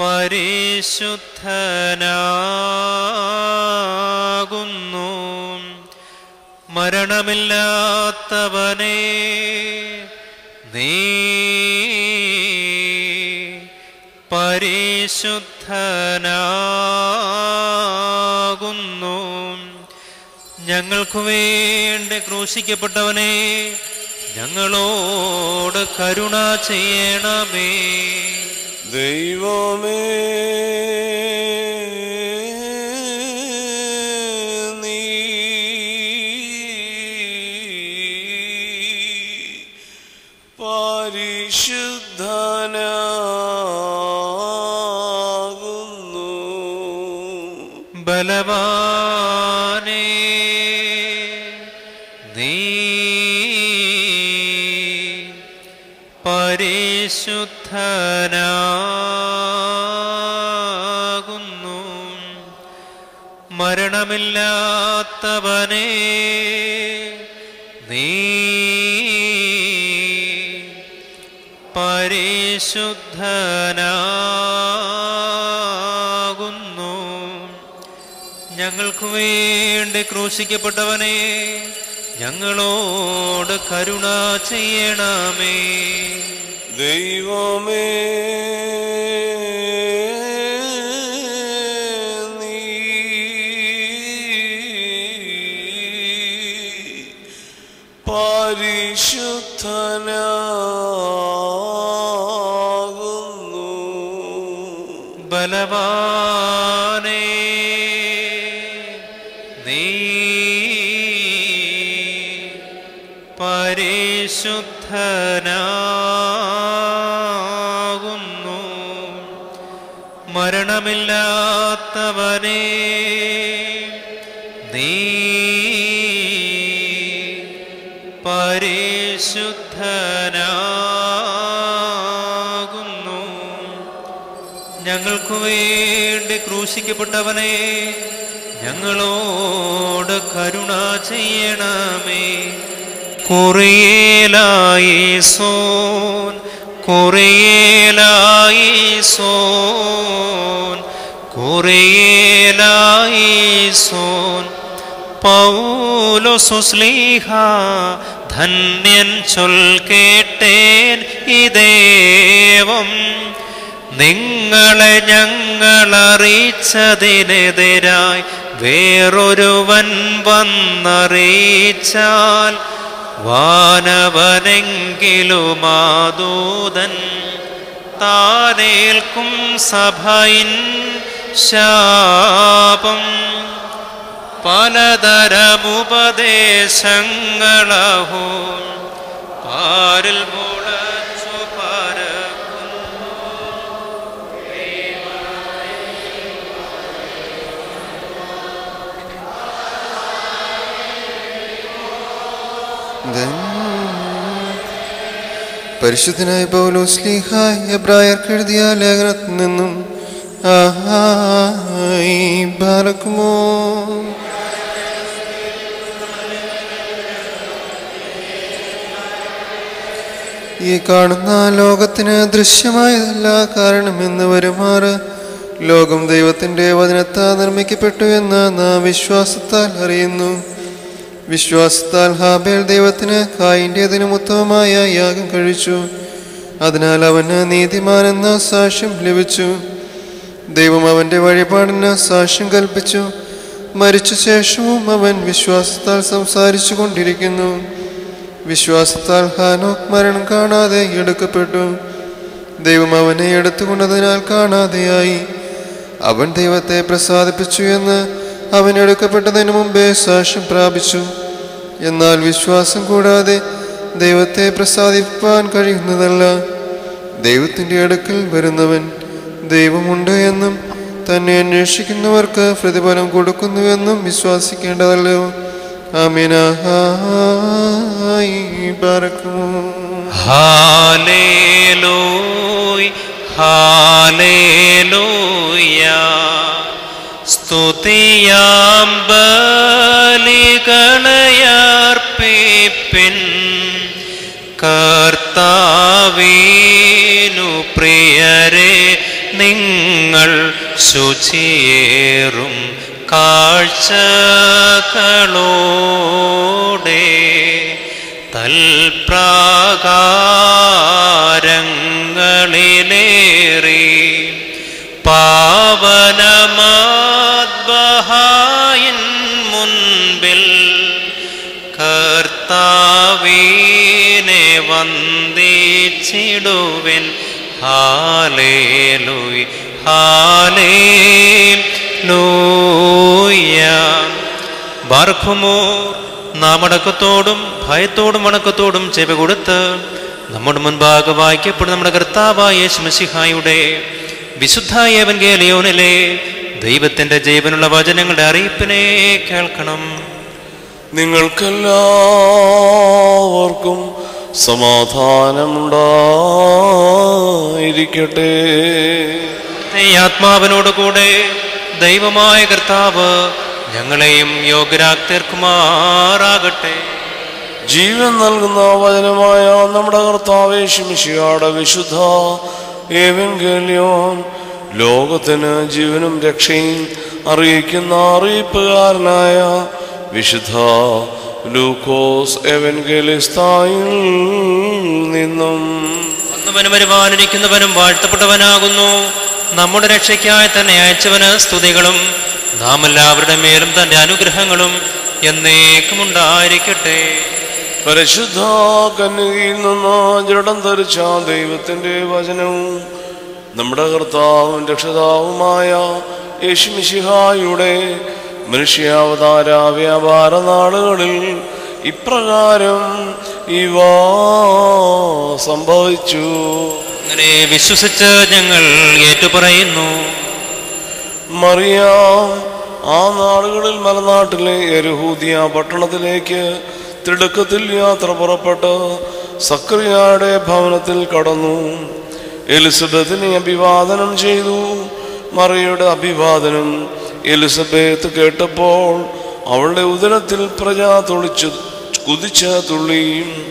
പരിശുദ്ധനാകുന്നു മരണമില്ലാത്തവനെ നീ പരിശുദ്ധനാകുന്നു ഞങ്ങൾക്കു വേണ്ടി ക്രൂശിക്കപ്പെട്ടവനെ ഞങ്ങളോട് കരുണ ചെയ്യണമേ ദൈവമേ നീ പരിശുദ്ധനാകുന്നു ബലവാനേ നീ പരിശുദ്ധനാകുന്നു മരണമില്ലാത്തവനെ നീ പരിശുദ്ധനാകുന്നു ഞങ്ങൾക്കു വേണ്ടി ക്രൂശിക്കപ്പെട്ടവനെ ഞങ്ങളോട് കരുണ ചെയ്യണമേ ദൈവമേ നീ പരിശുദ്ധനാകുന്നു ബലവാനേ നീ പരിശുദ്ധനാകുന്നു മരണമില്ലാത്തവനെ നീ പരിശുദ്ധനാകുന്നു ഞങ്ങൾക്കു വേണ്ടി ക്രൂശിക്കപ്പെട്ടവനെ ഞങ്ങളോട് കരുണ ചെയ്യണമേ കുറിയേലായി സോൻ കുറിയേലായി സോൻ കുറിയേലായി സോൻ പൗലോ സുസ്ലീഹ ധന്യൻ ചൊൽ കേട്ടേൻ ഇദേവം നിങ്ങളെ ഞങ്ങളറിയിച്ചതിനെതിരായി വേറൊരുവൻ വന്നറിയിച്ചാൽ വാനവനെങ്കിലുമാദൂതൻ താനേൽക്കും സഭയിൻ ശാപം പലതരമുപദേശങ്ങളഹോ പാരിൽ മുളച്ചു പരക്കുന്നു പരിശുദ്ധനായ പൗലോസ്ലിഹായ് എബ്രായർക്ക് എഴുതിയ ലേഖനത്തിൽ നിന്നും ആഹായി ബാലക്കുമോ ഈ കാണുന്ന ലോകത്തിന് ദൃശ്യമായതല്ല കാരണമെന്ന് വരുമാറ് ലോകം ദൈവത്തിൻ്റെ വചനത്താൽ നിർമ്മിക്കപ്പെട്ടു എന്ന് നാം വിശ്വാസത്താൽ അറിയുന്നു വിശ്വാസത്താൽ ഹാബേൽ ദൈവത്തിന് കായിൻ്റെതിനും ഉത്തമമായ യാഗം കഴിച്ചു അതിനാൽ അവന് നീതിമാനെന്ന സാക്ഷ്യം ലഭിച്ചു ദൈവം അവൻ്റെ വഴിപാടിന് സാക്ഷ്യം കൽപ്പിച്ചു മരിച്ച ശേഷവും അവൻ വിശ്വാസത്താൽ സംസാരിച്ചു കൊണ്ടിരിക്കുന്നു വിശ്വാസത്താൽ ഹാനോക്ക് മരണം കാണാതെ എടുക്കപ്പെട്ടു ദൈവം അവനെ എടുത്തുകൊണ്ടതിനാൽ കാണാതെയായി അവൻ ദൈവത്തെ പ്രസാദിപ്പിച്ചു എന്ന് അവൻ എടുക്കപ്പെട്ടതിന് മുമ്പേ സാക്ഷ്യം പ്രാപിച്ചു എന്നാൽ വിശ്വാസം കൂടാതെ ദൈവത്തെ പ്രസാദിപ്പാൻ കഴിയുന്നതല്ല ദൈവത്തിൻ്റെ അടുക്കൽ വരുന്നവൻ ദൈവമുണ്ട് എന്നും തന്നെ അന്വേഷിക്കുന്നവർക്ക് പ്രതിഫലം കൊടുക്കുന്നുവെന്നും വിശ്വസിക്കേണ്ടതല്ലോ ആമീനായി പാർക്കുമോ ഹാലേലൂയ് ഹാലേലൂയ സ്തുതിയാം ബലികളയർപ്പിപ്പിൻ കർത്താവീനു പ്രിയരെ നിങ്ങൾ ശുചിയേറും കാഴ്ചകളോടെ തൽപ്രാകാരങ്ങളിലേറി പാവനമാദ്ബഹായിൻ മുൻപിൽ കർത്താവീനെ വന്ദിച്ചിടുവിൻ ഹാലേലുയ് ഹാലേലൂയ ബാർഖുമോ നാം അടക്കത്തോടും ഭയത്തോടും വണക്കത്തോടും ചെവി കൊടുത്ത് നമ്മുടെ മുൻപാകെ വായിക്കപ്പെടുന്ന നമ്മുടെ കർത്താവായ യേശുമസിഹായുടെ വിശുദ്ധ ഏവൻഗേലിയോനിലെ ദൈവത്തിന്റെ ജീവനുള്ള വചനങ്ങളുടെ അറിയിപ്പിനെ കേൾക്കണം നിങ്ങൾക്കെല്ലാവർക്കും സമാധാനമുണ്ടായിരിക്കട്ടെ ഈ ആത്മാവിനോടുകൂടെ ദൈവമായ കർത്താവ് ഞങ്ങളെയും യോഗ്യരാക്കി തീർക്കുമാറാകട്ടെ ജീവൻ നൽകുന്ന വചനമായ നമ്മുടെ കർത്താവേശുമിഷിയുടെ വിശുദ്ധ ഏവൻഗേലിയോൻ ലോകത്തിന് ജീവനും രക്ഷയും അറിയിക്കുന്ന അറിയിപ്പുകാരനായ വിശുദ്ധ ലൂക്കോസ് എവൻഗേലിസ്തായിൽ നിന്നും വന്നവനും വരുവാനിരിക്കുന്നവനും വാഴ്ത്തപ്പെട്ടവനാകുന്നു നമ്മുടെ രക്ഷയ്ക്കായി തന്നെ അയച്ചവന് സ്തുതികളും നാം എല്ലാവരുടെ മേലും തന്റെ അനുഗ്രഹങ്ങളും എന്നേക്കും ഉണ്ടായിരിക്കട്ടെ പരിശുദ്ധ കന്യകയിൽ നിന്ന് ജഡം ധരിച്ച ദൈവത്തിന്റെ വചനവും നമ്മുടെ കർത്താവും രക്ഷിതാവുമായ യേശുമിശിഹായുടെ മനുഷ്യാവതാര വ്യാപാര നാളുകളിൽ ഇപ്രകാരം ഇവ സംഭവിച്ചു അങ്ങനെ വിശ്വസിച്ച് ഞങ്ങൾ ഏറ്റുപറയുന്നു മറിയാം ആ നാളുകളിൽ മലനാട്ടിലെ യരുഹൂദിയ പട്ടണത്തിലേക്ക് തിടുക്കത്തിൽ യാത്ര പുറപ്പെട്ട് സക്രിയയുടെ ഭവനത്തിൽ കടന്നു എലിസബത്തിനെ അഭിവാദനം ചെയ്തു മറിയുടെ അഭിവാദനം എലിസബത്ത് കേട്ടപ്പോൾ അവളുടെ ഉദരത്തിൽ പ്രജ തുളിച്ചു കുതിച്ച തുള്ളി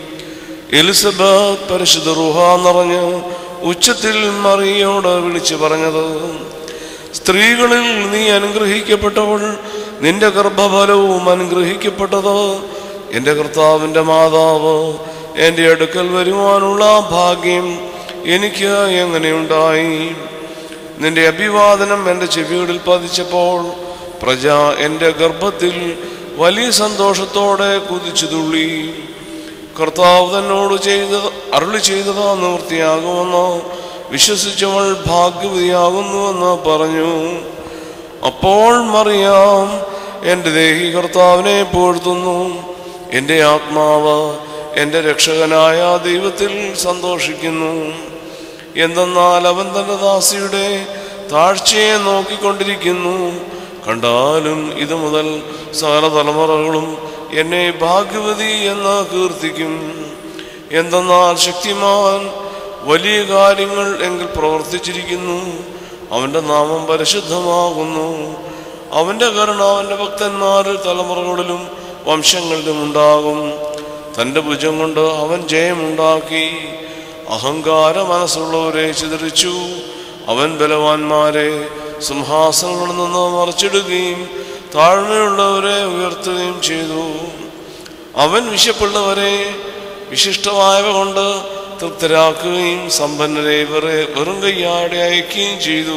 എലിസബത്ത് പരിശുദ്ധ റുഹ നിറഞ്ഞ് ഉച്ചത്തിൽ മറിയോട് വിളിച്ചു പറഞ്ഞത് സ്ത്രീകളിൽ നീ അനുഗ്രഹിക്കപ്പെട്ടവൾ നിന്റെ ഗർഭഫലവും അനുഗ്രഹിക്കപ്പെട്ടത് എൻ്റെ കർത്താവിൻ്റെ മാതാവ് എൻ്റെ അടുക്കൽ വരുവാനുള്ള ഭാഗ്യം എനിക്ക് എങ്ങനെയുണ്ടായി നിന്റെ അഭിവാദനം എൻ്റെ ചെവികളിൽ പതിച്ചപ്പോൾ പ്രജ എൻ്റെ ഗർഭത്തിൽ വലിയ സന്തോഷത്തോടെ കുതിച്ചു തുള്ളി കർത്താവ് തന്നോട് ചെയ്ത അരുളി ചെയ്തതാ നിവൃത്തിയാകുമെന്ന് വിശ്വസിച്ചവൾ ഭാഗ്യവതിയാകുന്നുവെന്ന് പറഞ്ഞു അപ്പോൾ മറിയാം എൻ്റെ ദേഹി കർത്താവിനെ പുകഴ്ത്തുന്നു എൻ്റെ ആത്മാവ് എൻ്റെ രക്ഷകനായ ദൈവത്തിൽ സന്തോഷിക്കുന്നു എന്തെന്നാൽ അവൻ തൻ്റെ ദാസിയുടെ താഴ്ചയെ നോക്കിക്കൊണ്ടിരിക്കുന്നു കണ്ടാലും ഇത് മുതൽ സകല തലമുറകളും എന്നെ ഭാഗ്യവതി എന്ന് കീർത്തിക്കും എന്തെന്നാൽ ശക്തിമാൻ വലിയ കാര്യങ്ങൾ എങ്കിൽ പ്രവർത്തിച്ചിരിക്കുന്നു അവൻ്റെ നാമം പരിശുദ്ധമാകുന്നു അവൻ്റെ കരുണ അവൻ്റെ ഭക്തന്മാരിൽ തലമുറകളിലും വംശങ്ങളിലും ഉണ്ടാകും തൻ്റെ ഭുജം കൊണ്ട് അവൻ ജയമുണ്ടാക്കി അഹങ്കാര മനസ്സുള്ളവരെ ചിതറിച്ചു അവൻ ബലവാന്മാരെ സിംഹാസനങ്ങളിൽ നിന്ന് മറിച്ചിടുകയും താഴ്മയുള്ളവരെ ഉയർത്തുകയും ചെയ്തു അവൻ വിശപ്പുള്ളവരെ വിശിഷ്ടമായവ കൊണ്ട് തൃപ്തരാക്കുകയും സമ്പന്നരെ വെറെ വെറും കയ്യാടെ അയക്കുകയും ചെയ്തു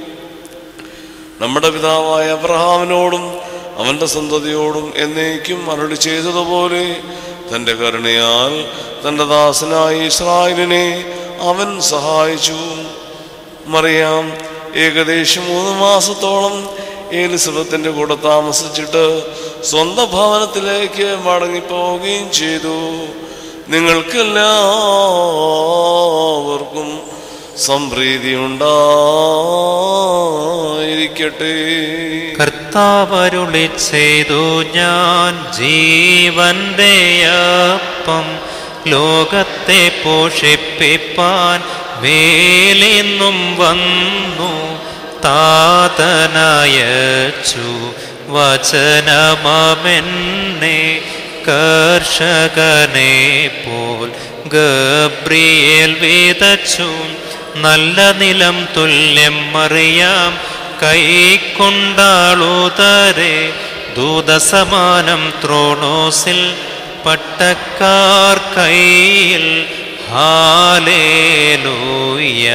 നമ്മുടെ പിതാവായ അബ്രഹാമിനോടും അവന്റെ സന്തതിയോടും എന്നേക്കും അരുളി ചെയ്തതുപോലെ തന്റെ കരുണയാൽ തന്റെ ദാസനായ ഇസ്രായേലിനെ അവൻ സഹായിച്ചു മറിയാം ഏകദേശം മൂന്ന് മാസത്തോളം എലിസബത്തിന്റെ കൂടെ താമസിച്ചിട്ട് സ്വന്തം ഭവനത്തിലേക്ക് മടങ്ങിപ്പോവുകയും ചെയ്തു നിങ്ങൾക്കെല്ലാവർക്കും സംപ്രീതി ഉണ്ടായിരിക്കട്ടെ കർത്താവരുളി ചെയ്തു ഞാൻ ജീവന്റെ അപ്പം ലോകത്തെ പോഷിപ്പിപ്പാൻ വേലിന്നും വന്നു താതനയച്ചു വചനമമെന്നെ കർഷകനെ പോൽ ഗബ്രിയേൽ വിതച്ചു നല്ല നിലം തുല്യം അറിയാം കൈക്കൊണ്ടാളുതരെ ദൂതസമാനം ത്രോണോസിൽ പട്ടക്കാർ കയ്യിൽ ഹാലേലൂയ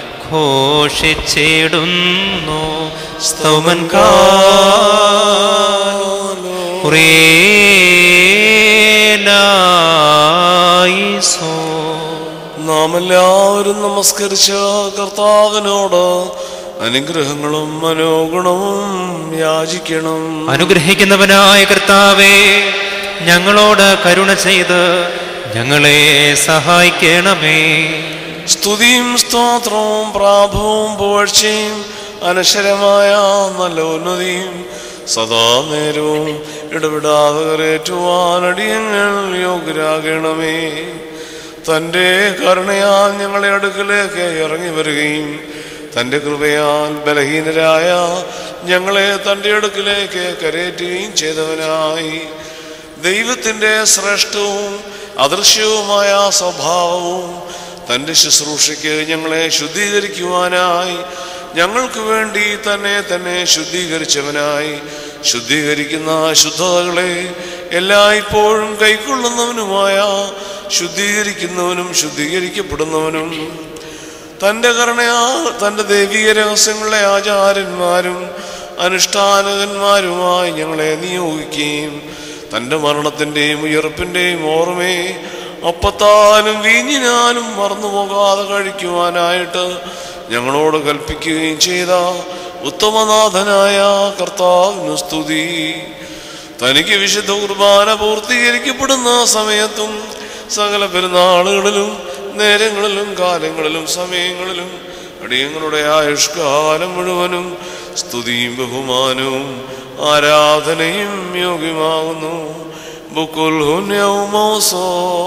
ഘോഷിച്ചിടുന്നു സ്തോമൻ ോ നാം എല്ലാവരും നമസ്കരിച്ച കർത്താവിനോട് അനുഗ്രഹങ്ങളും മനോഗുണവും യാചിക്കണം അനുഗ്രഹിക്കുന്നവനായ കർത്താവേ ഞങ്ങളോട് കരുണ ചെയ്ത് ഞങ്ങളെ സഹായിക്കണമേ സ്തുതിയും സ്തോത്രവും പ്രാഭവും പുകഴ്ചയും അനശ്വരമായ നല്ല ഉന്നതിയും സദാ നേരവും ഇടപെടാതെ കരേറ്റുവാൻ അടിയങ്ങൾ യോഗ്യരാകണമേ തൻ്റെ കരുണയാൽ ഞങ്ങളെ അടുക്കലേക്ക് ഇറങ്ങി വരികയും തൻ്റെ കൃപയാൽ ബലഹീനരായ ഞങ്ങളെ തൻ്റെ അടുക്കിലേക്ക് കരേറ്റുകയും ചെയ്തവനായി ദൈവത്തിൻ്റെ ശ്രേഷ്ഠവും അദൃശ്യവുമായ സ്വഭാവവും തൻ്റെ ശുശ്രൂഷയ്ക്ക് ഞങ്ങളെ ശുദ്ധീകരിക്കുവാനായി ഞങ്ങൾക്ക് വേണ്ടി തന്നെ തന്നെ ശുദ്ധീകരിച്ചവനായി ശുദ്ധീകരിക്കുന്ന ശുദ്ധതകളെ എല്ലായ്പ്പോഴും കൈക്കൊള്ളുന്നവനുമായ ശുദ്ധീകരിക്കുന്നവനും ശുദ്ധീകരിക്കപ്പെടുന്നവനും തൻ്റെ കരുണയാ തൻ്റെ ദൈവിക രഹസ്യങ്ങളെ ആചാര്യന്മാരും അനുഷ്ഠാനകന്മാരുമായി ഞങ്ങളെ നിയോഗിക്കുകയും തൻ്റെ മരണത്തിൻ്റെയും ഉയർപ്പിൻ്റെയും ഓർമ്മയെ അപ്പത്താലും വീഞ്ഞിനാലും മറന്നുപോകാതെ കഴിക്കുവാനായിട്ട് ഞങ്ങളോട് കൽപ്പിക്കുകയും ചെയ്ത ഉത്തമനാഥനായ കർത്താവിന് സ്തുതി തനിക്ക് വിശുദ്ധ കുർബാന പൂർത്തീകരിക്കപ്പെടുന്ന സമയത്തും സകല പെരുന്നാളുകളിലും നേരങ്ങളിലും കാലങ്ങളിലും സമയങ്ങളിലും അടിയങ്ങളുടെ ആയുഷ്കാലം മുഴുവനും സ്തുതിയും ബഹുമാനവും ആരാധനയും യോഗ്യമാകുന്നു ബുക്കുൽ ഹുന്യൗമോസോ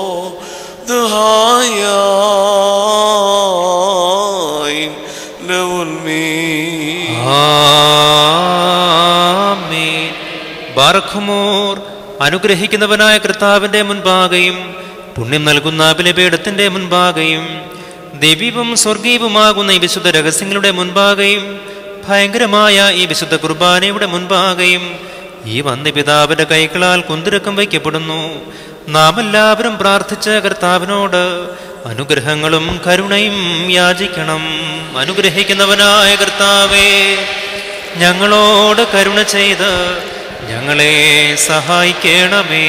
ദുഹായ ലവുൽമീ ആമേൻ. ബാറഖുമോർ അനുഗ്രഹിക്കുന്നവനായ കർത്താവിന്റെ മുൻപാകെയും പുണ്യം നൽകുന്ന ബലിപീഠത്തിന്റെ മുൻപാകെയും ദിവ്യവും സ്വർഗീയവുമാകുന്ന ഈ വിശുദ്ധ രഹസ്യങ്ങളുടെ മുൻപാകെയും ഭയങ്കരമായ ഈ വിശുദ്ധ കുർബാനയുടെ മുൻപാകെയും ഈ വന്യപിതാവിന്റെ കൈകളാൽ കുന്തിരക്കം വയ്ക്കപ്പെടുന്നു നാം എല്ലാവരും പ്രാർത്ഥിച്ച കർത്താവിനോട് അനുഗ്രഹങ്ങളും കരുണയും യാചിക്കണം അനുഗ്രഹിക്കുന്നവനായ കർത്താവേ ഞങ്ങളോട് കരുണ ചെയ്ത് ഞങ്ങളെ സഹായിക്കണമേ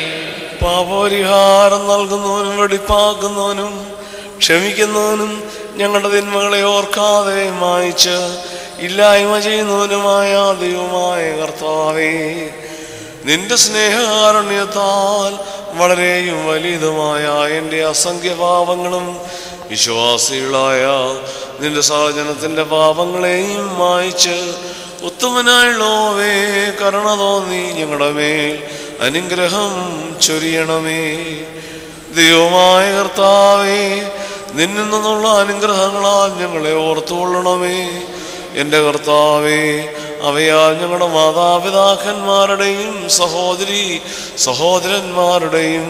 പാപപരിഹാരം നൽകുന്നവനും വെടിപ്പാക്കുന്നവനും ക്ഷമിക്കുന്നവനും ഞങ്ങളുടെ തിന്മകളെ ഓർക്കാതെ മായിച്ച് ഇല്ലായ്മ ചെയ്യുന്നവനുമായ ദൈവമായ കർത്താവേ നിന്റെ സ്നേഹകാരുണ്യത്താൽ വളരെയും വലിയതുമായ എൻ്റെ അസംഖ്യ പാപങ്ങളും വിശ്വാസികളായ നിന്റെ സഹജനത്തിൻ്റെ പാപങ്ങളെയും മായിച്ച് ഉത്തമനായുള്ളോവേ കരുണ തോന്നി ഞങ്ങളുടെ മേൽ അനുഗ്രഹം ചൊരിയണമേ ദൈവമായ കർത്താവേ നിന്നിൽ നിന്നുള്ള അനുഗ്രഹങ്ങളാൽ ഞങ്ങളെ ഓർത്തുകൊള്ളണമേ എൻ്റെ കർത്താവേ അവയാൽ ഞങ്ങളുടെ മാതാപിതാക്കന്മാരുടെയും സഹോദരി സഹോദരന്മാരുടെയും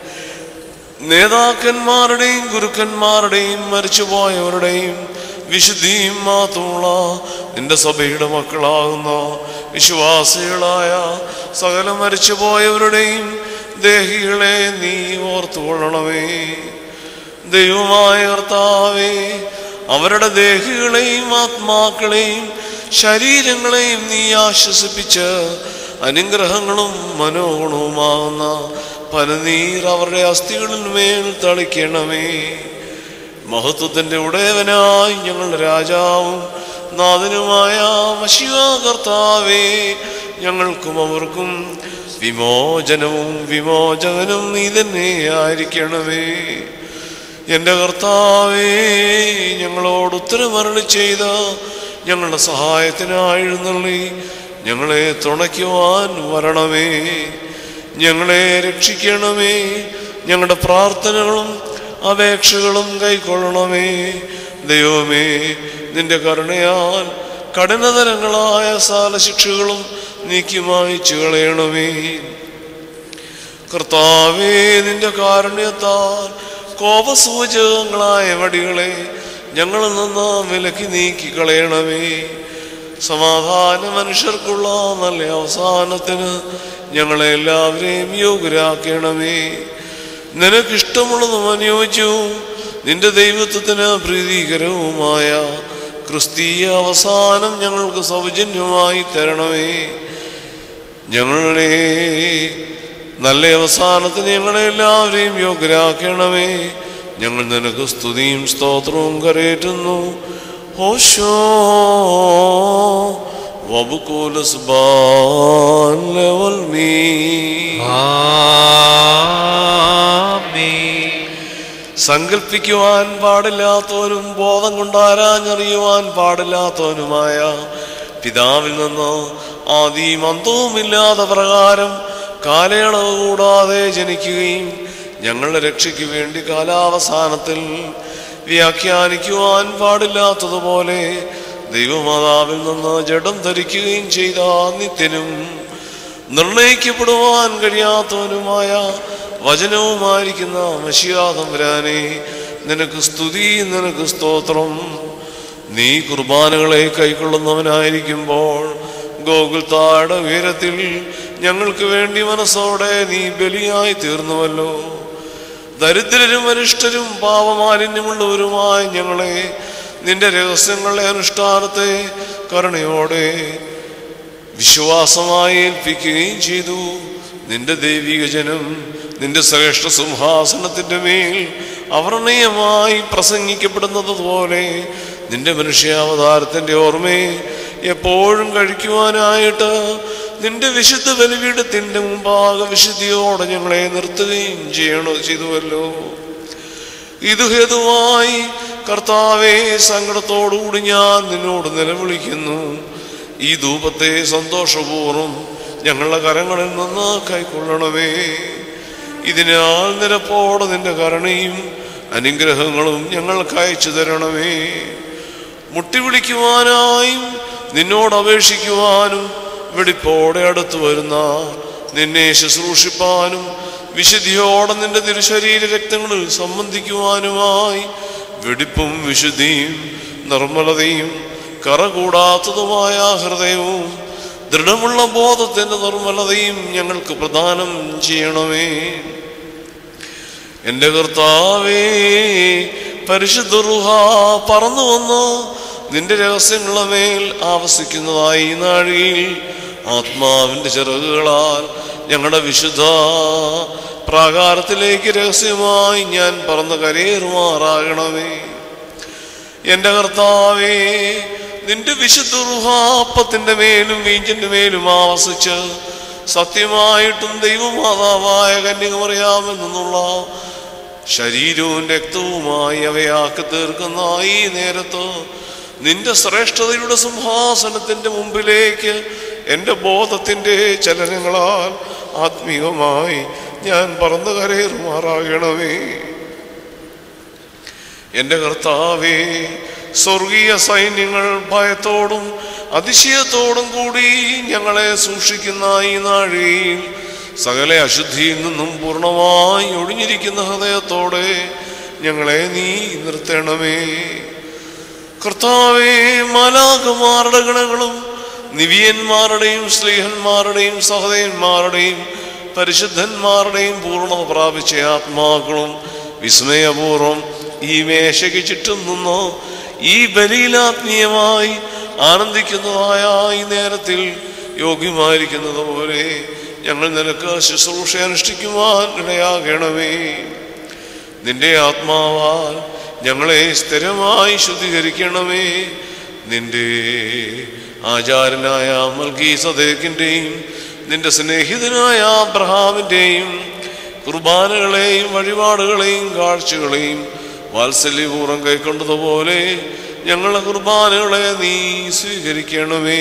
നേതാക്കന്മാരുടെയും ഗുരുക്കന്മാരുടെയും മരിച്ചുപോയവരുടെയും വിശുദ്ധിയും മാത്രമുള്ള നിന്റെ സഭയുടെ മക്കളാകുന്ന വിശ്വാസികളായ സകല മരിച്ചുപോയവരുടെയും ദേഹികളെ നീ ഓർത്തുകൊള്ളണമേ ദൈവമായ കർത്താവേ അവരുടെ ദേഹികളെയും ആത്മാക്കളെയും ശരീരങ്ങളെയും നീ ആശ്വസിപ്പിച്ച് അനുഗ്രഹങ്ങളും മനോഗുണവുമാകുന്ന പനനീർ അവരുടെ അസ്ഥികളിൽ മേൽ തളിക്കണമേ മഹത്വത്തിൻ്റെ ഉടയവനായി ഞങ്ങളുടെ രാജാവും നാഥനുമായ മഷിക കർത്താവേ ഞങ്ങൾക്കും അവർക്കും വിമോചനവും വിമോചകനും നീ തന്നെ ആയിരിക്കണമേ എൻ്റെ കർത്താവേ ഞങ്ങളോട് ഉത്തരമരളി ചെയ്ത ഞങ്ങളുടെ സഹായത്തിനായി എഴുന്നള്ളി ഞങ്ങളെ തുണയ്ക്കുവാൻ വരണമേ ഞങ്ങളെ രക്ഷിക്കണമേ ഞങ്ങളുടെ പ്രാർത്ഥനകളും അപേക്ഷകളും കൈക്കൊള്ളണമേ ദൈവമേ നിന്റെ കരുണയാൽ കഠിനതരങ്ങളായ സാലശിക്ഷകളും നീക്കി മായിച്ചു കളയണമേ കർത്താവേ നിന്റെ കാരുണ്യത്താൽ കോപസൂചകങ്ങളായ വടികളെ ഞങ്ങളിൽ നിന്ന് വിലക്കി നീക്കി കളയണമേ സമാധാന മനുഷ്യർക്കുള്ള നല്ല അവസാനത്തിന് ഞങ്ങളെ എല്ലാവരെയും യോഗ്യരാക്കണമേ നിനക്കിഷ്ടമുള്ളതും അനുയോജ്യവും നിന്റെ ദൈവത്വത്തിന് പ്രീതികരവുമായ ക്രിസ്തീയ അവസാനം ഞങ്ങൾക്ക് സൗജന്യമായി തരണമേ ഞങ്ങളെ നല്ല അവസാനത്തിന് ഞങ്ങളെ എല്ലാവരെയും യോഗ്യരാക്കണമേ ഞങ്ങൾ നിനക്ക് സ്തുതിയും സ്തോത്രവും കരയേറ്റുന്നു ഹോശോ വബുകൂലസ് ബാൻ ലെവൽ മീ ആമേൻ സങ്കല്പിക്കുവാൻ പാടില്ലാത്തവനും ബോധം കൊണ്ടാരാഞ്ഞറിയുവാൻ പാടില്ലാത്തവനുമായ പിതാവിൽ നിന്ന് ആദിയും അന്തവുമില്ലാത്ത പ്രകാരം കാലയളവ് കൂടാതെ ജനിക്കുകയും ഞങ്ങളുടെ രക്ഷയ്ക്ക് വേണ്ടി കാലാവസാനത്തിൽ വ്യാഖ്യാനിക്കുവാൻ പാടില്ലാത്തതുപോലെ ദൈവമാതാവിൽ നിന്ന് ജഡം ധരിക്കുകയും ചെയ്ത നിത്യനും നിർണയിക്കപ്പെടുവാൻ കഴിയാത്തവനുമായ വചനവുമായിരിക്കുന്ന മഷിയാതമ്പുരാനെ നിനക്ക് സ്തുതി നിനക്ക് സ്തോത്രം നീ കുർബാനകളെ കൈക്കൊള്ളുന്നവനായിരിക്കുമ്പോൾ ഗോകുൽത്തായുടെ ഉയരത്തിൽ ഞങ്ങൾക്ക് വേണ്ടി മനസ്സോടെ നീ ബലിയായി തീർന്നുവല്ലോ ദരിദ്രരും അരിഷ്ടരും പാപമാലിന്യമുള്ളവരുമായ ഞങ്ങളെ നിന്റെ രഹസ്യങ്ങളുടെ അനുഷ്ഠാനത്തെ കരുണയോടെ വിശ്വാസമായി ഏൽപ്പിക്കുകയും ചെയ്തു നിന്റെ ദൈവിക ജനം നിന്റെ ശ്രേഷ്ഠ സിംഹാസനത്തിന്റെ മേൽ അവർണീയമായി പ്രസംഗിക്കപ്പെടുന്നത് പോലെ നിന്റെ മനുഷ്യാവതാരത്തിന്റെ ഓർമ്മയെ എപ്പോഴും കഴിക്കുവാനായിട്ട് നിന്റെ വിശുദ്ധ ബലിപീഠത്തിന്റെ മുമ്പാകെ വിശുദ്ധിയോടെ ഞങ്ങളെ നിർത്തുകയും ചെയ്യണോ ചെയ്തുവല്ലോ ഇത് ഹേതുവായി കർത്താവെ സങ്കടത്തോടുകൂടി ഞാൻ നിന്നോട് നിലവിളിക്കുന്നു ഈ ധൂപത്തെ സന്തോഷപൂർവ്വം ഞങ്ങളുടെ കരങ്ങളിൽ നിന്ന് കൈക്കൊള്ളണമേ ഇതിനാൽ നിരപ്പോടെ നിന്റെ കരുണയും അനുഗ്രഹങ്ങളും ഞങ്ങൾക്ക് അയച്ചു തരണമേ മുട്ടി വിളിക്കുവാനായും നിന്നോട് അപേക്ഷിക്കുവാനും വെടിപ്പോടെ അടുത്തു വരുന്ന നിന്നെ ശുശ്രൂഷിപ്പാനും വിശുദ്ധിയോടെ നിന്റെ തിരുശരീര രക്തങ്ങളിൽ സംബന്ധിക്കുവാനുമായി വെടിപ്പും വിശുദ്ധിയും നിർമ്മലതയും കറ കൂടാത്തതുമായ ഹൃദയവും ദൃഢമുള്ള ബോധത്തിന്റെ നിർമ്മലതയും ഞങ്ങൾക്ക് പ്രദാനം ചെയ്യണമേ എന്റെ കർത്താവേ പരിശുദ്ധ റുഹ പറന്നു വന്ന് നിന്റെ രഹസ്യങ്ങളുടെ മേൽ ആവസിക്കുന്നതായി ഈ നാഴികയിൽ ആത്മാവിന്റെ ചിറകുകളാൽ ഞങ്ങളുടെ വിശുദ്ധ പ്രാകാരത്തിലേക്ക് രഹസ്യമായി ഞാൻ പറന്ന് കരയേറുമാറാകണമേ എന്റെ കർത്താവേ നിന്റെ വിശുദ്ധ റുഹാപ്പത്തിന്റെ മേലും വീഞ്ചിന്റെ മേലും ആവസിച്ച് സത്യമായിട്ടും ദൈവമാതാവായ കന്യകമറിയാമെന്നുള്ള ശരീരവും രക്തവുമായി അവയാക്കി തീർക്കുന്ന ഈ നേരത്ത് നിന്റെ ശ്രേഷ്ഠതയുടെ സിംഹാസനത്തിന്റെ മുമ്പിലേക്ക് എൻ്റെ ബോധത്തിന്റെ ചലനങ്ങളാൽ ആത്മീയമായി ഞാൻ പറന്നു കരയേറുമാറാകണമേ എന്റെ കർത്താവേ സ്വർഗീയ സൈന്യങ്ങൾ ഭയത്തോടും അതിശയത്തോടും കൂടി ഞങ്ങളെ സൂക്ഷിക്കുന്ന ഈ നാഴികയിൽ സകല അശുദ്ധിയിൽ നിന്നും പൂർണ്ണമായി ഒഴിഞ്ഞിരിക്കുന്ന ഹൃദയത്തോടെ ഞങ്ങളെ നീ നിർത്തണമേ കർത്താവേ മാലാകമാരുടെ ഗണങ്ങളും നിവിയന്മാരുടെയും സ്ത്രീഹന്മാരുടെയും സഹോദയന്മാരുടെയും പരിശുദ്ധന്മാരുടെയും പൂർണ്ണത പ്രാപിച്ച ആത്മാക്കളും വിസ്മയപൂർവം ഈ മേശയ്ക്ക് ചുറ്റും നിന്നോ ഈ ബലിയിലാത്മീയമായി ആനന്ദിക്കുന്നതായ ഈ നേരത്തിൽ യോഗ്യമായിരിക്കുന്നത് പോലെ ഞങ്ങൾ നിനക്ക് ശുശ്രൂഷ അനുഷ്ഠിക്കുവാൻ ഇടയാകണമേ നിന്റെ ആത്മാവാൽ ഞങ്ങളെ സ്ഥിരമായി ശുദ്ധീകരിക്കണമേ നിന്റെ ആചാരനായ മൽകി സദേക്കിൻ്റെയും നിന്റെ സ്നേഹിതനായ അബ്രഹാമിൻ്റെയും കുർബാനകളെയും വഴിപാടുകളെയും കാഴ്ചകളെയും വാത്സല്യപൂർവ്വം കൈക്കൊണ്ടതുപോലെ ഞങ്ങളുടെ കുർബാനകളെ നീ സ്വീകരിക്കണമേ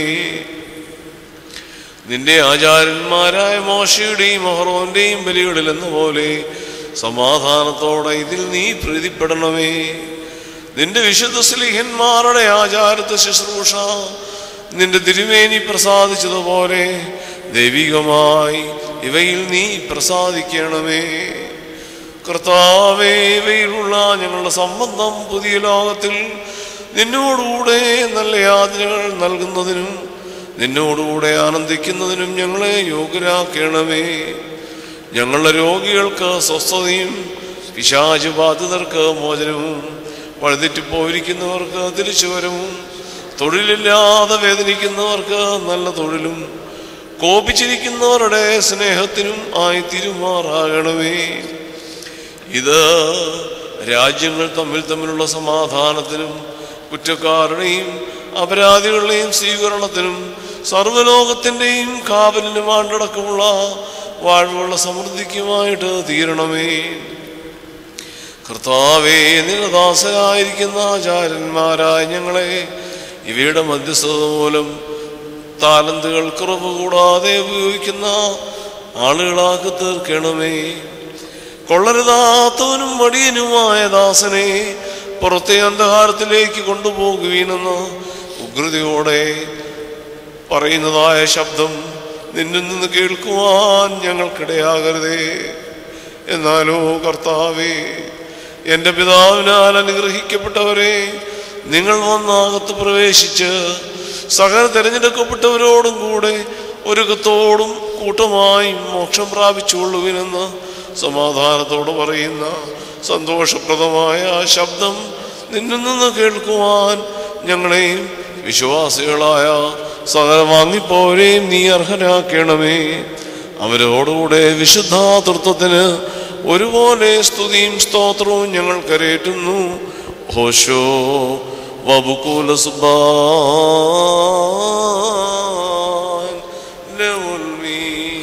നിന്റെ ആചാര്യന്മാരായ മോശയുടെയും അഹ്റോന്റെയും ബലികളിൽ എന്ന പോലെ സമാധാനത്തോടെ ഇതിൽ നീ പ്രീതിപ്പെടണമേ നിന്റെ വിശുദ്ധ സ്ലിഹന്മാരുടെ ആചാരത്തെ ശുശ്രൂഷ നിന്റെ തിരുമേനി പ്രസാദിച്ചതുപോലെ ദൈവികമായി ഇവയിൽ നീ പ്രസാദിക്കണമേ കർത്താവേ ഇവയിലുള്ള ഞങ്ങളുടെ സംബന്ധം പുതിയ ലോകത്തിൽ നിന്നോടുകൂടെ നല്ല യാതനകൾ നൽകുന്നതിനും നിന്നോടുകൂടെ ആനന്ദിക്കുന്നതിനും ഞങ്ങളെ യോഗ്യരാക്കണമേ ഞങ്ങളുടെ രോഗികൾക്ക് സ്വസ്ഥതയും പിശാചു ബാധിതർക്ക് മോചനവും വഴുതെറ്റിപ്പോയിരിക്കുന്നവർക്ക് തിരിച്ചുവരവും തൊഴിലില്ലാതെ വേദനിക്കുന്നവർക്ക് നല്ല തൊഴിലും കോപിച്ചിരിക്കുന്നവരുടെ സ്നേഹത്തിനും ആയി തിരുമാറാകണമേ ഇത് രാജ്യങ്ങൾ തമ്മിൽ തമ്മിലുള്ള സമാധാനത്തിനും കുറ്റക്കാരുടെയും അപരാധികളുടെയും സ്വീകരണത്തിനും സർവ്വലോകത്തിൻ്റെയും കാവലിനും ആണ്ടടക്കമുള്ള വാഴ്വുള്ള സമൃദ്ധിക്കുമായിട്ട് തീരണമേ കർത്താവേ നിലദാസരായിരിക്കുന്ന ആചാര്യന്മാരായ ഞങ്ങളെ ഇവയുടെ മധ്യസ്ഥത മൂലം താലന്തുകൾ കുറവ് കൂടാതെ ഉപയോഗിക്കുന്ന ആളുകളാക്കി തീർക്കണമേ കൊള്ളരുതാത്തവനും മടിയനുമായ ദാസനെ പുറത്തെ അന്ധകാരത്തിലേക്ക് കൊണ്ടുപോകുവീനെന്ന് ഉഗ്രതയോടെ പറയുന്നതായ ശബ്ദം നിന്നിൽ നിന്ന് കേൾക്കുവാൻ ഞങ്ങൾക്കിടയാകരുതേ എന്നാലോ കർത്താവേ എൻ്റെ പിതാവിനാൽ അനുഗ്രഹിക്കപ്പെട്ടവരെ നിങ്ങൾ വന്നാകത്ത് പ്രവേശിച്ച് സകല തിരഞ്ഞെടുക്കപ്പെട്ടവരോടും കൂടെ ഒരുക്കത്തോടും കൂട്ടമായി മോക്ഷം പ്രാപിച്ചുകൊള്ളുവിനെന്ന് സമാധാനത്തോട് പറയുന്ന സന്തോഷപ്രദമായ ആ ശബ്ദം നിന്നിൽ നിന്ന് കേൾക്കുവാൻ ഞങ്ങളെയും വിശ്വാസികളായ സകല വാങ്ങിപ്പോരെയും നീ അർഹരാക്കണമേ അവരോടുകൂടെ വിശുദ്ധാതൃത്വത്തിന് ഒരുപോലെ സ്തുതിയും സ്തോത്രവും ഞങ്ങൾ കരയേറ്റുന്നു ഹോശോ വബുകൂല സുബാൻ ലൗൽമീ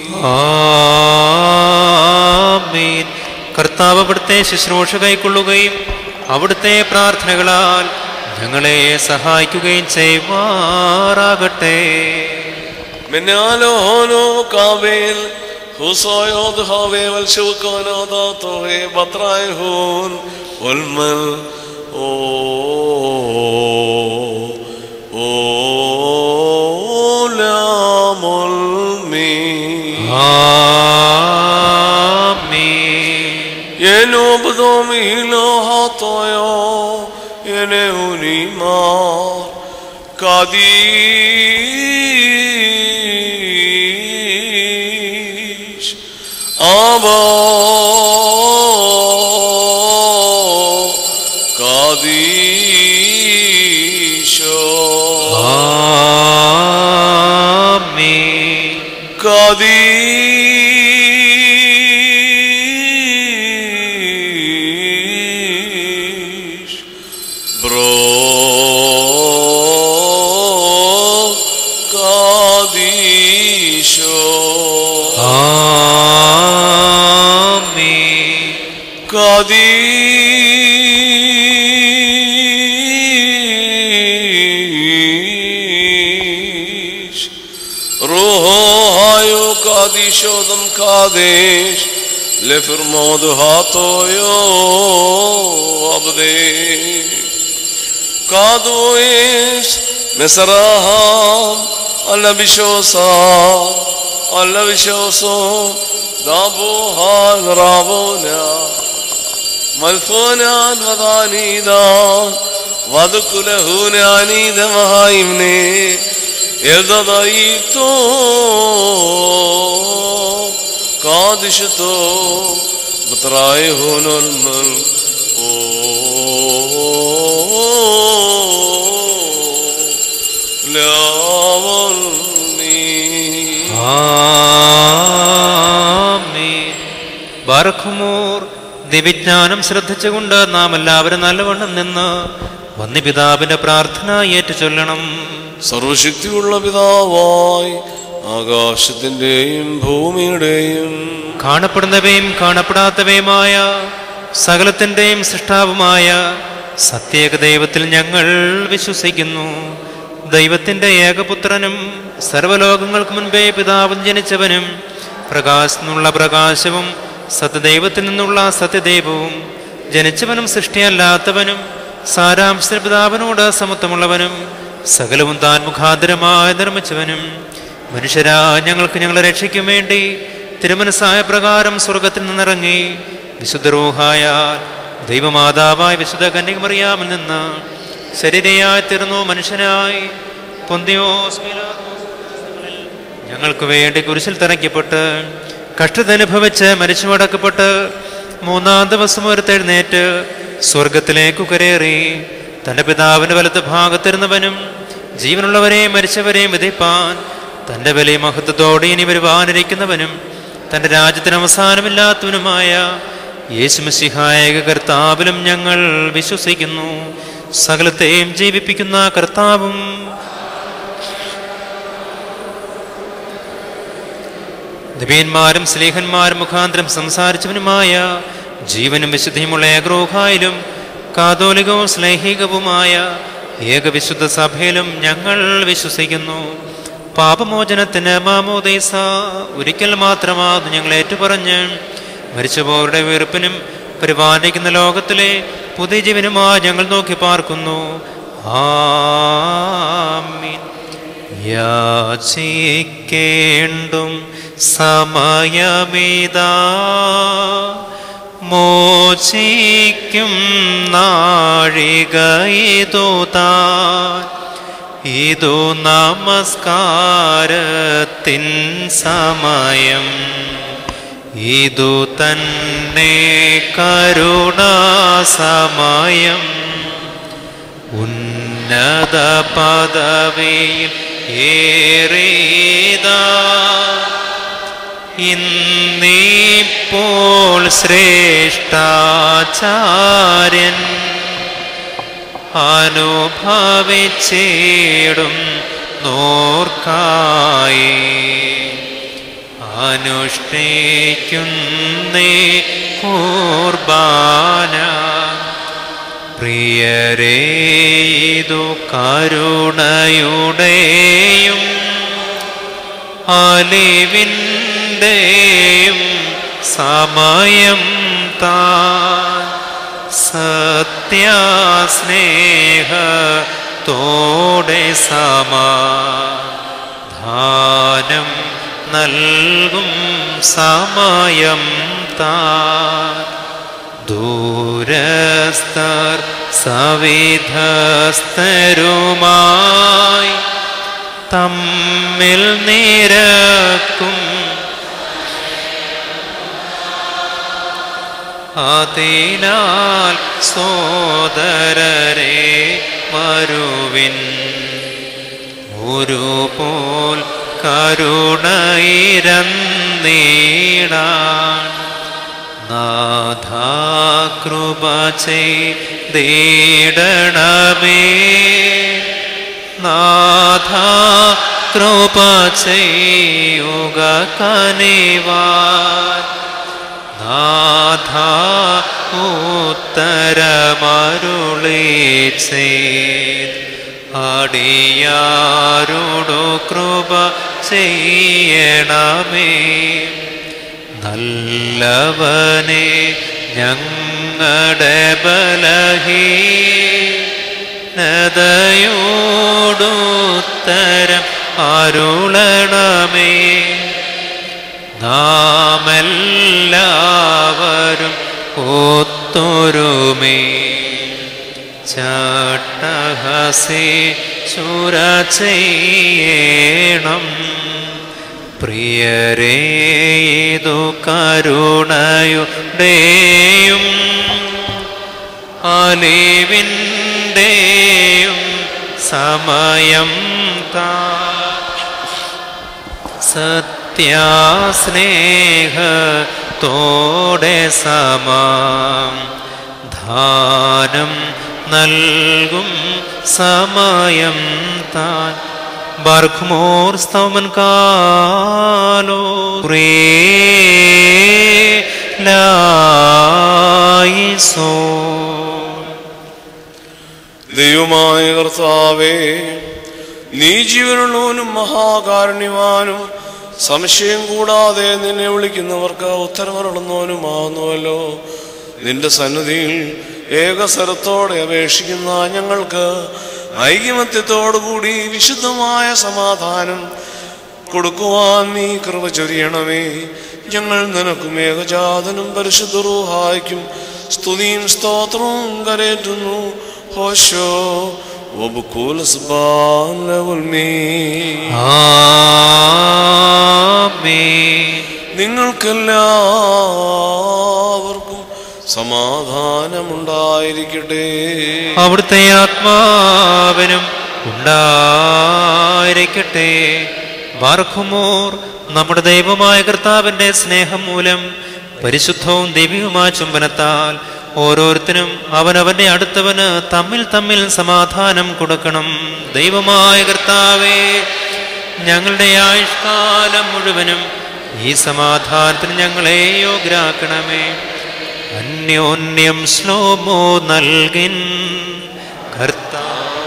ആമീൻ കർത്താവ് അവിടുത്തെ ശുശ്രൂഷ കൈക്കൊള്ളുകയും അവിടുത്തെ പ്രാർത്ഥനകളാൽ ഞങ്ങളെ സഹായിക്കുകയും ചെയ്യുമാറാകട്ടെ منالو هونو كابيل هوسايو دهاوي والشوكونا داتوه بطراي هون والمل او او لا ملمي ആമീൻ ينو بدومي لو هاتويو ينهوني مار قديش أبا قديش ആമീൻ قديش برو قديشو ആമീൻ قديش روحو هايو قديشو دم قديش لفرمود هاتو يو عبدي قادويش مسراهم الله بشوسا الله بشوسو دابوها رابونا ملفونان وضانيدان وذكلهون عنيد مهايمني يلدضايتو قادشتو بطرايهون الملك لا ولني ആമീൻ ബർഖുമൂർ ദിവ്യജ്ഞാനം ശ്രദ്ധിച്ചുകൊണ്ട് നാം എല്ലാവരും നല്ലവണ്ണം നിന്ന് വന്യപിതാവിന്റെ പ്രാർത്ഥന ഏറ്റു ചൊല്ലണം സർവശക്തിയുള്ള പിതാവായി ആകാശത്തിന്റെയും ഭൂമിയുടെയും കാണപ്പെടുന്നവയും കാണപ്പെടാത്തവയുമായ സകലത്തിൻ്റെയും സൃഷ്ടാവുമായ സത്യേക ദൈവത്തിൽ ഞങ്ങൾ വിശ്വസിക്കുന്നു ദൈവത്തിൻ്റെ ഏകപുത്രനും സർവലോകങ്ങൾക്ക് മുൻപേ പിതാവും ജനിച്ചവനും പ്രകാശത്തിനുള്ള പ്രകാശവും സത്യദൈവത്തിൽ നിന്നുള്ള സത്യദൈവവും ജനിച്ചവനും സൃഷ്ടിയല്ലാത്തവനും സാരാംശ പിതാവിനോട് സമത്വമുള്ളവനും സകലവും താൻ മുഖാന്തരമായി നിർമ്മിച്ചവനും മനുഷ്യരാ ഞങ്ങൾക്ക് ഞങ്ങളെ രക്ഷിക്കും വേണ്ടി തിരുമനസായ പ്രകാരം സ്വർഗത്തിൽ നിന്നിറങ്ങി വിശുദ്ധ റൂഹായാൽ ദൈവമാതാവായ വിശുദ്ധ കന്യകമറിയാമിൽ നിന്ന് ശരീരയായി തീർന്നു മനുഷ്യനായി പൊന്തിയോസ് പീലാത്തോസ് ദിവസങ്ങളിൽ ഞങ്ങൾക്ക് വേണ്ടി കുരിശിൽ തറയ്ക്കപ്പെട്ട് കഷ്ടതനുഭവിച്ച് മരിച്ചുമടക്കപ്പെട്ട് മൂന്നാം ദിവസം ഒരുത്തെഴുന്നേറ്റ് സ്വർഗത്തിലേക്ക് കരേറി തന്റെ പിതാവിന്റെ വലത്ത് ഭാഗത്തിരുന്നവനും ജീവനുള്ളവരെയും മരിച്ചവരെയും വിധിപ്പാൻ തന്റെ വലിയ മഹത്വത്തോടെ ഇനി വരുവാനിരിക്കുന്നവനും തന്റെ രാജ്യത്തിന് അവസാനമില്ലാത്തവനുമായ യേശുമസിഹായക കർത്താവിലും ഞങ്ങൾ വിശ്വസിക്കുന്നു സകലത്തെയും ജീവിപ്പിക്കുന്ന കർത്താവും ദിവ്യന്മാരും സ്നേഹന്മാരും മുഖാന്തരം സംസാരിച്ചവനുമായ ജീവനും വിശുദ്ധിയുമുള്ള ഏകരോഹായിലും കാതോലികവും സ്നേഹികവുമായ ഏകവിശുദ്ധ സഭയിലും ഞങ്ങൾ വിശ്വസിക്കുന്നു പാപമോചനത്തിന് മാമോദൈസ ഒരിക്കൽ മാത്രമാകുന്നു ഞങ്ങൾ ഏറ്റുപറഞ്ഞ് മരിച്ചുപോരുടെ വെറുപ്പിനും പരിപാലിക്കുന്ന ലോകത്തിലെ പുതിയ ജീവനുമായി ഞങ്ങൾ നോക്കി പാർക്കുന്നു ആമീൻ യാചിക്കേണ്ടും സമയമിതാ മോചിക്കും നാഴികയിതു താൻ ഇതു നമസ്കാരത്തിൻ സമയം ഇതു തന്നെ കരുണാസമയം ഉന്നത പദവിയിൽ ഏറിയതാ ഇന്നിപ്പോൾ ശ്രേഷ്ഠാചാര്യൻ അനുഭവിച്ചിടും നോർക്കായി അനുഷ്ഠിക്കുന്നേ കുർബാന പ്രിയരേ ഇതു കരുണയുടെയും അലിവിൻ്റെയും സമയം താൻ സത്യാസ്നേഹത്തോടെ സമാധാനം നൽകും സമയം താൻ ദൂരസ്ഥർ സവിധസ്ഥരുമായി തമ്മിൽ നിരക്കും അതിനാൽ സോദരരെ വരുവിൻ ഒരുപോൽ കരുണയിരന്നീടാൻ നാഥാകൃപ ചെയ്തിടണമേ നാഥ കൃപ ചെയ്യുക കനിവാൻ നാഥ ഉത്തരമരുളി ചെയ്ത് അടിയാരോടു കൃപ ചെയ്യണമേ നല്ലവനെ ഞങ്ങളുടെ ബലഹീ നദയോടുത്തരം അരുളണമേ നാമെല്ലാവരും ഒത്തൊരുമേ ചട്ടഹസി ചുര ചെയ്യണം പ്രിയരേ ഇതു കരുണയുടെയും അലിവിൻ്റെയും സമയം താ സത്യാസ്നേഹത്തോടെ സമാം ധാനം നൽകും സമയം താൻ ബർഖ്മോർ സ്തവൻ കാലോ ലായിസോ ദൈവമായ കർത്താവേ നീ ജീവനുള്ളവനും മഹാകാരുണ്യവാനും സംശയം കൂടാതെ നിന്നെ വിളിക്കുന്നവർക്ക് ഉത്തരമരുളുന്നവനുമാകുന്നുവല്ലോ നിന്റെ സന്നിധിയിൽ ഏകസ്വരത്തോടെ അപേക്ഷിക്കുന്ന ഞങ്ങൾക്ക് ഐകമത്യത്തോടുകൂടി വിശുദ്ധമായ സമാധാനം കൊടുക്കുവാൻ നീ കൃപ ചൊരിയണമേ ഞങ്ങൾ നിനക്കും ഏകജാതനും പരിശുദ്ധ റൂഹായ്ക്കും സ്തുതിയും സ്തോത്രവും കരേറ്റുന്നു ഹോശോ ഒബുക്കൂലസ്ബാലവുൽമീ ആമേൻ നിങ്ങൾക്കെല്ലാവർക്കും സമാധാനമുണ്ടായിരിക്കട്ടെ അവിടുത്തെ ആത്മാവിനും ഉണ്ടായിരിക്കട്ടെ ബാർഖുമോർ നമ്മുടെ ദൈവമായ കർത്താവിന്റെ സ്നേഹം മൂലം പരിശുദ്ധവും ദിവ്യവുമായ ചുംബനത്താൽ ഓരോരുത്തരും അവനവന്റെ അടുത്തവന് തമ്മിൽ തമ്മിൽ സമാധാനം കൊടുക്കണം ദൈവമായ കർത്താവേ ഞങ്ങളുടെ ആയുഷ്കാലം മുഴുവനും ഈ സമാധാനത്തിന് ഞങ്ങളെ യോഗ്യരാക്കണമേ അന്യോന്യം ശ്ലോമോ നൽകിൻ കർത്താവ്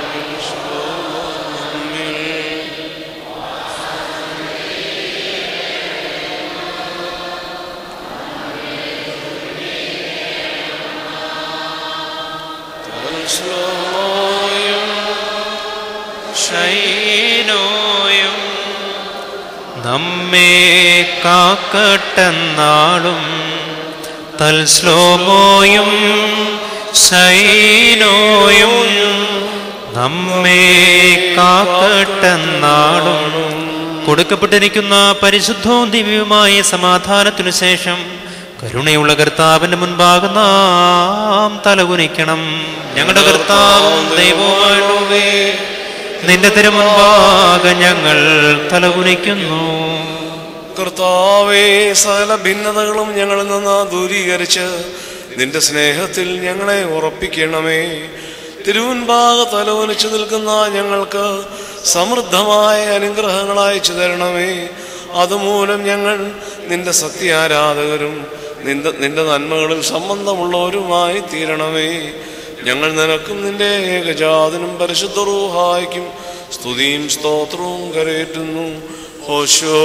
ശൈനോയും നമ്മെ കാക്കട്ടെന്നാളും തൽശ്ലോമോയും ശൈനോയും നമ്മെ കാക്കട്ടെന്നാളും കൊടുക്കപ്പെട്ടിരിക്കുന്ന പരിശുദ്ധവും ദിവ്യവുമായ സമാധാനത്തിനു ശേഷം കരുണയുള്ള കർത്താവിന്റെ മുൻപാകെ നാം തലകുനിക്കണം ഞങ്ങളുടെ കർത്താവും ദൈവവുമായിട്ടുള്ളവേ നിന്റെ തിരുമുൻപാകെ ഞങ്ങൾ തലകുനിക്കുന്നു കർത്താവേ സകല ഭിന്നതകളും ഞങ്ങളിൽ നിന്ന് ദൂരീകരിച്ച് നിന്റെ സ്നേഹത്തിൽ ഞങ്ങളെ ഉറപ്പിക്കണമേ തിരുവൻപാക തലവനിച്ചു നിൽക്കുന്ന ഞങ്ങൾക്ക് സമൃദ്ധമായ അനുഗ്രഹങ്ങൾ അയച്ചു തരണമേ അതുമൂലം ഞങ്ങൾ നിന്റെ സത്യാരാധകരും നിന്റെ നിന്റെ നന്മകളിൽ സംബന്ധമുള്ളവരുമായി തീരണമേ ഞങ്ങൾ നിനക്കും നിന്റെ ഏകജാതനും പരിശുദ്ധ റൂഹായ്ക്കും സ്തുതിയും സ്തോത്രവും കരയേറ്റുന്നു ഹോശോ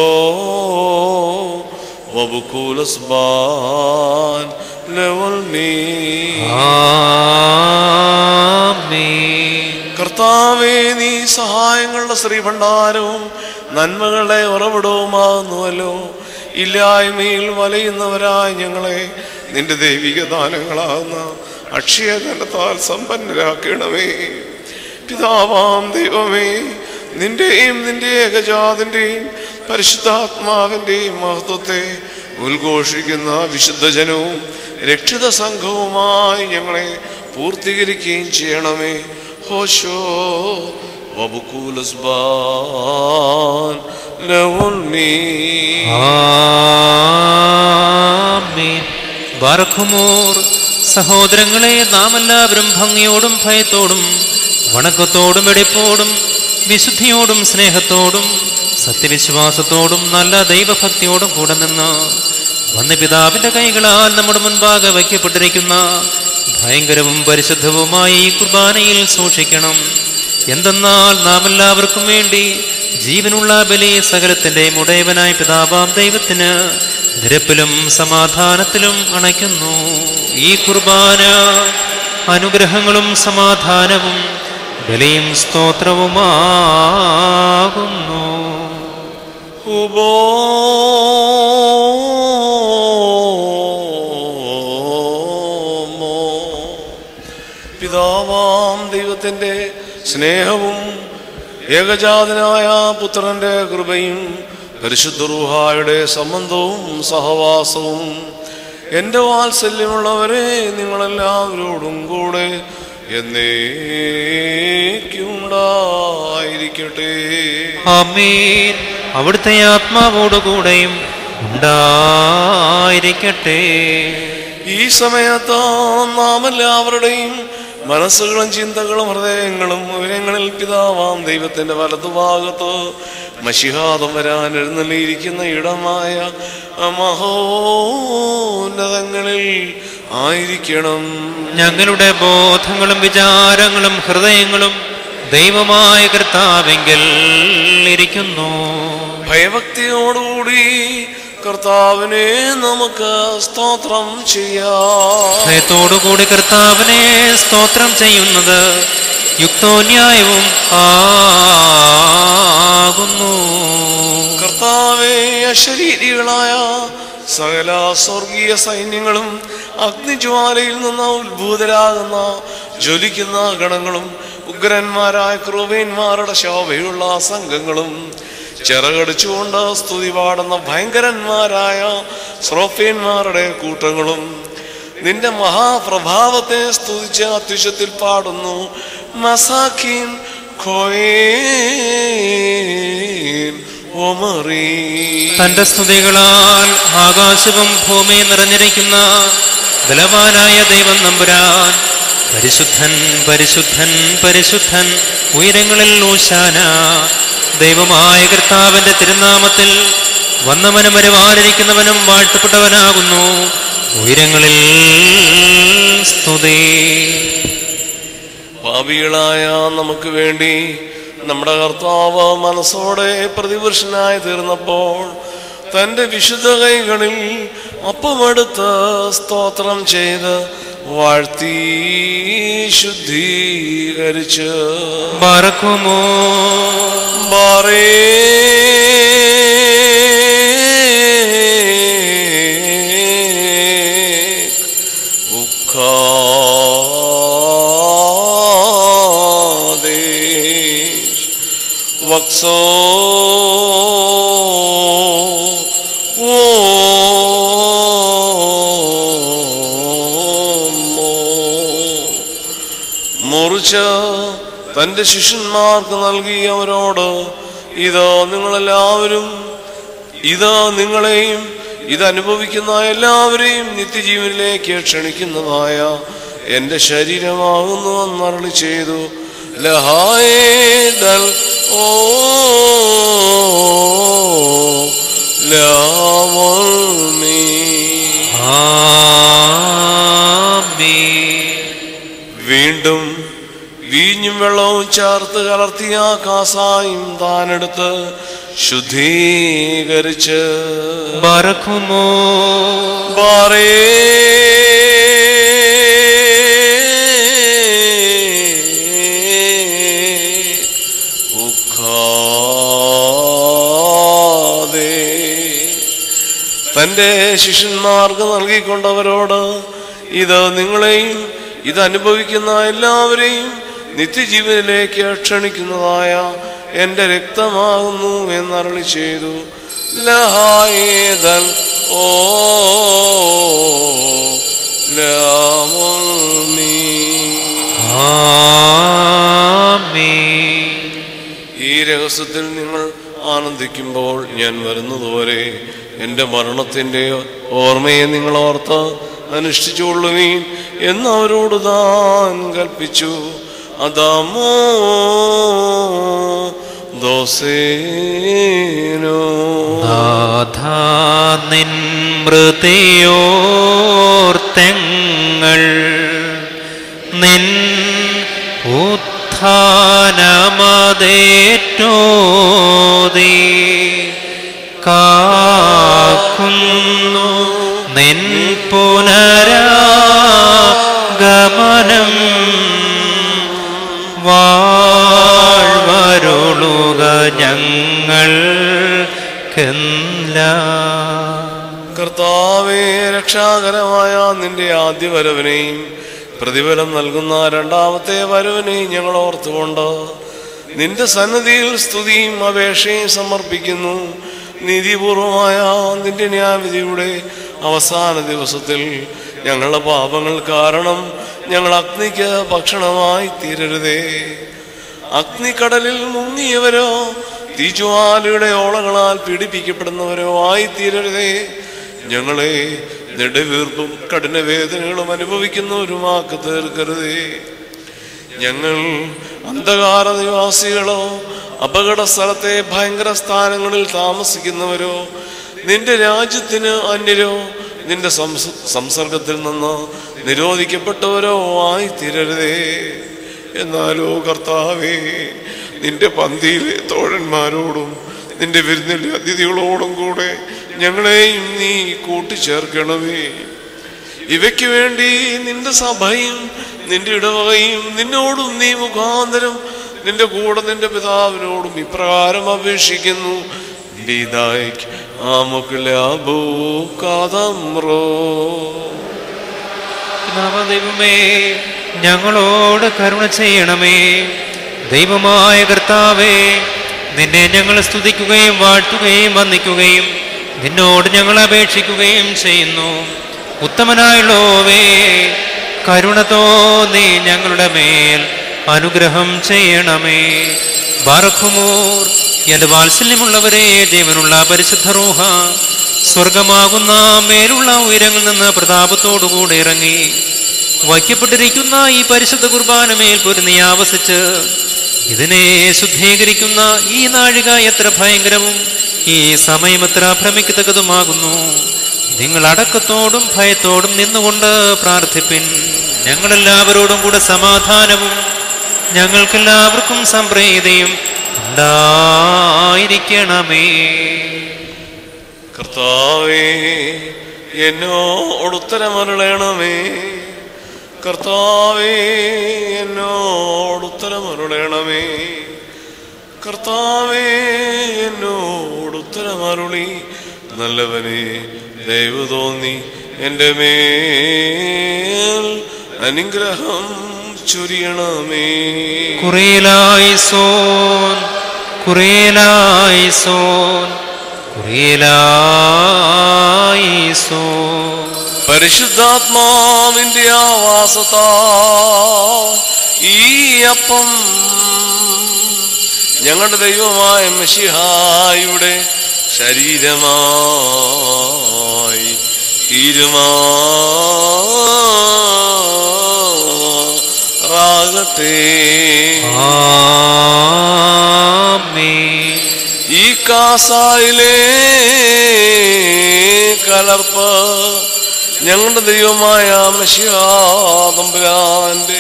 വബുക്കൂലസ്ബാൻ ലെവൽ മീ ആമേൻ കർത്താവേ നീ സഹായങ്ങളുടെ ശ്രീഭണ്ഡാരവും നന്മകളുടെ ഉറവിടവുമാകുന്നുവല്ലോ ഇല്ലായ്മയിൽ വലയുന്നവരായ ഞങ്ങളെ നിന്റെ ദൈവിക ദാനങ്ങളാകുന്ന അക്ഷയധനത്താൽ സമ്പന്നരാക്കണമേ പിതാവാം ദൈവമേ നിന്റെയും നിന്റെ ഏകജാതിൻ്റെയും പരിശുദ്ധാത്മാവിൻ്റെയും മഹത്വത്തെ ഉദ്ഘോഷിക്കുന്ന വിശുദ്ധജനവും രക്ഷിത സംഘവുമായി ഞങ്ങളെ പൂർത്തീകരിക്കുകയും ചെയ്യണമേ ഹോശോ വബുക്കൂലസ്ബാൻ ലവുൽമീ ആമേൻ ബാറഖുമോർ സഹോദരങ്ങളെ നാം എല്ലാവരും ഭംഗിയോടും ഭയത്തോടും വണക്കത്തോടും വെടിപ്പോടും വിശുദ്ധിയോടും സ്നേഹത്തോടും സത്യവിശ്വാസത്തോടും നല്ല ദൈവഭക്തിയോടും കൂടെ നിന്ന് വന്ന പിതാവിന്റെ കൈകളാൽ നമ്മുടെ മുൻപാകെ വയ്ക്കപ്പെട്ടിരിക്കുന്ന ഭയങ്കരവും പരിശുദ്ധവുമായ ഈ കുർബാനയിൽ സൂക്ഷിക്കണം എന്തെന്നാൽ നാം എല്ലാവർക്കും വേണ്ടി ജീവനുള്ള ബലി സകലത്തിന്റെ മുടയവനായ പിതാവാം ദൈവത്തിന് നിരപ്പിലും സമാധാനത്തിലും അണയ്ക്കുന്നു ഈ കുർബാന അനുഗ്രഹങ്ങളും സമാധാനവും ബലിയും സ്തോത്രവുമാകുന്നു ഉബോമോ പിതാവാം ദൈവത്തിൻ്റെ സ്നേഹവും ഏകജാതനായ പുത്രന്റെ കൃപയും പരിശുദ്ധ റൂഹായുടെ സംബന്ധവും സഹവാസവും എൻ്റെ വാത്സല്യമുള്ളവരെ നിങ്ങളെല്ലാവരോടും കൂടെ എന്നേക്കുണ്ടായിരിക്കട്ടെ അമീൻ അവിടുത്തെ ആത്മാവോടുകൂടെയും ഉണ്ടായിരിക്കട്ടെ ഈ സമയത്ത് നാം എല്ലാവരുടെയും മനസ്സുകളും ചിന്തകളും ഹൃദയങ്ങളും വിവരങ്ങളിൽ പിതാവാം ദൈവത്തിന്റെ വലതുഭാഗത്ത് മഷിഹാദം വരാൻ എഴുന്നള്ളിയിരിക്കുന്ന ഇടമായ മഹോന്നതങ്ങളിൽ ആയിരിക്കണം ഞങ്ങളുടെ ബോധങ്ങളും വിചാരങ്ങളും ഹൃദയങ്ങളും ദൈവമായ കർത്താവെങ്കിൽ ഇരിക്കുന്നു ഭയഭക്തിയോടുകൂടി കർത്താവിനെ നമുക്ക് സ്തോത്രം ചെയ്യാം ഭയത്തോടുകൂടി കർത്താവിനെ സ്തോത്രം ചെയ്യുന്നത് യുക്തോന്യായവും ആകുന്നു കർത്താവെ അശരീരികളായ സകല സ്വർഗീയ സൈന്യങ്ങളും അഗ്നിജ്വാലയിൽ നിന്ന് ഉത്ഭൂതരാകുന്ന ജ്വലിക്കുന്ന ഗണങ്ങളും ഉഗ്രന്മാരായ ക്രൂവേന്മാരുടെ ശോഭയുള്ള സംഘങ്ങളും ചിറകടിച്ചുകൊണ്ട് സ്തുതി പാടുന്ന ഭയങ്കരന്മാരായ സ്രോഫേന്മാരുടെ കൂട്ടങ്ങളും നിന്റെ മഹാപ്രഭാവത്തെ സ്തുതിച്ച് അത്യുഷത്തിൽ പാടുന്നു മസാഖീൻ ഖോയേൻ ഒമറീ തന്റെ സ്തുതികളാൽ ആകാശവും ഭൂമിയും നിറഞ്ഞിരിക്കുന്ന ബലവാനായ ദൈവം നമ്പുരാൻ പരിശുദ്ധൻ പരിശുദ്ധൻ പരിശുദ്ധൻ ഉയരങ്ങളിൽ ഊശാന ദൈവമായ കർത്താവിന്റെ തിരുനാമത്തിൽ വന്നവനും വരുവാനിരിക്കുന്നവനും വാഴ്ത്തപ്പെട്ടവനാകുന്നു ഉയരങ്ങളിൽ സ്തുതി പാപികളായ നമുക്ക് വേണ്ടി നമ്മുടെ കർത്താവ് മനസ്സോടെ പ്രതിപുരുഷനായി തീർന്നപ്പോൾ തൻ്റെ വിശുദ്ധ കൈകളിൽ അപ്പമെടുത്ത് സ്തോത്രം ചെയ്ത് വാഴ്ത്തി ശുദ്ധീകരിച്ച് പറക്കുമോ ബാറേ ഉഖാദേശ് വക്സോ മുറിച്ച് തന്റെ ശിഷ്യന്മാർക്ക് നൽകി അവരോട് ഇത് നിങ്ങളെല്ലാവരും ഇത് നിങ്ങളെയും ഇത് അനുഭവിക്കുന്ന എല്ലാവരെയും നിത്യജീവനിലേക്ക് ക്ഷണിക്കുന്നതായ എൻ്റെ ശരീരമാകുന്നു എന്നരളി ചെയ്തു ലഹായേദൽ ഓ ലാവൽമീ ആമീൻ വീണ്ടും വീഞ്ഞും വെള്ളവും ചേർത്ത് കലർത്തിയ കാസായും താനെടുത്ത് ശുദ്ധീകരിച്ച് പറക്കുമോ ബാറേ ഉഖാദേ. തന്റെ ശിഷ്യന്മാർക്ക് നൽകിക്കൊണ്ടവരോട് ഇത് നിങ്ങളെയും ഇത് അനുഭവിക്കുന്ന എല്ലാവരെയും നിത്യജീവനിലേക്ക് ക്ഷണിക്കുന്നതായ എൻ്റെ രക്തമാകുന്നു എന്നരളി ചെയ്തു ലഹായേതൻ ഓ ലാമുൽമീ. ആമീൻ ഈ രഹസ്യത്തിൽ നിങ്ങൾ ആനന്ദിക്കുമ്പോൾ ഞാൻ വരുന്നതുവരെ എൻ്റെ മരണത്തിൻ്റെ ഓർമ്മയെ നിങ്ങൾ ഓർത്ത് അനുഷ്ഠിച്ചുകൊള്ളുവീൻ എന്ന് അവരോട് താൻ കൽപ്പിച്ചു അതാമോ ദോസേനോ നാഥാ നിൻ മൃതിയോർത്തെങ്ങൾ നിൻ ഉത്ഥാനമതേറ്റോതി കാക്കുന്നു നിൻ പുനരാഗമനം വാഴ്വരുളുക ഞങ്ങൾ കർത്താവേ രക്ഷാകരമായ നിന്റെ ആദ്യ വരവിനെയും പ്രതിഫലം നൽകുന്ന രണ്ടാമത്തെ വരവിനെയും ഞങ്ങൾ ഓർത്തുകൊണ്ട് നിന്റെ സന്നദ്ധിയിൽ സ്തുതിയും അപേക്ഷയും സമർപ്പിക്കുന്നു നീതിപൂർവമായ നിന്റെ ന്യായവിധിയുടെ അവസാന ദിവസത്തിൽ ഞങ്ങളുടെ പാപങ്ങൾ കാരണം ഞങ്ങൾ അഗ്നിക്ക് ഭക്ഷണമായി തീരരുതേ അഗ്നിക്കടലിൽ മുങ്ങിയവരോ തീജ്വാലയുടെ ഓളങ്ങളാൽ പീഡിപ്പിക്കപ്പെടുന്നവരോ ആയി തീരരുതേ ഞങ്ങളെ നെടുവീർപ്പും കഠിനവേദനകളും അനുഭവിക്കുന്നവരുമാക്കി തീർക്കരുതേ ഞങ്ങൾ അന്ധകാര നിവാസികളോ അപകട സ്ഥലത്തെ ഭയങ്കര സ്ഥാനങ്ങളിൽ താമസിക്കുന്നവരോ നിന്റെ രാജ്യത്തിന് അന്യരോ നിന്റെ സംസ- സംസർഗത്തിൽ നിന്ന് നിരോധിക്കപ്പെട്ടവരോ ആയി തീരരുതേ എന്നാലോ കർത്താവേ നിന്റെ പന്തിയിലെ തോഴന്മാരോടും നിന്റെ വിരുന്നിലെ അതിഥികളോടും കൂടെ ഞങ്ങളെയും നീ കൂട്ടിച്ചേർക്കണമേ ഇവയ്ക്ക് വേണ്ടി നിന്റെ സഭയും നിന്റെ ഇടവകയും നിന്നോടും നീ മുഖാന്തരം നിന്റെ കൂടെ നിന്റെ പിതാവിനോടും ഇപ്രകാരം അപേക്ഷിക്കുന്നു Didaik amukleabu kadamro. പിതാവ് ദൈവമേ ഞങ്ങളോട് കരുണ ചെയ്യണമേ ദൈവമായ കർത്താവേ നിന്നെ ഞങ്ങൾ സ്തുതിക്കുകയും വാഴ്ത്തുകയും വന്ദിക്കുകയും നിന്നോട് ഞങ്ങൾ അപേക്ഷിക്കുകയും ചെയ്യുന്നു ഉത്തമനായുള്ളോവേ കരുണ തോന്നി ഞങ്ങളുടെ മേൽ അനുഗ്രഹം ചെയ്യണമേ ബാറഖുമൂർ എന്റെ വാത്സല്യമുള്ളവരെ ജീവനുള്ള പരിശുദ്ധ റൂഹ സ്വർഗമാകുന്ന മേലുള്ള ഉയരങ്ങളിൽ നിന്ന് പ്രതാപത്തോടുകൂടി ഇറങ്ങി വയ്ക്കപ്പെട്ടിരിക്കുന്ന ഈ പരിശുദ്ധ കുർബാന മേൽ പൊരുന്നി ആവസിച്ച് ഇതിനെ ശുദ്ധീകരിക്കുന്ന ഈ നാഴിക എത്ര ഭയങ്കരവും ഈ സമയം എത്ര ഭ്രമിക്കത്തക്കതുമാകുന്നു നിങ്ങൾ അടക്കത്തോടും ഭയത്തോടും നിന്നുകൊണ്ട് പ്രാർത്ഥിപ്പിൻ ഞങ്ങളെല്ലാവരോടും കൂടെ സമാധാനവും ഞങ്ങൾക്കെല്ലാവർക്കും സംപ്രീതിയും ഉണ്ടായിരിക്കണമേ കർത്താവേ എന്നോട് ഉത്തരമരുളണമേ കർത്താവേ എന്നോട് ഉത്തരമരുളണമേ കർത്താവേ എന്നോട് ഉത്തരമരുളി നല്ലവനെ ദയവ് തോന്നി എൻ്റെ മേൽ അനുഗ്രഹം ചൊരിയണമേ കുറേലായി സോൻ കുറേലായി സോൻ കുറേലായി സോൻ പരിശുദ്ധാത്മാവിന്റെ ആവാസത്താ ഈ അപ്പം ഞങ്ങളുടെ ദൈവമായ മഷിഹായുടെ ശരീരമായി തീരുമാറാകട്ടെ ആമേൻ ഈ കാസായിലെ കലർപ്പ് ഞങ്ങളുടെ ദൈവമായ മഷിയാതമ്പുരാന്റെ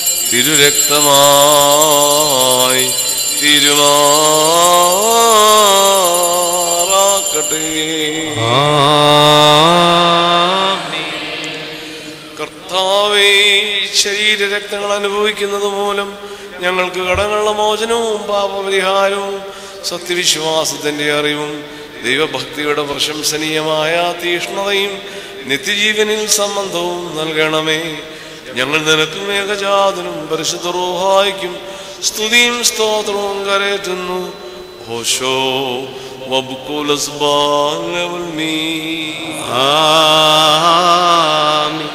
തിരുരക്തമായി തിരുമാറാക്കട്ടെ ആമേൻ കർത്താവേ ശരീരരക്തങ്ങൾ അനുഭവിക്കുന്നത് മൂലം ഞങ്ങൾക്ക് കടങ്ങളുടെ മോചനവും പാപപരിഹാരവും സത്യവിശ്വാസത്തിന്റെ അറിവും ദൈവഭക്തിയുടെ പ്രശംസനീയമായ തീഷ്ണതയും നിത്യജീവനിൽ സംബന്ധവും നൽകണമേ ഞങ്ങൾ നിനക്കും ഏകജാതനും പരിശുദ്ധ റൂഹായിക്കും സ്തുതിയും സ്തോത്രവും കരയറ്റുന്നു ഹോഷോ വബുക്കുലസ് ബാലവൽ മീ ആമീൻ.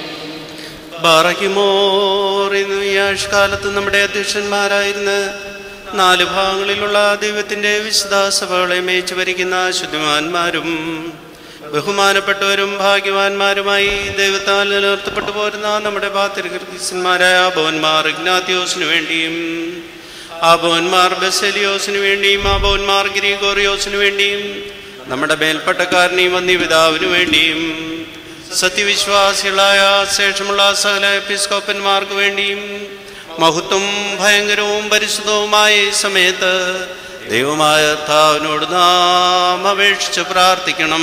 ബാറഹിമോർ ഇന്ന് ഈ ആഴ്ചക്കാലത്ത് നമ്മുടെ അധ്യക്ഷന്മാരായിരുന്ന നാല് ഭാഗങ്ങളിലുള്ള ദൈവത്തിന്റെ വിശുദ്ധ സഭകളെ മേച്ചു ഭരിക്കുന്ന ശുദ്ധിമാന്മാരും ബഹുമാനപ്പെട്ടവരും ഭാഗ്യവാന്മാരുമായി ദൈവത്താൽ നിലനിർത്തപ്പെട്ടു പോരുന്ന നമ്മുടെ ഭാതൃകൃത്യന്മാരായ ഭവന്മാർ ഇഗ്നാത്യോസിനു വേണ്ടിയും ആ ഭവന്മാർ ബെസലിയോസിനു വേണ്ടിയും ആ ഭവന്മാർ ഗ്രീഗോറിയോസിനു വേണ്ടിയും നമ്മുടെ മേൽപ്പട്ടക്കാരനെയും വന്യപിതാവിനു വേണ്ടിയും സത്യവിശ്വാസികളായ ശേഷമുള്ള സകല എപ്പിസ്കോപ്പന്മാർക്ക് വേണ്ടിയും മഹത്വം ഭയങ്കരവും പരിശുദ്ധവുമായ ഈ സമയത്ത് ദൈവമായ കർത്താവിനോട് നാം അപേക്ഷിച്ച് പ്രാർത്ഥിക്കണം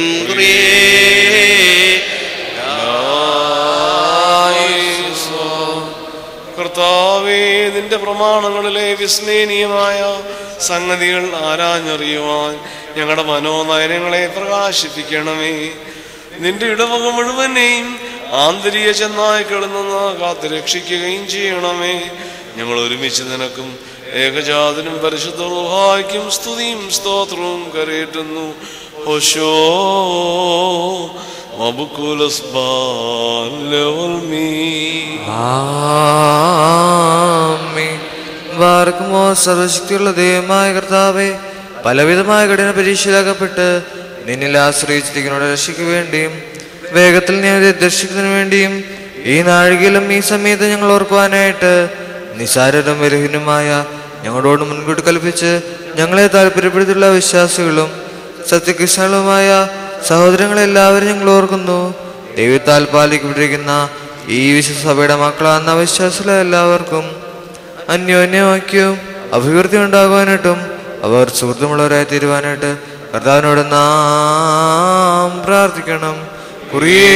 കർത്താവേ നിന്റെ പ്രമാണങ്ങളിലെ വിസ്മയനീയമായ സംഗതികൾ ആരാഞ്ഞറിയുവാൻ ഞങ്ങളുടെ മനോനയനങ്ങളെ പ്രകാശിപ്പിക്കണമേ നിന്റെ ഇടവക മുഴുവനെയും ആന്തരിക ചെന്നായ്ക്കളിൽ നിന്ന് കാത്തു രക്ഷിക്കുകയും ചെയ്യണമേ ഞങ്ങൾ ഒരുമിച്ച് നിനക്കും ഏകജാതനും പരിശുദ്ധ റുഹായ്ക്കും സ്തുതിയും സ്തോത്രവും കരയേറ്റുന്നു ഓശോ മബുക്കുലസ് ബാലവൽ മീ ആമേൻ. വാർക്കുമോ സർവശക്തിയുള്ള ദൈവമായ കർത്താവെ പലവിധമായ കഠിന പരീക്ഷയിലാകപ്പെട്ട് നിന്നിൽ ആശ്രയിച്ചിരിക്കുന്നവരുടെ രക്ഷയ്ക്ക് വേണ്ടിയും വേഗത്തിൽ നീ അവരെ ദർശിക്കുന്നതിന് വേണ്ടിയും ഈ നാഴികയിലും ഈ സമയത്ത് ഞങ്ങൾ ഓർക്കുവാനായിട്ട് നിസാരരും ബലഹീനുമായ ഞങ്ങളോട് മുൻകൂട്ടി കൽപ്പിച്ച് ഞങ്ങളെ താല്പര്യപ്പെടുത്തിയുള്ള വിശ്വാസികളും സത്യകൃഷ്ണങ്ങളുമായ സഹോദരങ്ങളെല്ലാവരും ഞങ്ങൾ ഓർക്കുന്നു ദൈവത്താൽ പാലിക്കപ്പെട്ടിരിക്കുന്ന ഈ വിശ്വസഭയുടെ മക്കളാകുന്ന വിശ്വാസികളെ എല്ലാവർക്കും അന്യോന്യവാക്യവും അഭിവൃദ്ധി ഉണ്ടാകുവാനായിട്ടും അവർ സുഹൃത്തുമുള്ളവരായി തീരുവാനായിട്ട് കർത്താവിനോട് നാം പ്രാർത്ഥിക്കണം കുറിയേ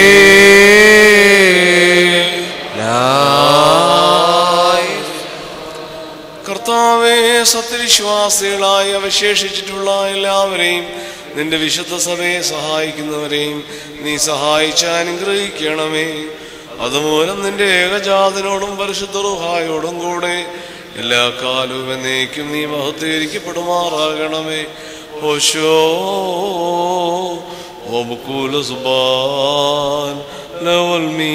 ലായ് കർത്താവ് കർത്താവെ സത്യവിശ്വാസികളായി അവശേഷിച്ചിട്ടുള്ള എല്ലാവരെയും നിന്റെ വിശുദ്ധ സഭയെ സഹായിക്കുന്നവരെയും നീ സഹായിച്ച് അനുഗ്രഹിക്കണമേ അതുമൂലം നിന്റെ ഏകജാതനോടും പരിശുദ്ധ റുഹായോടും കൂടെ എല്ലാ കാലവും എന്നേക്കും നീ മഹത്വീകരിക്കപ്പെടുമാറാകണമേ ഓശോ ഓബുക്കൂല സുബാൻ ലവൽ മീ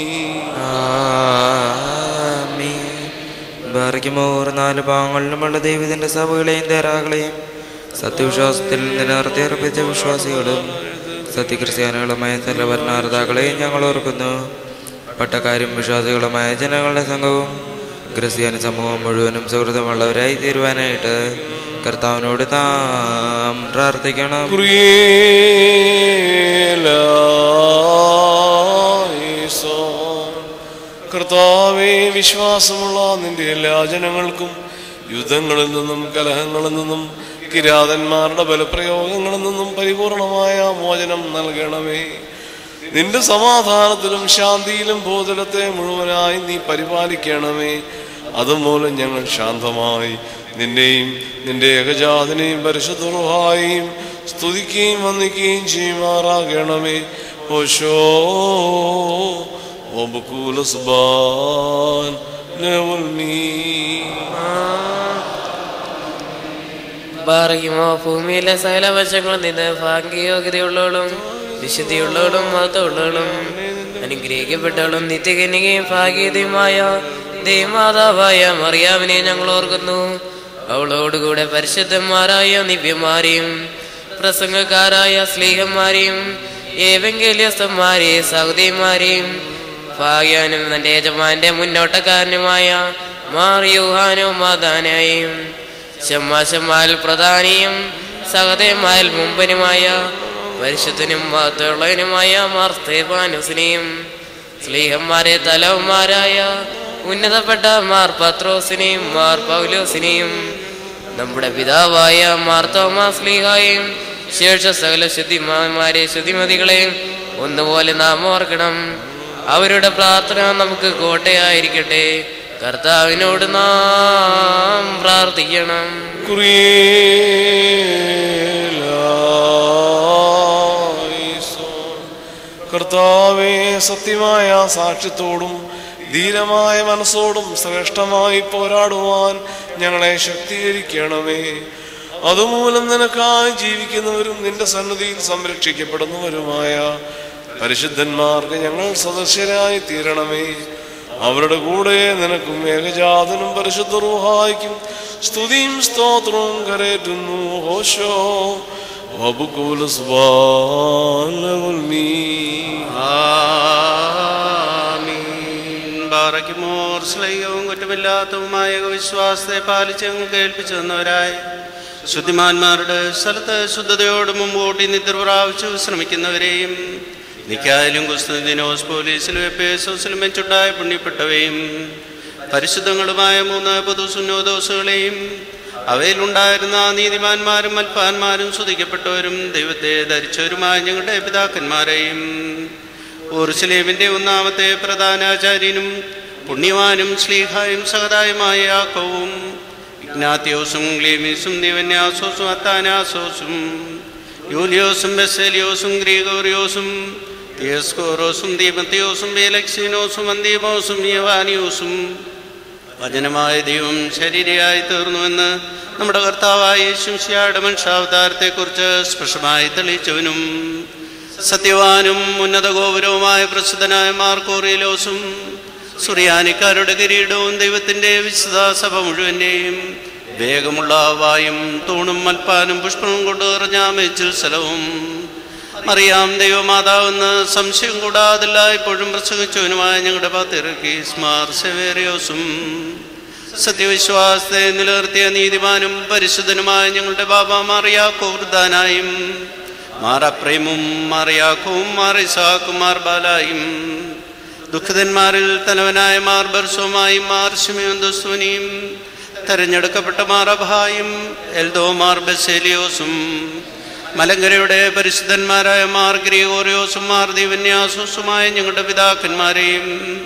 ബാറിക്കുമോർ നാല് ഭാഗങ്ങളിലുമുള്ള ദൈവത്തിന്റെ സഭകളെയും തേരാകളെയും സത്യവിശ്വാസത്തിൽ നിലനിർത്തിയർപ്പിച്ച വിശ്വാസികളും സത്യക്രിസ്ത്യാനികളുമായ ചില ഭരണാർത്താക്കളെയും ഞങ്ങൾ ഓർക്കുന്നു പട്ടക്കാരും വിശ്വാസികളുമായ ജനങ്ങളുടെ സംഘവും ക്രിസ്ത്യാനി സമൂഹം മുഴുവനും സുഹൃത്തുമുള്ളവരായി തീരുവാനായിട്ട് കർത്താവിനോട് നാം പ്രാർത്ഥിക്കണം കുറിയേലായിസോൻ. കർത്താവേ വിശ്വാസമുള്ള നിന്റെ എല്ലാ ജനങ്ങൾക്കും യുദ്ധങ്ങളിൽ നിന്നും കലഹങ്ങളിൽ നിന്നും കിരാതന്മാരുടെ ബലപ്രയോഗങ്ങളിൽ നിന്നും പരിപൂർണമായ മോചനം നൽകണമേ നിന്റെ സമാധാനത്തിലും ശാന്തിയിലും ഭൂതലത്തെ മുഴുവനായി നീ പരിപാലിക്കണമേ അതുമൂലം ഞങ്ങൾ ശാന്തമായി നിന്നെയും നിന്റെ ഏകജാതനെയും പരിശുദ്ധറുഹായും സ്തുതിക്കുകയും വന്ദിക്കുകയും ചെയ്യുമാറാകണമേ ഓശോ ഒബുക്കൂല സുബാൻ ലവുൽമീ ബാറയ്ക്കുമോ ഭൂമിയിലെ സകല വശങ്ങളിൽ നിന്ന് ഭാഗ്യയോഗ്യതയുള്ളവളും വിശുദ്ധിയുള്ളവളും മഹത്വമുള്ളവളും അനുഗ്രഹിക്കപ്പെട്ടവളും നിത്യകന്യകയും ഭാഗ്യതയുമായ ദൈവമാതാവായ മറിയാവിനെ ഞങ്ങൾ ഓർക്കുന്നു അവളോടുകൂടെ പരിശുദ്ധന്മാരായ നിവ്യന്മാരെയും പ്രസംഗക്കാരായ സ്ലീഹന്മാരെയും ഏവെങ്കേലിയസ്ഥന്മാരെ സഹോദരിമാരെയും ഭാഗ്യാനും തന്റെ യജമാന്റെ മുന്നോട്ടക്കാരനുമായ മാറിയൂഹാനോ മാതാനായും ശമ്മാശമ്മാൽ പ്രധാനിയും സഹദേമാൽ മുമ്പനുമായ പരിശുദ്ധനും മഹത്തുള്ളവനുമായ മാർ സ്തേഫാനുസിനെയും സ്ലീഹന്മാരെ തലവന്മാരായ ഉന്നതപ്പെട്ട മാർ പത്രോസിനെയും മാർ പൗലോസിനെയും നമ്മുടെ പിതാവായ മാർ തോമാസ് ലീഹായും ശേഷ സകല ശുദ്ധിമാന്മാരെ ശുദ്ധിമതികളെയും ഒന്നുപോലെ നാം ഓർക്കണം അവരുടെ പ്രാർത്ഥന നമുക്ക് കോട്ടയായിരിക്കട്ടെ കർത്താവിനോട് നാം പ്രാർത്ഥിക്കണം കുറിയേലായിസോൻ. കർത്താവേ സത്യമായ സാക്ഷ്യത്തോടും ധീരമായ മനസ്സോടും ശ്രേഷ്ഠമായി പോരാടുവാൻ ഞങ്ങളെ ശക്തീകരിക്കണമേ അതുമൂലം നിനക്കായി ജീവിക്കുന്നവരും നിന്റെ സന്നദ്ധിയിൽ സംരക്ഷിക്കപ്പെടുന്നവരുമായ പരിശുദ്ധന്മാർക്ക് ഞങ്ങൾ സദസ്യരായി തീരണമേ അവരുടെ കൂടെ നിനക്കും ഏകജാതനും പരിശുദ്ധ റൂഹായിക്കും സ്തുതിയും സ്തോത്രവും കരേറ്റുന്നു ഹോശോ വബുകൂല സുബാലവുൽമീ ബാറയ്ക്കുമോർ സ്ലൈകവും കുറ്റമില്ലാത്തതുമായ വിശ്വാസത്തെ പാലിച്ച് ഞങ്ങൾ കേൾപ്പിച്ചു തന്നവരായി ശുദ്ധിമാന്മാരുടെ സ്ഥലത്ത് ശുദ്ധതയോട് മുമ്പോട്ട് നിദ്ര പ്രാപിച്ചു ശ്രമിക്കുന്നവരെയും നിക്കായാലും കുസ്തുദിനോസ് പോലീസിലും എപ്പേസോസിലും വെച്ചുണ്ടായ പുണ്യപ്പെട്ടവയും പരിശുദ്ധങ്ങളുമായ മൂന്ന് പൊതുസുന്നോദോസുകളെയും അവയിലുണ്ടായിരുന്ന നീതിമാന്മാരും മൽപ്പാന്മാരും സ്തുതിക്കപ്പെട്ടവരും ദൈവത്തെ ധരിച്ചവരുമായ ഞങ്ങളുടെ പിതാക്കന്മാരെയും ഓർസലേമിന്റെ ഒന്നാമത്തെ പ്രധാനാചാര്യനും പുണ്യവാനും ശ്ലീഹായും സഹതായുമായ യാക്കോവും ഇഗ്നാത്യോസും ഗ്ലീമീസും ദിവന്യാസോസും അത്താനാസോസും യൂലിയോസും ബെസേലിയോസും ഗ്രീഗോറിയോസും തിയസ്കോറോസും ദീപത്തിയോസും ബേലക്സീനോസും അന്തീമോസും യവാനിയോസും വചനമായ ദൈവം ശരീരയായി തീർന്നുവെന്ന് നമ്മുടെ കർത്താവായ യേശുശിയായുടെ മനുഷ്യാവതാരത്തെക്കുറിച്ച് സ്പഷ്ടമായി തെളിയിച്ചവനും സത്യവാനും ഉന്നത ഗോപുരവുമായ പ്രസിദ്ധനായ മാർക്കോറിയലോസും സുറിയാനിക്കാരുടെ കിരീടവും ദൈവത്തിന്റെ വിശുദ്ധ സഭ മുഴുവന്റെയും വേഗമുള്ള വായും തൂണും മൽപ്പാനും പുഷ്പവും കൊണ്ട് നിറഞ്ഞ മേച്ചിൽ സ്ഥലവും അറിയാം ദൈവമാതാവെന്ന് സംശയം കൂടാതില്ല ഇപ്പോഴും പ്രസംഗിച്ചവനുമായ ഞങ്ങളുടെ പത്തിറക്കി സ്മാർ സെവേറിയോസും സത്യവിശ്വാസത്തെ നിലനിർത്തിയ നീതിമാനും പരിശുദ്ധനുമായ ഞങ്ങളുടെ ബാബ മാറിയാക്കോർദാനായും മാറപ്രേമും മാറിയാക്കും മാറിസാക്കും മാർബാലായും ദുഃഖിതന്മാരിൽ തലവനായ മാർ ബർസോമായും മാർ ശിമയോന്തസ്തുനിയും തെരഞ്ഞെടുക്കപ്പെട്ട മാറഭായും എൽദോ മാർ ബസേലിയോസും മലങ്കരയുടെ പരിശുദ്ധന്മാരായ മാർ ഗ്രിഗോറിയോസും മാർ ദിവന്യാസോസുമായ ഞങ്ങളുടെ പിതാക്കന്മാരെയും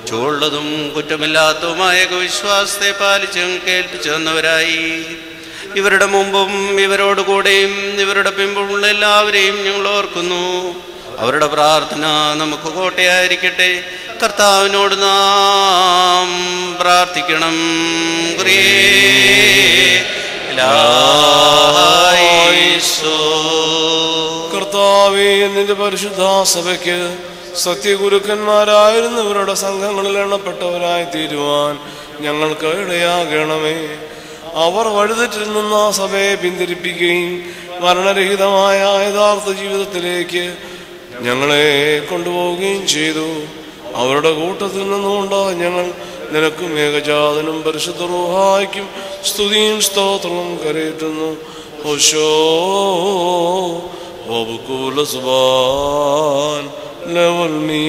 ചുവള്ളതും കുറ്റമില്ലാത്തതുമായ വിശ്വാസത്തെ പാലിച്ച് കേൾപ്പിച്ചു തന്നവരായി ഇവരുടെ മുമ്പും ഇവരോട് കൂടെയും ഇവരുടെ പിമ്പുമുള്ള എല്ലാവരെയും ഞങ്ങൾ ഓർക്കുന്നു അവരുടെ പ്രാർത്ഥന നമുക്ക് കോട്ടയായിരിക്കട്ടെ കർത്താവിനോട് നാം പ്രാർത്ഥിക്കണം കർത്താവേ നിന്റെ പരിശുദ്ധ സഭയ്ക്ക് സത്യഗുരുക്കന്മാരായിരുന്നവരുടെ സംഘങ്ങളിൽ എണ്ണപ്പെട്ടവരായി തീരുവാൻ ഞങ്ങൾക്ക് ഇടയാകണമേ അവർ വഴുതെറ്റിൽ നിന്ന് ആ സഭയെ പിന്തിരിപ്പിക്കുകയും മരണരഹിതമായ യഥാർത്ഥ ജീവിതത്തിലേക്ക് ഞങ്ങളെ കൊണ്ടുപോവുകയും ചെയ്തു അവരുടെ കൂട്ടത്തിൽ നിന്നുകൊണ്ട് ഞങ്ങൾ നിനക്കും ഏകജാതനും പരിശുദ്ധ റൂഹായ്ക്കും സ്തുതിയും സ്തോത്രവും കരയറ്റുന്നു ഹോശോ വബുക്കൂല സുബാൻ ലെവൽ നീ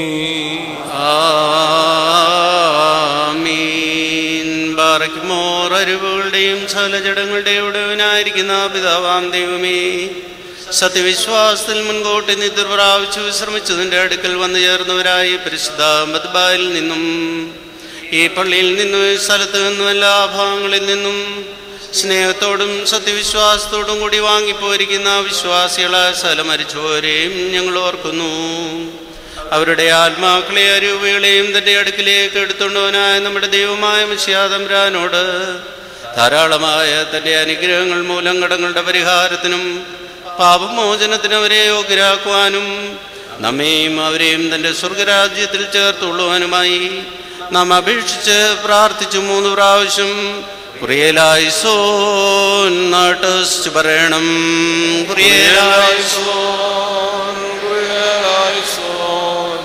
ആമീൻ ബാറയ്ക്കുമോർ അരുവുകളുടെയും സകലജടങ്ങളുടെയും ഉടവനായിരിക്കുന്ന പിതാവാം ദൈവമേ സത്യവിശ്വാസത്തിൽ മുൻകൂട്ടി നിദ്ര പ്രാപിച്ചു വിശ്രമിച്ചതിൻ്റെ അടുക്കൽ വന്നു ചേർന്നവരായി പരിശുദ്ധ മദ്ബായിൽ നിന്നും ഈ പള്ളിയിൽ നിന്നും ഈ സ്ഥലത്ത് നിന്നും എല്ലാ ഭാഗങ്ങളിൽ നിന്നും സ്നേഹത്തോടും സത്യവിശ്വാസത്തോടും കൂടി വാങ്ങിപ്പോയിരിക്കുന്ന വിശ്വാസികളായ സകല മരിച്ചവരെയും ഞങ്ങൾ ഓർക്കുന്നു അവരുടെ ആത്മാക്കളെ അരൂപികളെയും തന്റെ അടുക്കിലേക്ക് എടുത്തുകൊണ്ടവനായ നമ്മുടെ ദൈവമായ മിശ്യാതംരാനോട് ധാരാളമായ തന്റെ അനുഗ്രഹങ്ങൾ മൂലം കടങ്ങളുടെ പരിഹാരത്തിനും പാപമോചനത്തിനും അവരെ യോഗ്യരാക്കുവാനും നമ്മെയും അവരെയും തന്റെ സ്വർഗരാജ്യത്തിൽ ചേർത്തുള്ളുവാനുമായി നാം അപേക്ഷിച്ച് പ്രാർത്ഥിച്ചു മൂന്ന് പ്രാവശ്യം കുറിയലായി സോൻ നാട്ടസ് പറയണം കുറിയലായി സോൻ കുറിയലായി സോൻ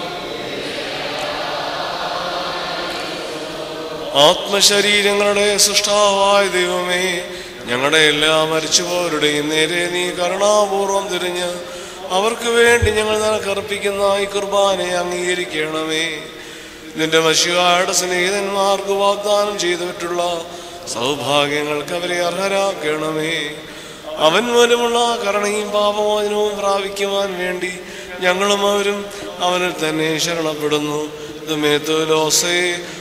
ആത്മശരീരങ്ങളുടെ സൃഷ്ടാവായ ദൈവമേ ഞങ്ങളുടെ എല്ലാ മരിച്ചുപോരുടെയും നേരെ നീ കരുണാപൂർവം തിരിഞ്ഞ് അവർക്ക് വേണ്ടി ഞങ്ങൾ നിനക്കർപ്പിക്കുന്ന ഈ കുർബാനയെ അംഗീകരിക്കണമേ നിന്റെ മഷികായുടെ സ്നേഹിതന്മാർക്ക് വാഗ്ദാനം ചെയ്തിട്ടുള്ള സൗഭാഗ്യങ്ങൾക്ക് അവരെ അർഹരാക്കണമേ അവൻ മൂലമുള്ള കരുണയും പാപമോചനവും പ്രാപിക്കുവാൻ വേണ്ടി ഞങ്ങളും അവരും അവനിൽ തന്നെ ശരണപ്പെടുന്നു ദുമേത്തുലോസേ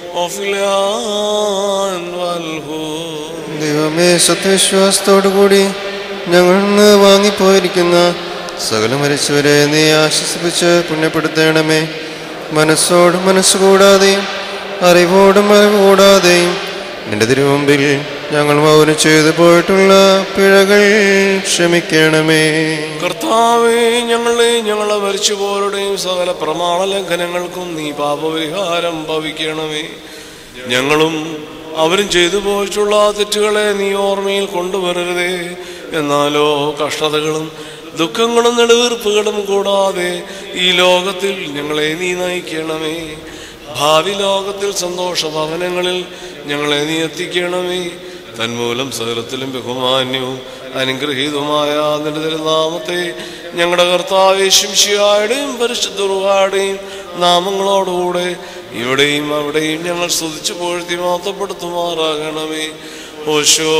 ഓഫിലാൻ വൽഹൂ ദൈവമേ സത്യവിശ്വാസത്തോടുകൂടി ഞങ്ങൾ നിന്ന് വാങ്ങിപ്പോയിരിക്കുന്ന സകല മരിച്ചവരെ നീ ആശ്വസിപ്പിച്ച് പുണ്യപ്പെടുത്തണമേ മനസ്സോടും മനസ്സുകൂടാതെയും അറിവോടും അറിവ് കൂടാതെയും നിന്റെ തിരുമുമ്പിൽ ഞങ്ങൾ മൗനം ചെയ്തു പോയിട്ടുള്ള പിഴകൾ ക്ഷമിക്കണമേ കർത്താവേ ഞങ്ങളെ ഞങ്ങളെ മരിച്ചുപോരുടെയും സകല പ്രമാണ ലംഘനങ്ങൾക്കും നീ പാപപരിഹാരം ഭവിക്കണമേ ഞങ്ങളും അവരും ചെയ്തു പോയിട്ടുള്ള തെറ്റുകളെ നീ ഓർമ്മയിൽ കൊണ്ടുവരരുതേ എന്നാലോ കഷ്ടതകളും ദുഃഖങ്ങളും നെടുവീർപ്പുകളും കൂടാതെ ഈ ലോകത്തിൽ ഞങ്ങളെ നീ നയിക്കണമേ ഭാവി ലോകത്തിൽ സന്തോഷ ഭവനങ്ങളിൽ ഞങ്ങളെ നീ എത്തിക്കണമേ തന്മൂലം സകലത്തിലും ബഹുമാന്യവും അനുഗ്രഹീതവുമായ നിന്റെ തിരുനാമത്തെ ഞങ്ങളുടെ കർത്താവേശംശിയായുടെയും പരിശുദ്ധറുകാരുടെയും നാമങ്ങളോടുകൂടെ ഇവിടെയും അവിടെയും ഞങ്ങൾ സ്തുതിച്ചു പോഴ്ത്തി മാത്രപ്പെടുത്തുമാറാകണമേ ഓശോ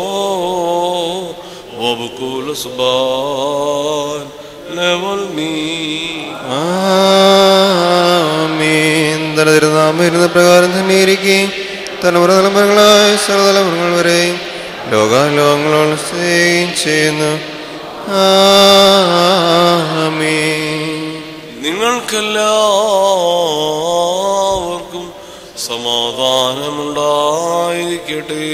വബുക്കൂല സുബാൻ ലെവൽ നീ ആമീൻ തല തിരുനാമം ഇരുന്ന പ്രകാരം തന്നെ ഇരിക്കുകയും തലമുറ തലമുറകളായ സർവതലമുറകൾ വരെയും ലോകാലോകങ്ങളോളം സ്നേഹിക്കുകയും ചെയ്യുന്നു ആമീൻ നിങ്ങൾക്കെല്ലാവർക്കും സമാധാനമുണ്ടായിരിക്കട്ടെ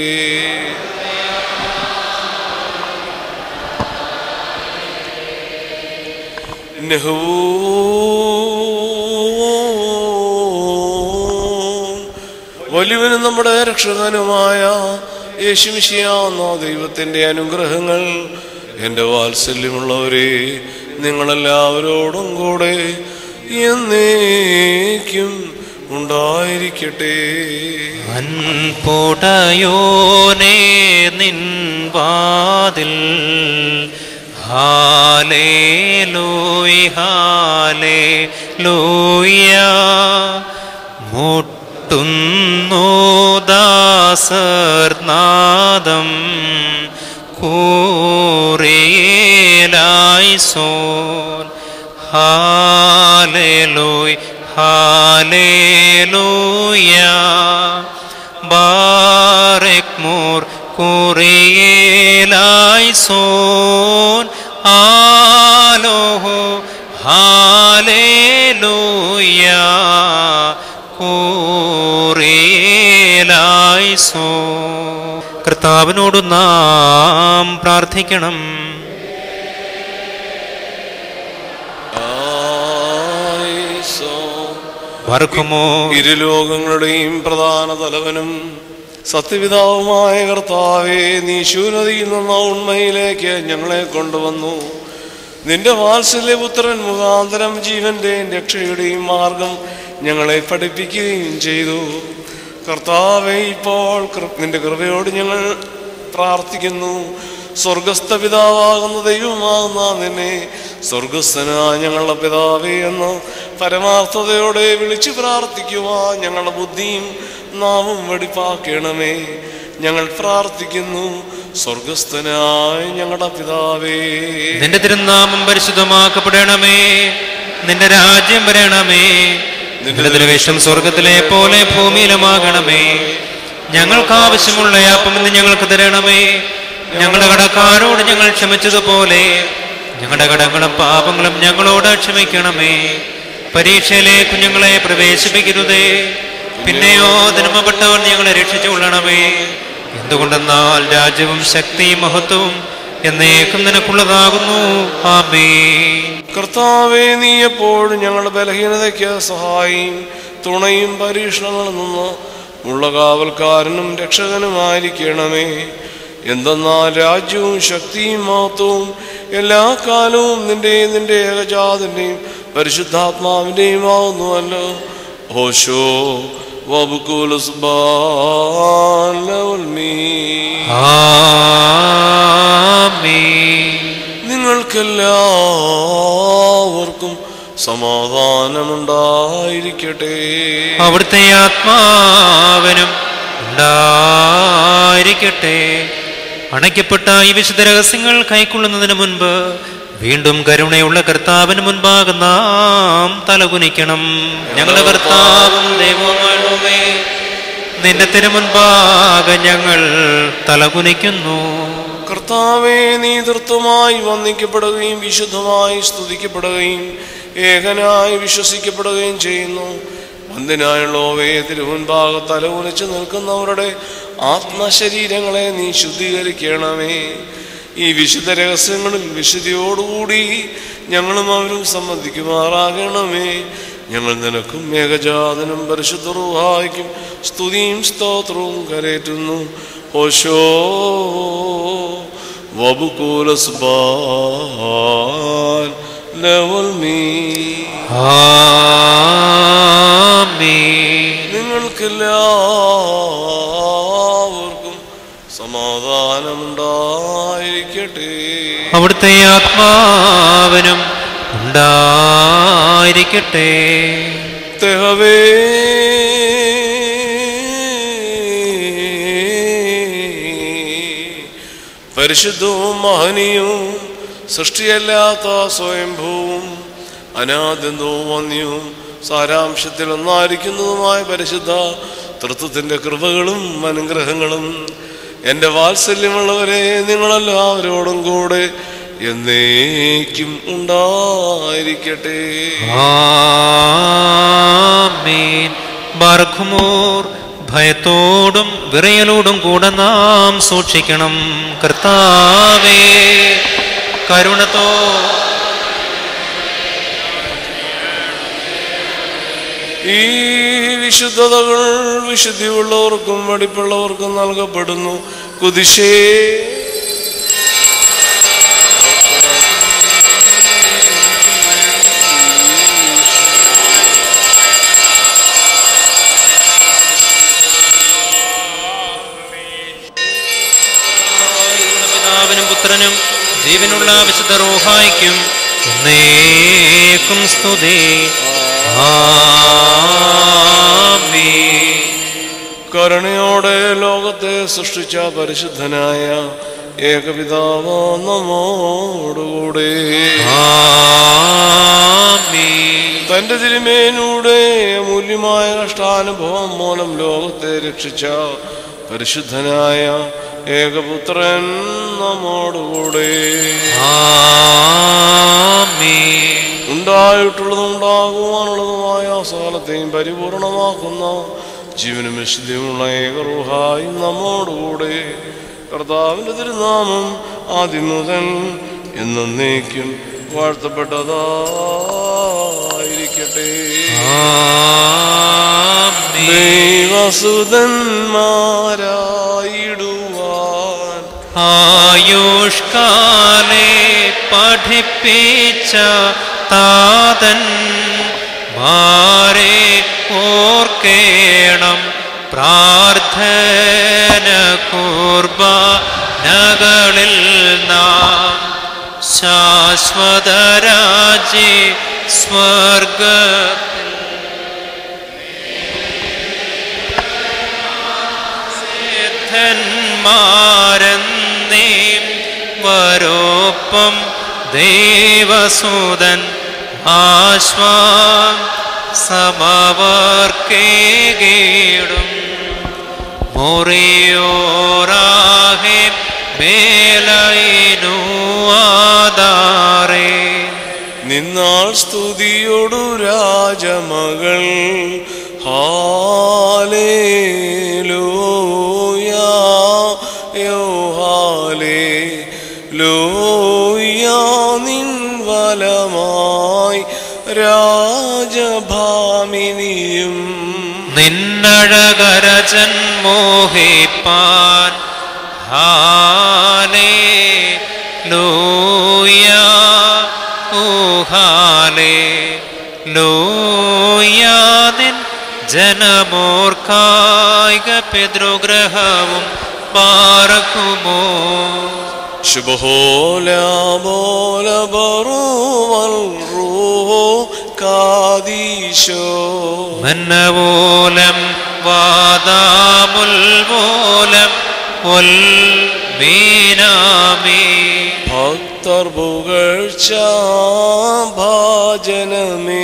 വലിയവനും നമ്മുടെ രക്ഷകനുമായ യേശുമിശിയാന്ന ദൈവത്തിൻ്റെ അനുഗ്രഹങ്ങൾ എൻ്റെ വാത്സല്യമുള്ളവരെ നിങ്ങളെല്ലാവരോടും കൂടെ എന്നേക്കും ഉണ്ടായിരിക്കട്ടെ അൻപുടയോനേ നിൻ വാതിൽ ഹാലേ ലൂയ് ഹാലേ ലൂയ മുട്ടുന്നു ദാസർ നാദം കൂറിയേലായി സോൻ ഹാലേലൂയ് ഹാലേലൂയ കൂറിയേലായിസോൻ ആലോഹോ ഹാലേലൂയ കൂറിയേലായിസോ കർത്താവിനോട് നാം പ്രാർത്ഥിക്കണം ആയിസോ. വർക്കുമോ ഇരുലോകങ്ങളുടെയും പ്രധാന തലവനും സത്യപിതാവുമായ കർത്താവെ നീ ശൂന്യതയിൽ നിന്ന ഉണ്മയിലേക്ക് ഞങ്ങളെ കൊണ്ടുവന്നു നിന്റെ വാത്സല്യപുത്രൻ മുഖാന്തരം ജീവന്റെയും രക്ഷയുടെയും മാർഗം ഞങ്ങളെ പഠിപ്പിക്കുകയും ചെയ്തു കർത്താവെ ഇപ്പോൾ കൃ- നിന്റെ കൃപയോട് ഞങ്ങൾ പ്രാർത്ഥിക്കുന്നു സ്വർഗസ്ഥ പിതാവാകുന്ന ദൈവമാകുന്ന നിന്നെ സ്വർഗസ്ഥനായ ഞങ്ങളുടെ പിതാവേ എന്ന് പരമാർത്ഥതയോടെ വിളിച്ചു പ്രാർത്ഥിക്കുവാൻ ഞങ്ങളുടെ ബുദ്ധിയും നാവും വെടിപ്പാക്കണമേ ഞങ്ങൾ പ്രാർത്ഥിക്കുന്നു സ്വർഗസ്ഥനായ ഞങ്ങളുടെ പിതാവേ നിന്റെ തിരുനാമം പരിശുദ്ധമാക്കപ്പെടണമേ നിന്റെ രാജ്യം വരണമേ നിന്റെ തിരുവേഷം സ്വർഗത്തിലെ പോലെ ഭൂമിയിലുമാകണമേ ഞങ്ങൾക്ക് ആവശ്യമുള്ള അപ്പം ഇന്ന് ഞങ്ങൾക്ക് തരണമേ ഞങ്ങളുടെ കടക്കാരോട് ഞങ്ങൾ ക്ഷമിച്ചതുപോലെ ഞങ്ങളുടെ കടങ്ങളും പാപങ്ങളും ഞങ്ങളോട് ക്ഷമിക്കണമേ പരീക്ഷയിലേക്ക് ഞങ്ങളെ പ്രവേശിപ്പിക്കരുതേ പിന്നെയോ ദിനമപ്പെട്ടവർ ഞങ്ങളെ രക്ഷിച്ചുകൊള്ളണമേ എന്തുകൊണ്ടെന്നാൽ രാജ്യവും ശക്തിയും മഹത്വവും എന്നേക്കും നിനക്കുള്ളതാകുന്നു ആമേ കർത്താവെ നീ എപ്പോഴും ഞങ്ങളുടെ ബലഹീനതയ്ക്ക് സഹായിയും തുണയും പരീക്ഷണങ്ങളിൽ നിന്ന് ഉള്ള കാവൽക്കാരനും രക്ഷകനുമായിരിക്കണമേ എന്തെന്നാൽ രാജ്യവും ശക്തിയും മഹത്വവും എല്ലാ കാലവും നിന്റെയും നിന്റെ ഏകജാതിൻ്റെയും പരിശുദ്ധാത്മാവിൻ്റെയും ആവുന്നുവല്ലോ ഓശോ വബുക്കുലസ്ബാലവൽമീ ആമേൻ നിങ്ങൾക്കെല്ലാവർക്കും സമാധാനമുണ്ടായിരിക്കട്ടെ അവിടുത്തെ ആത്മാവനും ഉണ്ടായിരിക്കട്ടെ അണയ്ക്കപ്പെട്ട ഈ വിശുദ്ധ രഹസ്യങ്ങൾ കൈക്കൊള്ളുന്നതിന് മുൻപ് വീണ്ടും കരുണയുള്ള കർത്താവിന് മുൻപാകെ നാം തലകുനിക്കണം ഞങ്ങളുടെ കർത്താവും ദൈവവുമായുള്ളവേ നിന്റെ തിരുമുൻപാകെ ഞങ്ങൾ തലകുനിക്കുന്നു കർത്താവെ നീതൃത്വമായി വന്ദിക്കപ്പെടുകയും വിശുദ്ധമായി സ്തുതിക്കപ്പെടുകയും ഏകനായി വിശ്വസിക്കപ്പെടുകയും ചെയ്യുന്നു വന്ദിനായുള്ളവയെ തിരുമുൻപാകെ തലകുനിച്ച് നിൽക്കുന്നവരുടെ ആത്മശരീരങ്ങളെ നീ ശുദ്ധീകരിക്കണമേ ഈ വിശുദ്ധ രഹസ്യങ്ങളിൽ വിശുദ്ധിയോടുകൂടി ഞങ്ങളും അവരും സംബന്ധിക്കുമാറാകണമേ ഞങ്ങൾ നിനക്കും ഏകജാതനും പരിശുദ്ധ റുഹായിക്കും സ്തുതിയും സ്തോത്രവും കരേറ്റുന്നു ഓശോ വബുകൂലസ്ബാൻ ലവൽ മീ ആമേൻ നിങ്ങൾക്കെല്ലാവർക്കും സമാധാനമുണ്ടായിരിക്കട്ടെ അവിടുത്തെ ആത്മാവിനും ഉണ്ടായിരിക്കട്ടെ തെഹവേ പരിശുദ്ധവും മഹനീയവും സൃഷ്ടിയല്ലാത്ത സ്വയംഭൂവും അനാദ്യന്തവും വന്യവും സാരാംശത്തിൽ ഒന്നായിരിക്കുന്നതുമായ പരിശുദ്ധ തൃത്വത്തിന്റെ കൃപകളും അനുഗ്രഹങ്ങളും എൻ്റെ വാത്സല്യമുള്ളവരെ നിങ്ങളെല്ലാവരോടും കൂടെ എന്നേക്കും ഉണ്ടായിരിക്കട്ടെ ആമേൻ ബാർഖുമോർ ഭയത്തോടും വിറയലോടും കൂടെ നാം സൂക്ഷിക്കണം കർത്താവേ കരുണത്തോ ഈ വിശുദ്ധതകൾ വിശുദ്ധിയുള്ളവർക്കും വെടിപ്പുള്ളവർക്കും നൽകപ്പെടുന്നു കുതിശേ പിതാവിനും പുത്രനും ജീവനുള്ള വിശുദ്ധ റോഹായിക്കും എന്നേക്കും സ്തുതി ആമേൻ കരുണയോടെ ലോകത്തെ സൃഷ്ടിച്ച പരിശുദ്ധനായ ഏകപിതാവ് നമ്മോടുകൂടെ ആമേൻ തന്റെ തിരുമേനൂടെ അമൂല്യമായ കഷ്ടാനുഭവം മൂലം ലോകത്തെ രക്ഷിച്ച പരിശുദ്ധനായ ഏകപുത്രൻ നമ്മോടുകൂടെ ആമീൻ ഉണ്ടായിട്ടുള്ളതും ഉണ്ടാകുവാനുള്ളതുമായ സകലത്തെയും പരിപൂർണമാക്കുന്ന ജീവനും വിശുദ്ധിയുമുള്ള ഏകറുഹായി നമ്മോടുകൂടെ കർത്താവിൻ്റെ തിരുനാമം ആദ്യം മുതൽ എന്നേക്കും വാഴ്ത്തപ്പെട്ടതായിരിക്കട്ടെ ആമീൻ ദൈവസുതന്മാരായിടുവാൻ ആയുഷ്കാലെ പഠിപ്പിച്ച താതൻ മാരെ ഓർക്കേണം പ്രാർത്ഥന കുർബാനകളിൽ നാം ശാശ്വതരാജി സ്വർഗത്തിൽ സിദ്ധന്മാരെന്നീം വരോപ്പം ദേവസൂതൻ ആശ്വാം സമവർക്കേടും മുറിയോറാഹെ മേലൈനു ആധാരേ നിന്നാൾ സ്തുതിയൊടു രാജമകൾ ഹാലേലൂയ യോ ഹാലേലൂയ നിൻ വലമായി രാജഭാമിനിയും നിന്നഴകരജൻ മോഹിപ്പാൻ ഹാലേ ലൂയ ഊഹാലേ ലൂയ നിൻ ജനമോർക്കായിക പിതൃഗ്രഹവും പാർക്കുമോ ശുഭഹോല ബോല ബറുവൽ റൂഹോ കാദീശോ മന്നവോലം വാദാമുൽമൂലം ഉൽ മീനാമീ ഭക്തർ പുകഴ്ച ഭാജനമേ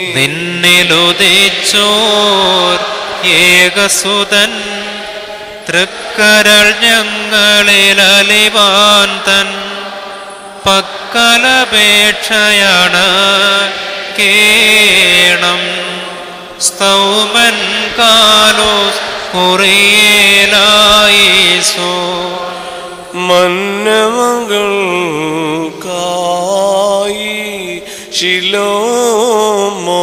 നിന്നിലുദിച്ചോർ ഏകസുതൻ തൃക്കരൾ ഞങ്ങളിൽ അലിവാൻ തൻ പക്കലപേക്ഷയാണ് കേണം സ്തൗമൻ കാലോസ് കുറിയേലായിസോ മന്നമകൾക്കായി ശിലോമോ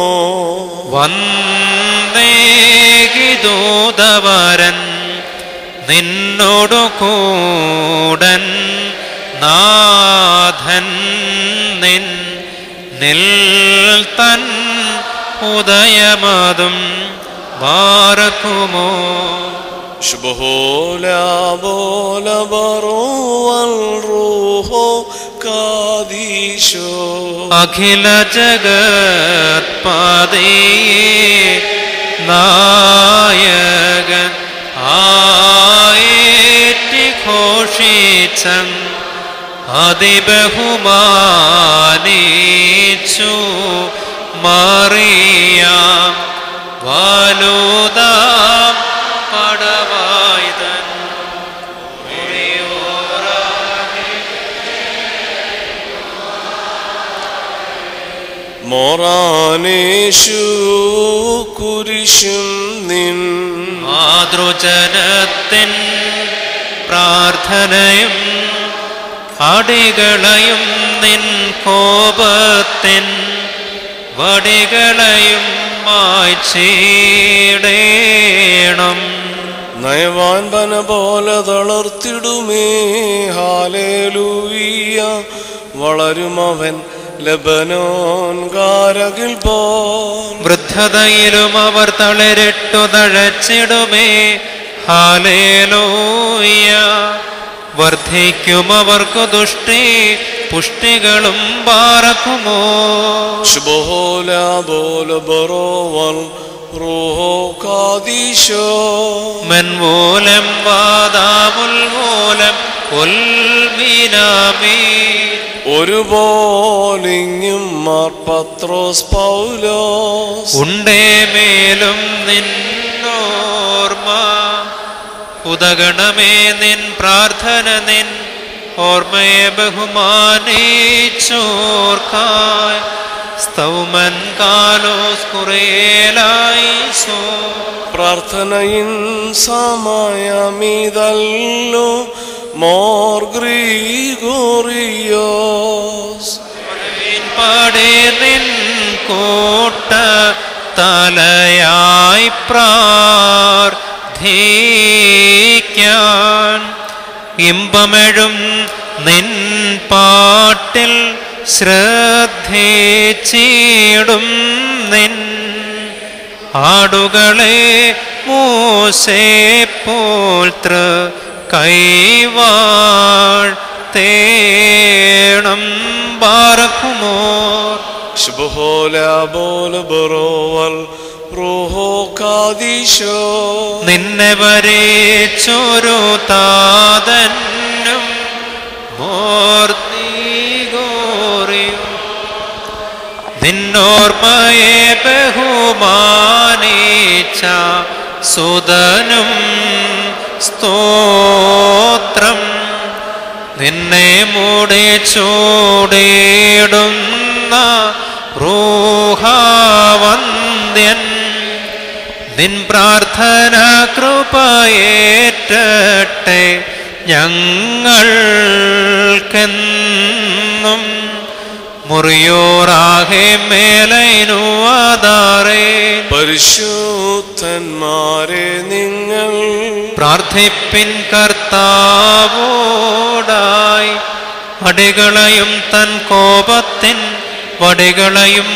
വന്ദേകിദൂതവരൻ നിന്നോടു കൂടൻ നാഥൻ നിൻ നിൽ തൻ ഉദയമതും വാർക്കുമോ ശുഭഹോല ബോല ബറുവൽ റൂഹോ കാദീശോ അഖില ജഗത്പതിയെ നായകൻ ആയേറ്റി ഘോഷിച്ചൻ അതിബഹുമാനിച്ചു മറിയാം വലുതാം പടവായുധൻ മോറാനേഷു കുരിശും നിൻ മാതൃജനത്തിൻ പ്രാർത്ഥനയും അടികളയും നിൻ കോപത്തിൻ വടികളയും മായ്ച്ചേടേണം നയവാൻ പന പോലെ തളർത്തിടുമേ ഹാലേലൂയ വളരും അവൻ ലബനോൻ കാരകിൽ പോൻ വൃദ്ധതയിലും അവർ തളരിട്ടു തഴച്ചിടുമേ ഹാലേലൂയ വർദ്ധിക്കും അവർക്കു ദുഷ്ടി പുഷ്ടികളും പാറക്കുമോ ശുഭോല ബോല ബറോവൽ റൂഹോ കാദീശോ മൻമൂലം വാദാമുൽമൂലം ഉൽമീനാമീ ഒരുപോലിങ്ങും മാർ പത്രോസ് പൗലോസ് ഉണ്ടേ മേലും നിന്നോർമ്മ ഉദഗണമേ നിൻ പ്രാർത്ഥന നിൻ ഓർമ്മയെ ബഹുമാനിച്ചോർക്കായി സ്തൗമൻ കാലോസ് കുറേലായി സോ പ്രാർത്ഥനയിൻ സമയമീതല്ലോ മോർ ഗ്രീഗോറിയോസ് പാടേ നിൻ കൂട്ട തലയായി പ്രാർത്ഥിക്കാൻ ഇമ്പമെഴും നിൻ പാട്ടിൽ ശ്രദ്ധിച്ചിടും നിൻ ആടുകളെ മൂസേ പോൽത്ര കൈവാൾ തേണം ബാറക്കുമോ ശുഭോല ബോല ബറോവൽ റൂഹോ കാദീശോ നിന്നെ വരേച്ചൊരു താതന്നും മോർത്തിഗോറിയും നിന്നോർമ്മയെ ബഹുമാനിച്ച സുതനും സ്തോത്രം നിന്നെ മൂടി ചൂടിടുന്ന റൂഹാവന്ധ്യൻ നിൻ പ്രാർത്ഥന കൃപയേറ്റട്ടെ ഞങ്ങൾക്കെന്നും മുറിയോറാകെ മേലൈനുവാതാറേ പരിശുദ്ധന്മാരെ നിങ്ങൾ പ്രാർത്ഥിപ്പിൻ കർത്താവോടായി അടികളയും തൻ കോപത്തിൻ വടികളയും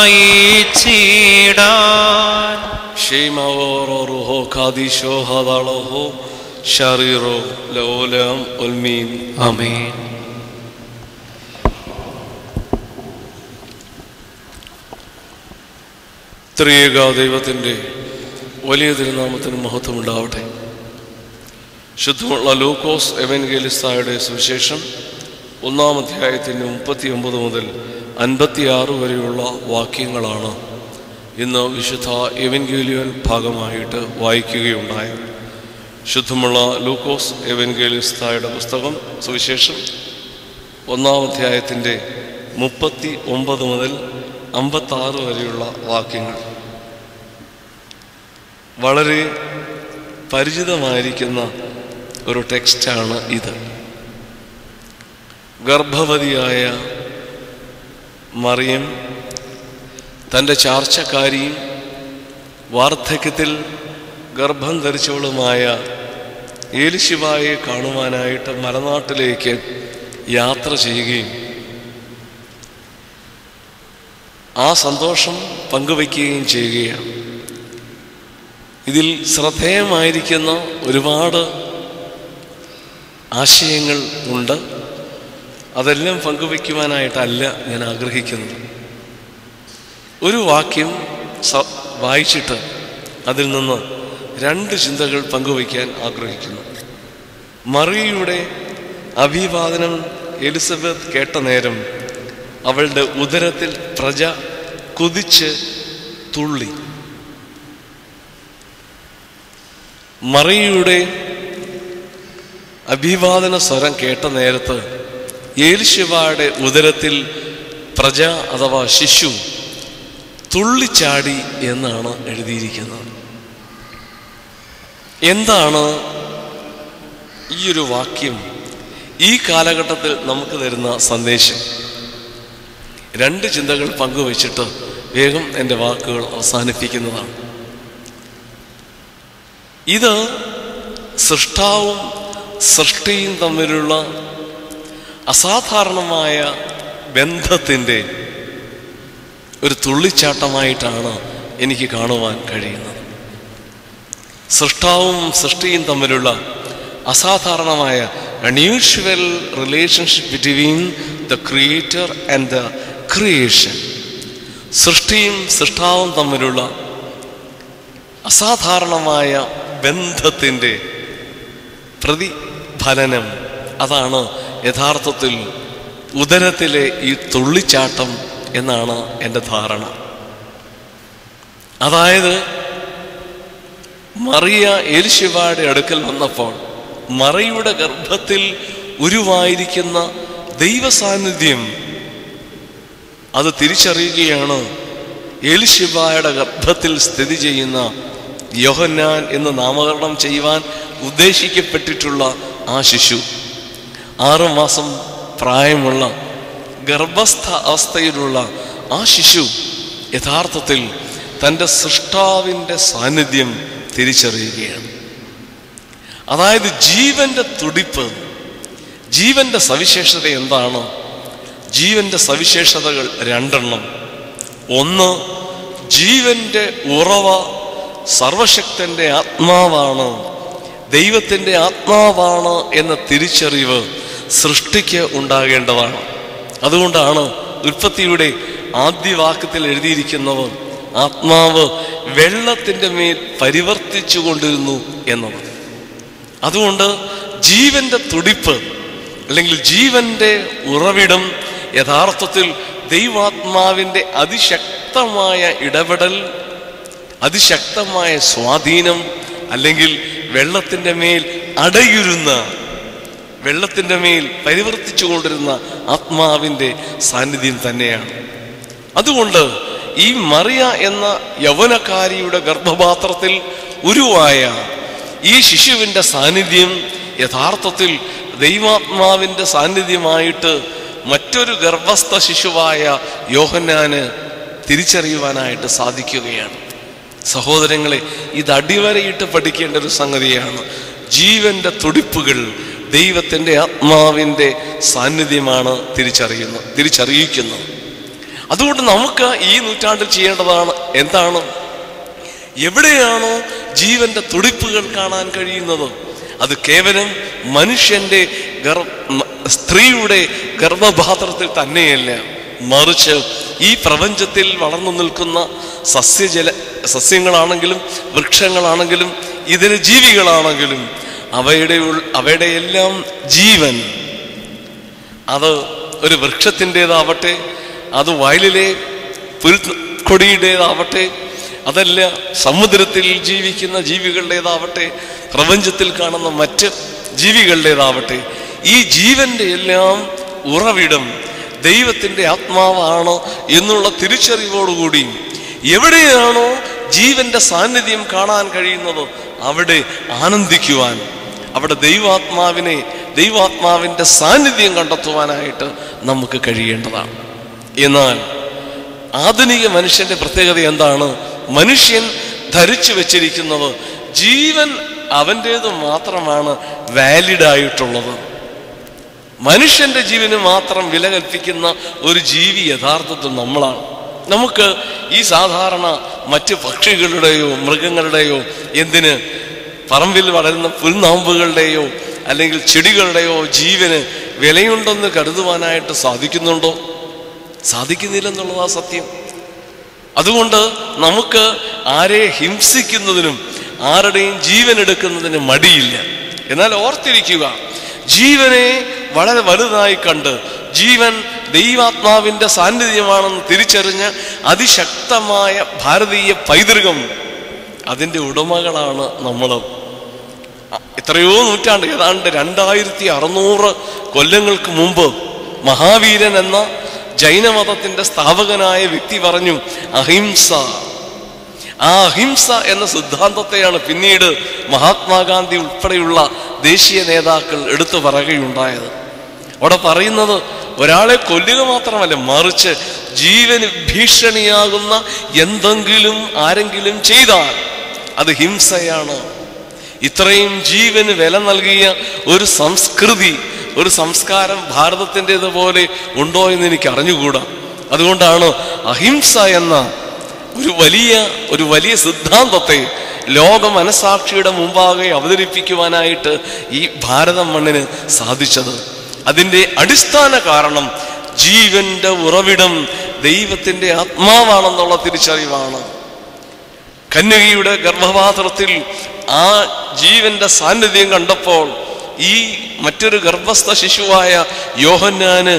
മായിച്ചിടാൻ ഷെയ്മാവോറോ റുഹോ കാദീശോ ഹദാളഹോ ഷറീറോ ലോലം ഉൽമീൻ ആമേൻ ത്രിയേക ദൈവത്തിൻ്റെ വലിയ തിരുനാമത്തിന് മഹത്വമുണ്ടാവട്ടെ ശുദ്ധമുള്ള ലൂക്കോസ് എവൻഗേലിസ്തായുടെ സുവിശേഷം ഒന്നാം അധ്യായത്തിൻ്റെ മുപ്പത്തി ഒമ്പത് മുതൽ അൻപത്തിയാറ് വരെയുള്ള വാക്യങ്ങളാണ് ഇന്ന് വിശുദ്ധ എവൻഗേലിയൻ ഭാഗമായിട്ട് വായിക്കുകയുണ്ടായത് ശുദ്ധമുള്ള ലൂക്കോസ് എവൻഗേലിസ്തായുടെ പുസ്തകം സുവിശേഷം ഒന്നാം അധ്യായത്തിൻ്റെ മുപ്പത്തി ഒമ്പത് മുതൽ അമ്പത്താറ് വരെയുള്ള വാക്യങ്ങൾ വളരെ പരിചിതമായിരിക്കുന്ന ഒരു ടെക്സ്റ്റാണ് ഇത് ഗർഭവതിയായ മറിയം തൻ്റെ ചാർച്ചക്കാരിയും വാർദ്ധക്യത്തിൽ ഗർഭം ധരിച്ചവളുമായ ഏലിശിവായെ കാണുവാനായിട്ട് മലനാട്ടിലേക്ക് യാത്ര ചെയ്യുകയും ആ സന്തോഷം പങ്കുവയ്ക്കുകയും ചെയ്യുകയാണ് ഇതിൽ ശ്രദ്ധേയമായിരിക്കുന്ന ഒരുപാട് ആശയങ്ങൾ ഉണ്ട് അതെല്ലാം പങ്കുവയ്ക്കുവാനായിട്ടല്ല ഞാൻ ആഗ്രഹിക്കുന്നത് ഒരു വാക്യം സ വായിച്ചിട്ട് അതിൽ നിന്ന് രണ്ട് ചിന്തകൾ പങ്കുവയ്ക്കാൻ ആഗ്രഹിക്കുന്നു മറിയയുടെ അഭിവാദനം എലിസബത്ത് കേട്ട നേരം അവളുടെ ഉദരത്തിൽ പ്രജ കുതിച്ച് തുള്ളി മറിയയുടെ അഭിവാദന സ്വരം കേട്ട നേരത്ത് ഏൽശിവയുടെ ഉദരത്തിൽ പ്രജ അഥവാ ശിശു തുള്ളിച്ചാടി എന്നാണ് എഴുതിയിരിക്കുന്നത് എന്താണ് ഈ ഒരു വാക്യം ഈ കാലഘട്ടത്തിൽ നമുക്ക് തരുന്ന സന്ദേശം രണ്ട് ചിന്തകൾ പങ്കുവച്ചിട്ട് വേഗം എൻ്റെ വാക്കുകൾ അവസാനിപ്പിക്കുന്നതാണ് ഇത് സൃഷ്ടാവും സൃഷ്ടിയും തമ്മിലുള്ള അസാധാരണമായ ബന്ധത്തിൻ്റെ ഒരു തുള്ളിച്ചാട്ടമായിട്ടാണ് എനിക്ക് കാണുവാൻ കഴിയുന്നത് സൃഷ്ടാവും സൃഷ്ടിയും തമ്മിലുള്ള അസാധാരണമായ unusual relationship between the creator and the creation സൃഷ്ടിയും സൃഷ്ടാവും തമ്മിലുള്ള അസാധാരണമായ ബന്ധത്തിൻ്റെ പ്രതിഫലനം അതാണ് യഥാർത്ഥത്തിൽ ഉദരത്തിലെ ഈ തുള്ളിച്ചാട്ടം എന്നാണ് എൻ്റെ ധാരണ അതായത് മറിയ എലിശിവയുടെ അടുക്കൽ വന്നപ്പോൾ മറയുടെ ഗർഭത്തിൽ ഉരുവായിരിക്കുന്ന ദൈവ സാന്നിധ്യം അത് തിരിച്ചറിയുകയാണ് എലിഷിബായുടെ ഗർഭത്തിൽ സ്ഥിതി ചെയ്യുന്ന യോഹന്നാൻ എന്ന് നാമകരണം ചെയ്യുവാൻ ഉദ്ദേശിക്കപ്പെട്ടിട്ടുള്ള ആ ശിശു ആറ് മാസം പ്രായമുള്ള ഗർഭസ്ഥ അവസ്ഥയിലുള്ള ആ ശിശു യഥാർത്ഥത്തിൽ തൻ്റെ സൃഷ്ടാവിൻ്റെ സാന്നിധ്യം തിരിച്ചറിയുകയാണ് അതായത് ജീവന്റെ തുടിപ്പ് ജീവന്റെ സവിശേഷത എന്താണ് ജീവന്റെ സവിശേഷതകൾ രണ്ടെണ്ണം ഒന്ന് ജീവന്റെ ഉറവ സർവശക്തന്റെ ആത്മാവാണ് ദൈവത്തിൻ്റെ ആത്മാവാണ് എന്ന തിരിച്ചറിവ് സൃഷ്ടിക്ക് ഉണ്ടാകേണ്ടതാണ് അതുകൊണ്ടാണ് ഉൽപ്പത്തിയുടെ ആദ്യ വാക്യത്തിൽ എഴുതിയിരിക്കുന്നത് ആത്മാവ് വെള്ളത്തിൻ്റെ മേൽ പരിവർത്തിച്ചു കൊണ്ടിരുന്നു എന്നത് അതുകൊണ്ട് ജീവന്റെ തുടിപ്പ് അല്ലെങ്കിൽ ജീവന്റെ ഉറവിടം യഥാർത്ഥത്തിൽ ദൈവാത്മാവിൻ്റെ അതിശക്തമായ ഇടപെടൽ അതിശക്തമായ സ്വാധീനം അല്ലെങ്കിൽ വെള്ളത്തിൻ്റെ മേൽ അടയിരുന്ന വെള്ളത്തിൻ്റെ മേൽ പരിവർത്തിച്ചു കൊണ്ടിരുന്ന ആത്മാവിൻ്റെ സാന്നിധ്യം തന്നെയാണ് അതുകൊണ്ട് ഈ മറിയ എന്ന യൗവനക്കാരിയുടെ ഗർഭപാത്രത്തിൽ ഉരുവായ ഈ ശിശുവിൻ്റെ സാന്നിധ്യം യഥാർത്ഥത്തിൽ ദൈവാത്മാവിൻ്റെ സാന്നിധ്യമായിട്ട് മറ്റൊരു ഗർഭസ്ഥ ശിശുവായ യോഹന്നാന് തിരിച്ചറിയുവാനായിട്ട് സാധിക്കുകയാണ് സഹോദരങ്ങളെ ഇത് അടിവരയിട്ട് പഠിക്കേണ്ട ഒരു സംഗതിയാണ് ജീവന്റെ തുടിപ്പുകൾ ദൈവത്തിൻ്റെ ആത്മാവിൻ്റെ സാന്നിധ്യമാണ് തിരിച്ചറിയുന്നത് തിരിച്ചറിയിക്കുന്നത് അതുകൊണ്ട് നമുക്ക് ഈ നൂറ്റാണ്ടിൽ ചെയ്യേണ്ടതാണ് എന്താണ് എവിടെയാണോ ജീവന്റെ തുടിപ്പുകൾ കാണാൻ കഴിയുന്നത് അത് കേവലം മനുഷ്യന്റെ ഗർ മ- സ്ത്രീയുടെ ഗർഭപാത്രത്തിൽ തന്നെയല്ല മറിച്ച് ഈ പ്രപഞ്ചത്തിൽ വളർന്നു നിൽക്കുന്ന സസ്യജല സസ്യങ്ങളാണെങ്കിലും വൃക്ഷങ്ങളാണെങ്കിലും ഇതര ജീവികളാണെങ്കിലും അവയുടെ ഉൾ- അവയുടെ എല്ലാം ജീവൻ അത് ഒരു വൃക്ഷത്തിൻ്റെതാവട്ടെ അത് വയലിലെ പുൽക്കൊടിയുടേതാവട്ടെ അതല്ല സമുദ്രത്തിൽ ജീവിക്കുന്ന ജീവികളുടേതാവട്ടെ പ്രപഞ്ചത്തിൽ കാണുന്ന മറ്റ് ജീവികളുടേതാവട്ടെ ഈ ജീവന്റെ എല്ലാം ഉറവിടം ദൈവത്തിൻ്റെ ആത്മാവാണ് എന്നുള്ള തിരിച്ചറിവോടുകൂടി എവിടെയാണോ ജീവന്റെ സാന്നിധ്യം കാണാൻ കഴിയുന്നത് അവിടെ ആനന്ദിക്കുവാൻ അവിടെ ദൈവാത്മാവിനെ ദൈവാത്മാവിൻ്റെ സാന്നിധ്യം കണ്ടെത്തുവാനായിട്ട് നമുക്ക് കഴിയേണ്ടതാണ് എന്നാൽ ആധുനിക മനുഷ്യന്റെ പ്രത്യേകത എന്താണ് മനുഷ്യൻ ധരിച്ചു വെച്ചിരിക്കുന്നത് ജീവൻ അവൻ്റേത് മാത്രമാണ് വാലിഡ് ആയിട്ടുള്ളത് മനുഷ്യന്റെ ജീവന് മാത്രം വില കൽപ്പിക്കുന്ന ഒരു ജീവി യഥാർത്ഥത്തിൽ നമ്മളാണ് നമുക്ക് ഈ സാധാരണ മറ്റ് പക്ഷികളുടെയോ മൃഗങ്ങളുടെയോ എന്തിന് പറമ്പിൽ വളരുന്ന പുൽനാമ്പുകളുടെയോ അല്ലെങ്കിൽ ചെടികളുടെയോ ജീവന് വിലയുണ്ടെന്ന് കരുതുവാനായിട്ട് സാധിക്കുന്നുണ്ടോ സാധിക്കുന്നില്ലെന്നുള്ളതാ സത്യം അതുകൊണ്ട് നമുക്ക് ആരെ ഹിംസിക്കുന്നതിനും ആരുടെയും ജീവൻ എടുക്കുന്നതിന് മടിയില്ല എന്നാൽ ഓർത്തിരിക്കുക ജീവനെ വളരെ വലുതായി കണ്ട് ജീവൻ ദൈവാത്മാവിൻ്റെ സാന്നിധ്യമാണെന്ന് തിരിച്ചറിഞ്ഞ അതിശക്തമായ ഭാരതീയ പൈതൃകം അതിൻ്റെ ഉടമകളാണ് നമ്മൾ എത്രയോ നൂറ്റാണ്ട് ഏതാണ്ട് രണ്ടായിരത്തി അറുന്നൂറ് കൊല്ലങ്ങൾക്ക് മുമ്പ് മഹാവീരൻ എന്ന ജൈനമതത്തിന്റെ സ്ഥാപകനായ വ്യക്തി പറഞ്ഞു അഹിംസ ആ അഹിംസ എന്ന സിദ്ധാന്തത്തെയാണ് പിന്നീട് മഹാത്മാഗാന്ധി ഉൾപ്പെടെയുള്ള ദേശീയ നേതാക്കൾ എടുത്തു പറയുകയുണ്ടായത് അവിടെ പറയുന്നത് ഒരാളെ കൊല്ലുക മാത്രമല്ല മറിച്ച് ജീവന് ഭീഷണിയാകുന്ന എന്തെങ്കിലും ആരെങ്കിലും ചെയ്താൽ അത് ഹിംസയാണ് ഇത്രയും ജീവന് വില നൽകിയ ഒരു സംസ്കൃതി ഒരു സംസ്കാരം ഭാരതത്തിൻ്റെതുപോലെ ഉണ്ടോ എന്ന് എനിക്ക് അറിഞ്ഞുകൂടാ അതുകൊണ്ടാണ് അഹിംസ എന്ന ഒരു വലിയ ഒരു വലിയ സിദ്ധാന്തത്തെ ലോക മനസാക്ഷിയുടെ മുമ്പാകെ അവതരിപ്പിക്കുവാനായിട്ട് ഈ ഭാരതം മണ്ണിന് സാധിച്ചത് അതിൻ്റെ അടിസ്ഥാന കാരണം ജീവന്റെ ഉറവിടം ദൈവത്തിൻ്റെ ആത്മാവാണെന്നുള്ള തിരിച്ചറിവാണ് കന്യകയുടെ ഗർഭപാത്രത്തിൽ ആ ജീവന്റെ സാന്നിധ്യം കണ്ടപ്പോൾ ഈ മറ്റൊരു ഗർഭസ്ഥ ശിശുവായ യോഹന്നാന്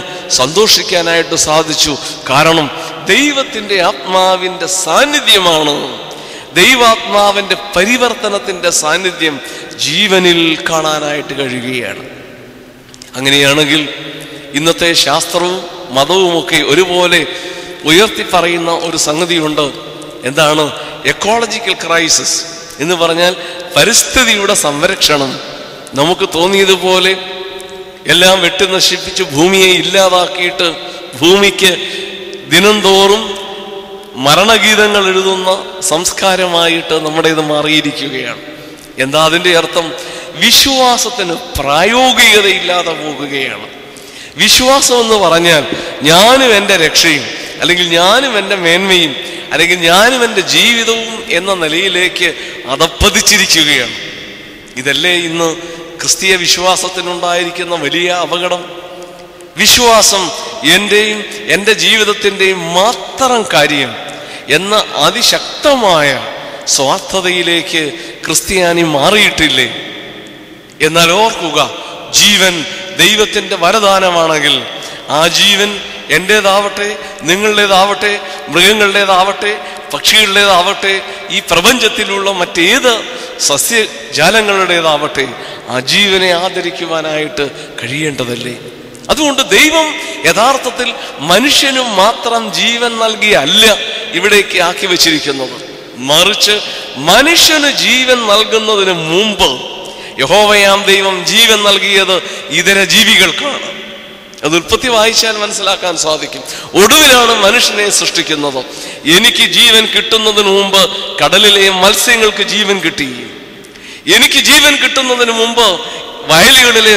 സന്തോഷിക്കാനായിട്ട് സാധിച്ചു കാരണം ദൈവത്തിൻ്റെ ആത്മാവിൻ്റെ സാന്നിധ്യമാണ് ദൈവാത്മാവിന്റെ പരിവർത്തനത്തിന്റെ സാന്നിധ്യം ജീവനിൽ കാണാനായിട്ട് കഴിയുകയാണ് അങ്ങനെയാണെങ്കിൽ ഇന്നത്തെ ശാസ്ത്രവും മതവുമൊക്കെ ഒരുപോലെ ഉയർത്തി പറയുന്ന ഒരു സംഗതിയുണ്ട് എന്താണ് എക്കോളജിക്കൽ ക്രൈസിസ് എന്ന് പറഞ്ഞാൽ പരിസ്ഥിതിയുടെ സംരക്ഷണം നമുക്ക് തോന്നിയതുപോലെ എല്ലാം വെട്ടി നശിപ്പിച്ച് ഭൂമിയെ ഇല്ലാതാക്കിയിട്ട് ഭൂമിക്ക് ദിനംതോറും മരണഗീതങ്ങൾ എഴുതുന്ന സംസ്കാരമായിട്ട് നമ്മുടേത് മാറിയിരിക്കുകയാണ് എന്താ അതിൻ്റെ അർത്ഥം വിശ്വാസത്തിന് പ്രായോഗികതയില്ലാതെ പോകുകയാണ് വിശ്വാസം എന്ന് പറഞ്ഞാൽ ഞാനും എൻ്റെ രക്ഷയും അല്ലെങ്കിൽ ഞാനും എൻ്റെ മേന്മയും അല്ലെങ്കിൽ ഞാനും എൻ്റെ ജീവിതവും എന്ന നിലയിലേക്ക് അതപ്പതിച്ചിരിക്കുകയാണ് ഇതല്ലേ ഇന്ന് ക്രിസ്തീയ വിശ്വാസത്തിനുണ്ടായിരിക്കുന്ന വലിയ അപകടം വിശ്വാസം എൻ്റെയും എൻ്റെ ജീവിതത്തിൻ്റെയും മാത്രം കാര്യം എന്ന അതിശക്തമായ സ്വാർത്ഥതയിലേക്ക് ക്രിസ്ത്യാനി മാറിയിട്ടില്ലേ എന്നാൽ ഓർക്കുക ജീവൻ ദൈവത്തിൻ്റെ വരദാനമാണെങ്കിൽ ആ ജീവൻ എൻ്റേതാവട്ടെ നിങ്ങളുടേതാവട്ടെ മൃഗങ്ങളുടേതാവട്ടെ പക്ഷികളുടേതാവട്ടെ ഈ പ്രപഞ്ചത്തിലുള്ള മറ്റേത് സസ്യജാലങ്ങളുടേതാവട്ടെ ആ ജീവനെ ആദരിക്കുവാനായിട്ട് കഴിയേണ്ടതല്ലേ അതുകൊണ്ട് ദൈവം യഥാർത്ഥത്തിൽ മനുഷ്യനും മാത്രം ജീവൻ നൽകിയല്ല ഇവിടേക്ക് ആക്കി വച്ചിരിക്കുന്നത് മറിച്ച് മനുഷ്യന് ജീവൻ നൽകുന്നതിന് മുമ്പ് യഹോവയാം ദൈവം ജീവൻ നൽകിയത് ഇതര ജീവികൾക്കാണ് അത് ഉൽപ്പത്തി വായിച്ചാൽ മനസ്സിലാക്കാൻ സാധിക്കും ഒടുവിലാണ് മനുഷ്യനെ സൃഷ്ടിക്കുന്നത് എനിക്ക് ജീവൻ കിട്ടുന്നതിന് മുമ്പ് കടലിലെ മത്സ്യങ്ങൾക്ക് ജീവൻ കിട്ടി എനിക്ക് ജീവൻ കിട്ടുന്നതിന് മുമ്പ് വയലുകളിലെ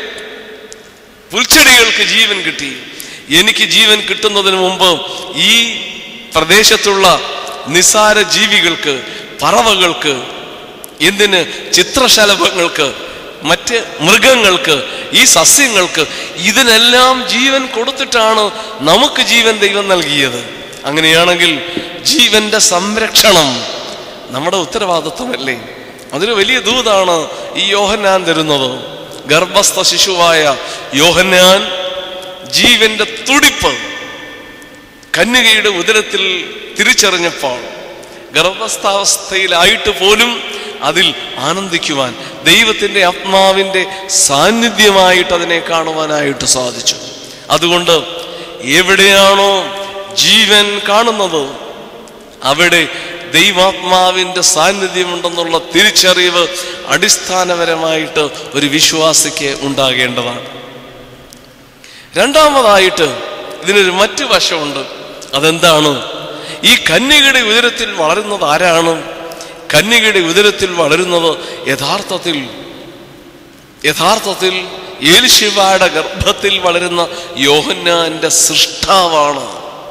പുൽച്ചെടികൾക്ക് ജീവൻ കിട്ടി എനിക്ക് ജീവൻ കിട്ടുന്നതിന് മുമ്പ് ഈ പ്രദേശത്തുള്ള നിസാര ജീവികൾക്ക് പറവകൾക്ക് എന്തിന് ചിത്രശലഭങ്ങൾക്ക് മറ്റ് മൃഗങ്ങൾക്ക് ഈ സസ്യങ്ങൾക്ക് ഇതിനെല്ലാം ജീവൻ കൊടുത്തിട്ടാണ് നമുക്ക് ജീവൻ ദൈവം നൽകിയത് അങ്ങനെയാണെങ്കിൽ ജീവന്റെ സംരക്ഷണം നമ്മുടെ ഉത്തരവാദിത്വമല്ലേ അതൊരു വലിയ ദൂതാണ് ഈ യോഹന്നാൻ തരുന്നത് ഗർഭസ്ഥ ശിശുവായ യോഹന്നാൻ ജീവന്റെ തുടിപ്പ് കന്യകയുടെ ഉദരത്തിൽ തിരിച്ചറിഞ്ഞപ്പോൾ ഗർഭസ്ഥാവസ്ഥയിലായിട്ട് പോലും അതിൽ ആനന്ദിക്കുവാൻ ദൈവത്തിൻ്റെ ആത്മാവിൻ്റെ സാന്നിധ്യമായിട്ട് അതിനെ കാണുവാനായിട്ട് സാധിച്ചു അതുകൊണ്ട് എവിടെയാണോ ജീവൻ കാണുന്നത് അവിടെ ദൈവാത്മാവിൻ്റെ സാന്നിധ്യമുണ്ടെന്നുള്ള തിരിച്ചറിവ് അടിസ്ഥാനപരമായിട്ട് ഒരു വിശ്വാസിക്ക് ഉണ്ടാകേണ്ടതാണ് രണ്ടാമതായിട്ട് ഇതിനൊരു മറ്റു വശമുണ്ട് അതെന്താണ് ഈ കന്യകയുടെ ഉദരത്തിൽ വളരുന്നത് ആരാണ് കന്യകയുടെ ഉദരത്തിൽ വളരുന്നത് യഥാർത്ഥത്തിൽ യഥാർത്ഥത്തിൽ ഏലിശിവയുടെ ഗർഭത്തിൽ വളരുന്ന യോഹന്നാന്റെ സൃഷ്ടാവാണ്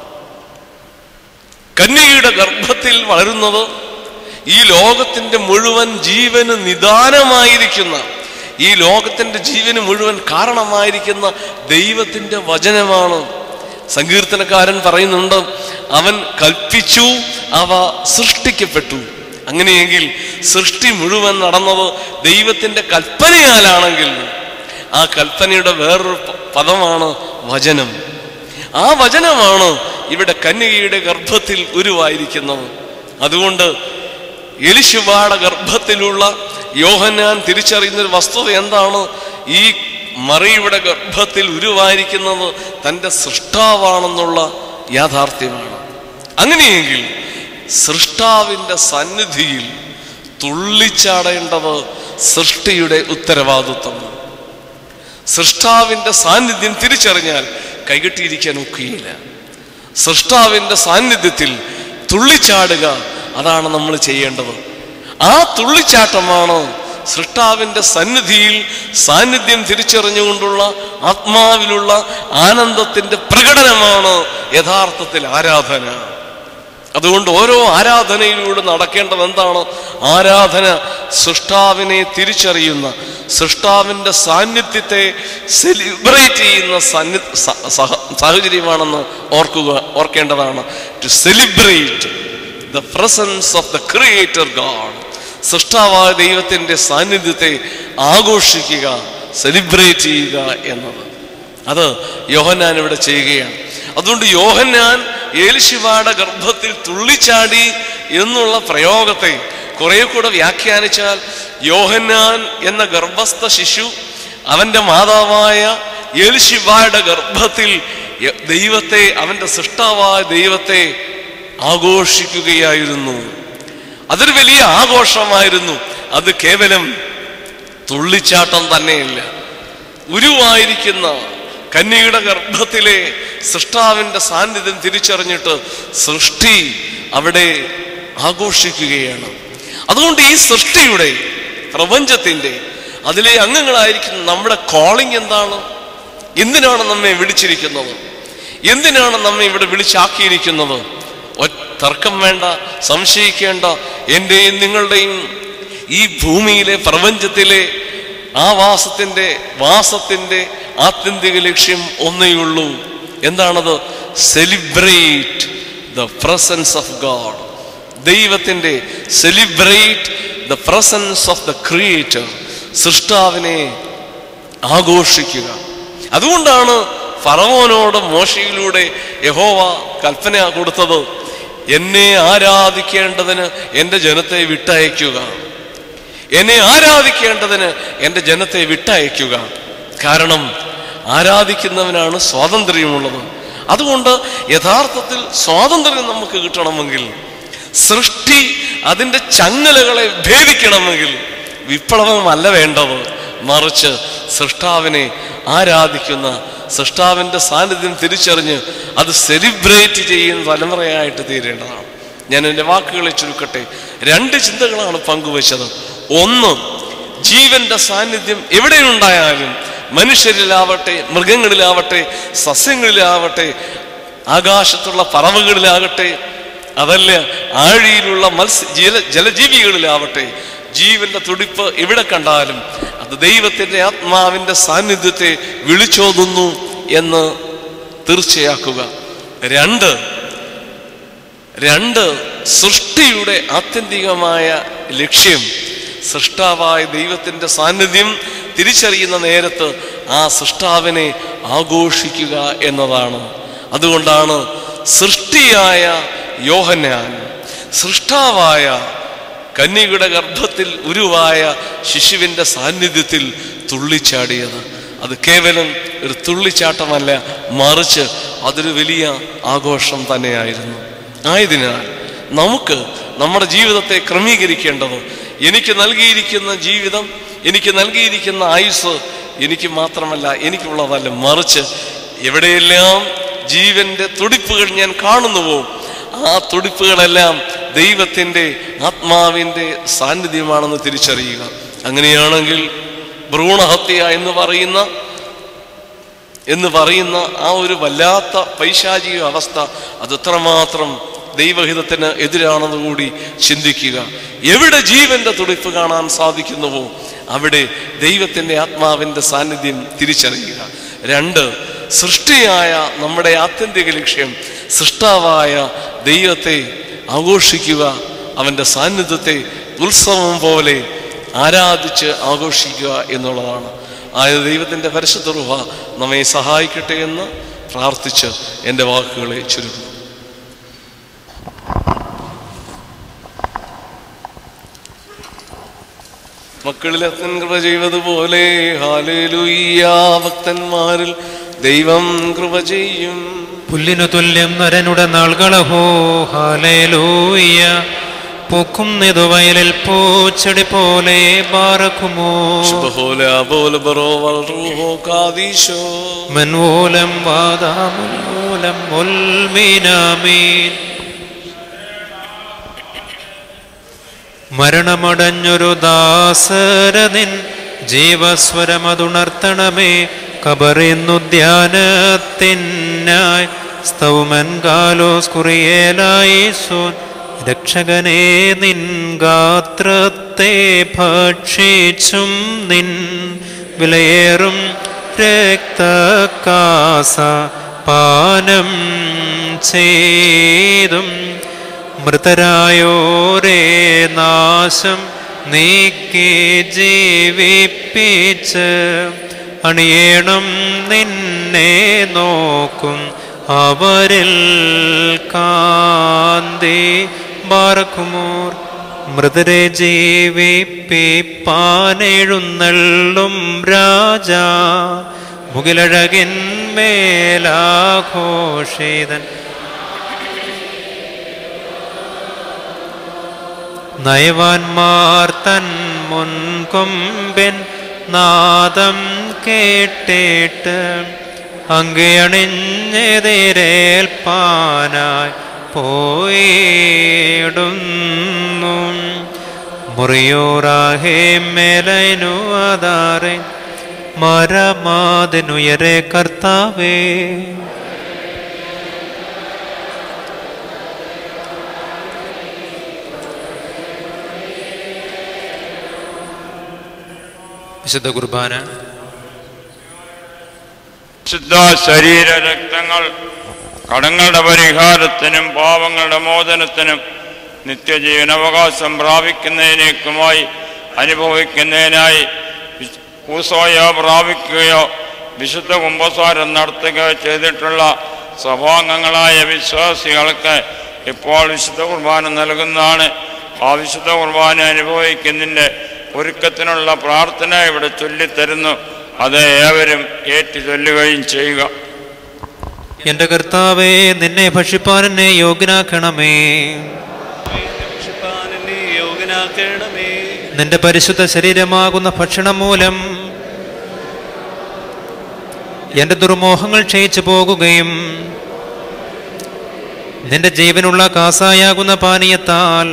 കന്യകയുടെ ഗർഭത്തിൽ വളരുന്നത് ഈ ലോകത്തിന്റെ മുഴുവൻ ജീവന് നിദാനമായിരിക്കുന്ന ഈ ലോകത്തിന്റെ ജീവന് മുഴുവൻ കാരണമായിരിക്കുന്ന ദൈവത്തിന്റെ വചനമാണ് സങ്കീർത്തനക്കാരൻ പറയുന്നുണ്ട് അവൻ കൽപ്പിച്ചു അവ സൃഷ്ടിക്കപ്പെട്ടു അങ്ങനെയെങ്കിൽ സൃഷ്ടി മുഴുവൻ നടന്നത് ദൈവത്തിന്റെ കൽപ്പനയാലാണെങ്കിൽ ആ കൽപ്പനയുടെ വേറൊരു പ- പദമാണ് വചനം ആ വചനമാണ് ഇവിടെ കന്യകയുടെ ഗർഭത്തിൽ ഉരുവായിരിക്കുന്നത് അതുകൊണ്ട് എലിശുബാടെ ഗർഭത്തിലുള്ള യോഹന്നാൻ തിരിച്ചറിയുന്ന ഒരു വസ്തുത എന്താണ് ഈ മറിയുടെ ഗർഭത്തിൽ ഉരുവായിരിക്കുന്നത് തൻ്റെ സൃഷ്ടാവാണെന്നുള്ള യാഥാർത്ഥ്യമാണ് അങ്ങനെയെങ്കിൽ സൃഷ്ടാവിൻ്റെ സന്നിധിയിൽ തുള്ളിച്ചാടേണ്ടത് സൃഷ്ടിയുടെ ഉത്തരവാദിത്വമാണ് സൃഷ്ടാവിൻ്റെ സാന്നിധ്യം തിരിച്ചറിഞ്ഞാൽ കൈകെട്ടിയിരിക്കാൻ ഒക്കുകയില്ല സൃഷ്ടാവിൻ്റെ സാന്നിധ്യത്തിൽ തുള്ളിച്ചാടുക അതാണ് നമ്മൾ ചെയ്യേണ്ടത് ആ തുള്ളിച്ചാട്ടമാണ് സൃഷ്ടാവിൻ്റെ സന്നിധിയിൽ സാന്നിധ്യം തിരിച്ചറിഞ്ഞുകൊണ്ടുള്ള ആത്മാവിലുള്ള ആനന്ദത്തിൻ്റെ പ്രകടനമാണ് യഥാർത്ഥത്തിൽ ആരാധന അതുകൊണ്ട് ഓരോ ആരാധനയിലൂടെ നടക്കേണ്ടത് എന്താണ് ആരാധന സൃഷ്ടാവിനെ തിരിച്ചറിയുന്ന സൃഷ്ടാവിൻ്റെ സാന്നിധ്യത്തെ സെലിബ്രേറ്റ് ചെയ്യുന്ന സന്നി സ- സഹ- സാഹചര്യമാണെന്ന് ഓർക്കുക ഓർക്കേണ്ടതാണ് to celebrate the presence of the creator God സൃഷ്ടാവായ ദൈവത്തിൻ്റെ സാന്നിധ്യത്തെ ആഘോഷിക്കുക സെലിബ്രേറ്റ് ചെയ്യുക എന്നത് അത് യോഹന്നാൻ ഇവിടെ ചെയ്യുകയാണ് അതുകൊണ്ട് യോഹന്നാൻ ഏലിശിവാടെ ഗർഭത്തിൽ തുള്ളിച്ചാടി എന്നുള്ള പ്രയോഗത്തെ കുറെ കൂടെ വ്യാഖ്യാനിച്ചാൽ യോഹന്നാൻ എന്ന ഗർഭസ്ഥ ശിശു അവന്റെ മാതാവായ എലിശിബായുടെ ഗർഭത്തിൽ യ- ദൈവത്തെ അവന്റെ സൃഷ്ടാവായ ദൈവത്തെ ആഘോഷിക്കുകയായിരുന്നു അതൊരു വലിയ ആഘോഷമായിരുന്നു അത് കേവലം തുള്ളിച്ചാട്ടം തന്നെയല്ല ഉരുവായിരിക്കുന്ന കന്യയുടെ ഗർഭത്തിലെ സൃഷ്ടാവിന്റെ സാന്നിധ്യം തിരിച്ചറിഞ്ഞിട്ട് സൃഷ്ടി അവിടെ ആഘോഷിക്കുകയാണ് അതുകൊണ്ട് ഈ സൃഷ്ടിയുടെ പ്രപഞ്ചത്തിന്റെ അതിലെ അംഗങ്ങളായിരിക്കുന്ന നമ്മുടെ കോളിംഗ് എന്താണ് എന്തിനാണ് നമ്മെ വിളിച്ചിരിക്കുന്നത് എന്തിനാണ് നമ്മെ ഇവിടെ വിളിച്ചാക്കിയിരിക്കുന്നത് ഒ- തർക്കം വേണ്ട സംശയിക്കേണ്ട എൻ്റെയും നിങ്ങളുടെയും ഈ ഭൂമിയിലെ പ്രപഞ്ചത്തിലെ ആവാസത്തിന്റെ വാസത്തിന്റെ ആത്യന്തിക ലക്ഷ്യം ഒന്നേയുള്ളൂ എന്താണത് celebrate the presence of God ദൈവത്തിന്റെ celebrate the presence of the creator സൃഷ്ടാവിനെ ആഘോഷിക്കുക അതുകൊണ്ടാണ് ഫറവോനോട് മോശയിലൂടെ യഹോവ കൽപ്പന കൊടുത്തത് എന്നെ ആരാധിക്കേണ്ടതിന് എൻ്റെ ജനത്തെ വിട്ടയക്കുക എന്നെ ആരാധിക്കേണ്ടതിന് എൻ്റെ ജനത്തെ വിട്ടയക്കുക കാരണം ആരാധിക്കുന്നവനാണ് സ്വാതന്ത്ര്യമുള്ളത് അതുകൊണ്ട് യഥാർത്ഥത്തിൽ സ്വാതന്ത്ര്യം നമുക്ക് കിട്ടണമെങ്കിൽ സൃഷ്ടി അതിൻ്റെ ചങ്ങലകളെ ഭേദിക്കണമെങ്കിൽ വിപ്ലവമല്ല വേണ്ടത് മറിച്ച് സൃഷ്ടാവിനെ ആരാധിക്കുന്ന സൃഷ്ടാവിൻ്റെ സാന്നിധ്യം തിരിച്ചറിഞ്ഞ് അത് സെലിബ്രേറ്റ് ചെയ്യുന്ന തലമുറയായിട്ട് തീരേണ്ടതാണ് ഞാൻ എൻ്റെ വാക്കുകളെ ചുരുക്കട്ടെ രണ്ട് ചിന്തകളാണ് പങ്കുവച്ചത് ഒന്ന് ജീവന്റെ സാന്നിധ്യം എവിടെയുണ്ടായാലും മനുഷ്യരിലാവട്ടെ മൃഗങ്ങളിലാവട്ടെ സസ്യങ്ങളിലാവട്ടെ ആകാശത്തുള്ള പറവകളിലാകട്ടെ അതല്ല ആഴിയിലുള്ള മത്സ്യ ജല ജലജീവികളിലാവട്ടെ ജീവന്റെ തുടിപ്പ് എവിടെ കണ്ടാലും അത് ദൈവത്തിന്റെ ആത്മാവിന്റെ സാന്നിധ്യത്തെ വിളിച്ചോതുന്നു എന്ന് തീർച്ചയാക്കുക രണ്ട് രണ്ട് സൃഷ്ടിയുടെ ആത്യന്തികമായ ലക്ഷ്യം സൃഷ്ടാവായ ദൈവത്തിന്റെ സാന്നിധ്യം തിരിച്ചറിയുന്ന നേരത്ത് ആ സൃഷ്ടാവിനെ ആഘോഷിക്കുക എന്നതാണ് അതുകൊണ്ടാണ് സൃഷ്ടിയായ യോഹന്നാൻ സൃഷ്ടാവായ കന്യകയുടെ ഗർഭത്തിൽ ഉരുവായ ശിശുവിൻ്റെ സാന്നിധ്യത്തിൽ തുള്ളിച്ചാടിയത് അത് കേവലം ഒരു തുള്ളിച്ചാട്ടമല്ല മറിച്ച് അതൊരു വലിയ ആഘോഷം തന്നെയായിരുന്നു ആയതിനാൽ നമുക്ക് നമ്മുടെ ജീവിതത്തെ ക്രമീകരിക്കേണ്ടത് എനിക്ക് നൽകിയിരിക്കുന്ന ജീവിതം എനിക്ക് നൽകിയിരിക്കുന്ന ആയുസ് എനിക്ക് മാത്രമല്ല എനിക്കുള്ളതല്ല മറിച്ച് എവിടെയെല്ലാം ജീവന്റെ തുടിപ്പുകൾ ഞാൻ കാണുന്നുവോ ആ തുടിപ്പുകളെല്ലാം ദൈവത്തിൻ്റെ ആത്മാവിൻ്റെ സാന്നിധ്യമാണെന്ന് തിരിച്ചറിയുക അങ്ങനെയാണെങ്കിൽ ഭ്രൂണഹത്യ എന്ന് പറയുന്ന എന്ന് പറയുന്ന ആ ഒരു വല്ലാത്ത പൈശാചിക അവസ്ഥ അത് എത്രമാത്രം ദൈവഹിതത്തിന് എതിരാണെന്ന് കൂടി ചിന്തിക്കുക എവിടെ ജീവന്റെ തുടിപ്പ് കാണാൻ സാധിക്കുന്നുവോ അവിടെ ദൈവത്തിൻ്റെ ആത്മാവിൻ്റെ സാന്നിധ്യം തിരിച്ചറിയുക രണ്ട് സൃഷ്ടിയായ നമ്മുടെ ആത്യന്തിക ലക്ഷ്യം സൃഷ്ടാവായ ദൈവത്തെ ആഘോഷിക്കുക അവൻ്റെ സാന്നിധ്യത്തെ ഉത്സവം പോലെ ആരാധിച്ച് ആഘോഷിക്കുക എന്നുള്ളതാണ് ആയ ദൈവത്തിൻ്റെ പരിശുദ്ധ റുഹ നമ്മെ സഹായിക്കട്ടെ എന്ന് പ്രാർത്ഥിച്ച് എൻ്റെ വാക്കുകളെ ചുരുക്കുന്നു മക്കളിൽ അത്തൻ കൃപ ചെയ്തതുപോലെ ഹാലേലുയ്യ ഭക്തന്മാരിൽ ദൈവം കൃപ ചെയ്യും പുല്ലിനു തുല്യം നരനുടെ നാൾകളഹോ ഹാലേലൂയ പൂക്കും നെതുവയലിൽ പൂച്ചെടി പോലെ ബാറക്കുമോ ശുഭഹോല ബോല ബറോ വൽറൂഹോ കാദീശോ മൻമൂലം വാദാമുൽമൂലം മുൽമീനാമീൻ മരണമടഞ്ഞൊരു ദാസരനിൻ ജീവസ്വരമതുണർത്തണമേ കബറിന്നു ധ്യാനത്തിനായി സ്തൗമൻ കാലോസ് കുറിയേലായി സോൻ രക്ഷകനെ നിൻ ഗാത്രത്തെ ഭക്ഷിച്ചും നിൻ വിലയേറും രക്തക്കാസ പാനം ചെയ്തും മൃതരായോരേ നാശം നീക്കി ജീവിപ്പിച്ച് അണിയേണം നിന്നെ നോക്കും അവരിൽ കാന്തി ബാറക്കുമോർ മൃതരെ ജീവിപ്പിപ്പാനെഴുന്നള്ളും രാജ മുകിലഴകിൻ മേലാഘോഷിതൻ നയവാൻമാർ തൻ മുൻകൊമ്പൻ നാദം കേട്ടിട്ട് അങ്കയണിഞ്ഞെതിരേൽപ്പാനായി പോയിടുന്നു മുറിയോറാഹേ മേലൈനു ആധാരെ മരമാതിനുയരെ കർത്താവേ വിശുദ്ധ കുർബാന ശുദ്ധ ശരീര രക്തങ്ങൾ കടങ്ങളുടെ പരിഹാരത്തിനും പാവങ്ങളുടെ മോചനത്തിനും നിത്യജീവനാവകാശം പ്രാപിക്കുന്നതിനേക്കുമായി അനുഭവിക്കുന്നതിനായി വിശ്- കൂസോയോ പ്രാപിക്കുകയോ വിശുദ്ധ കുംഭസാരം നടത്തുകയോ ചെയ്തിട്ടുള്ള സഭാംഗങ്ങളായ വിശ്വാസികൾക്ക് ഇപ്പോൾ വിശുദ്ധ കുർബാന നൽകുന്നതാണ് ആ വിശുദ്ധ കുർബാന അനുഭവിക്കുന്നതിൻ്റെ ഒരുക്കത്തിനുള്ള പ്രാർത്ഥന ഇവിടെ ചൊല്ലിത്തരുന്നു അത് ഏവരും ഏറ്റു ചൊല്ലുകയും ചെയ്യുക എന്റെ കർത്താവേ നിന്നെ ഭക്ഷിപ്പാൻ എന്നെ യോഗ്യനാക്കണമേ രക്ഷിപ്പാൻ എന്നെ യോഗ്യനാക്കണമേ നിന്റെ പരിശുദ്ധ ശരീരമാകുന്ന ഭക്ഷണം മൂലം എന്റെ ദുർമോഹങ്ങൾ ക്ഷയിച്ചു പോകുകയും നിന്റെ ജീവനുള്ള കാസായാകുന്ന പാനീയത്താൽ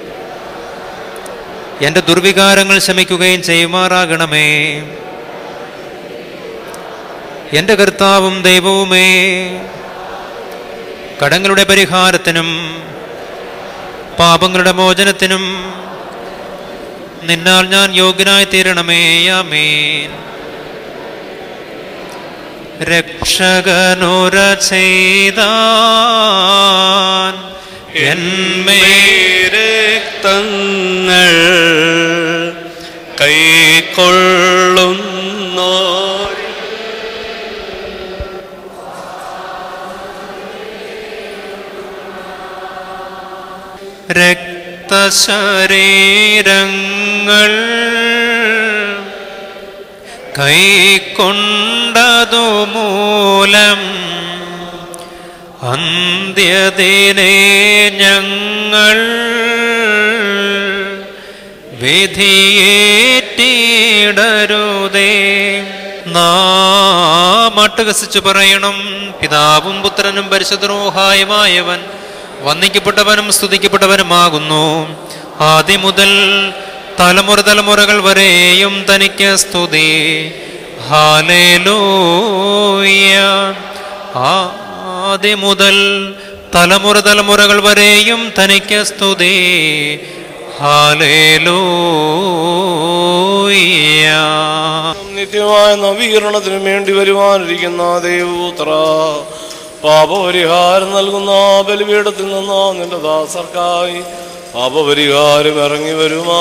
എന്റെ ദുർവികാരങ്ങൾ ശമിക്കുകയും ചെയ്യുമാറാകണമേ എന്റെ കർത്താവും ദൈവവുമേ കടങ്ങളുടെ പരിഹാരത്തിനും പാപങ്ങളുടെ മോചനത്തിനും നിന്നാൽ ഞാൻ യോഗ്യനായി തീരണമേ ആമേൻ രക്ഷകനുര ചെയ്താൻ എന്മേ രക്തങ്ങൾ കൈക്കൊള്ളുന്നോ രക്തശരീരങ്ങൾ കൈക്കൊണ്ടതു മൂലം അന്ത്യദിനെ ഞങ്ങൾ വിധിയേറ്റിടരുതേ നാം അട്ടഹസിച്ചു പറയണം പിതാവും പുത്രനും പരിശുദ്ധരോഹായമായവൻ വന്ദിക്കപ്പെട്ടവനും സ്തുതിക്കപ്പെട്ടവനുമാകുന്നു ആദ്യം മുതൽ തലമുറ തലമുറകൾ വരെയും തനിക്ക് സ്തുതി ഹാലേലൂയ ആദ്യം മുതൽ തലമുറ തലമുറകൾ വരെയും തനിക്ക് സ്തുതി ഹാലേലൂയ നിത്യമായ നവീകരണത്തിന് വേണ്ടി വരുവാനിരിക്കുന്ന ദൈവപുത്ര പാപപരിഹാരം നൽകുന്ന ആ ബലിപീഠത്തിൽ നിന്ന് നിന്റെ ദാസർക്കായി പാപപരിഹാരം ഇറങ്ങി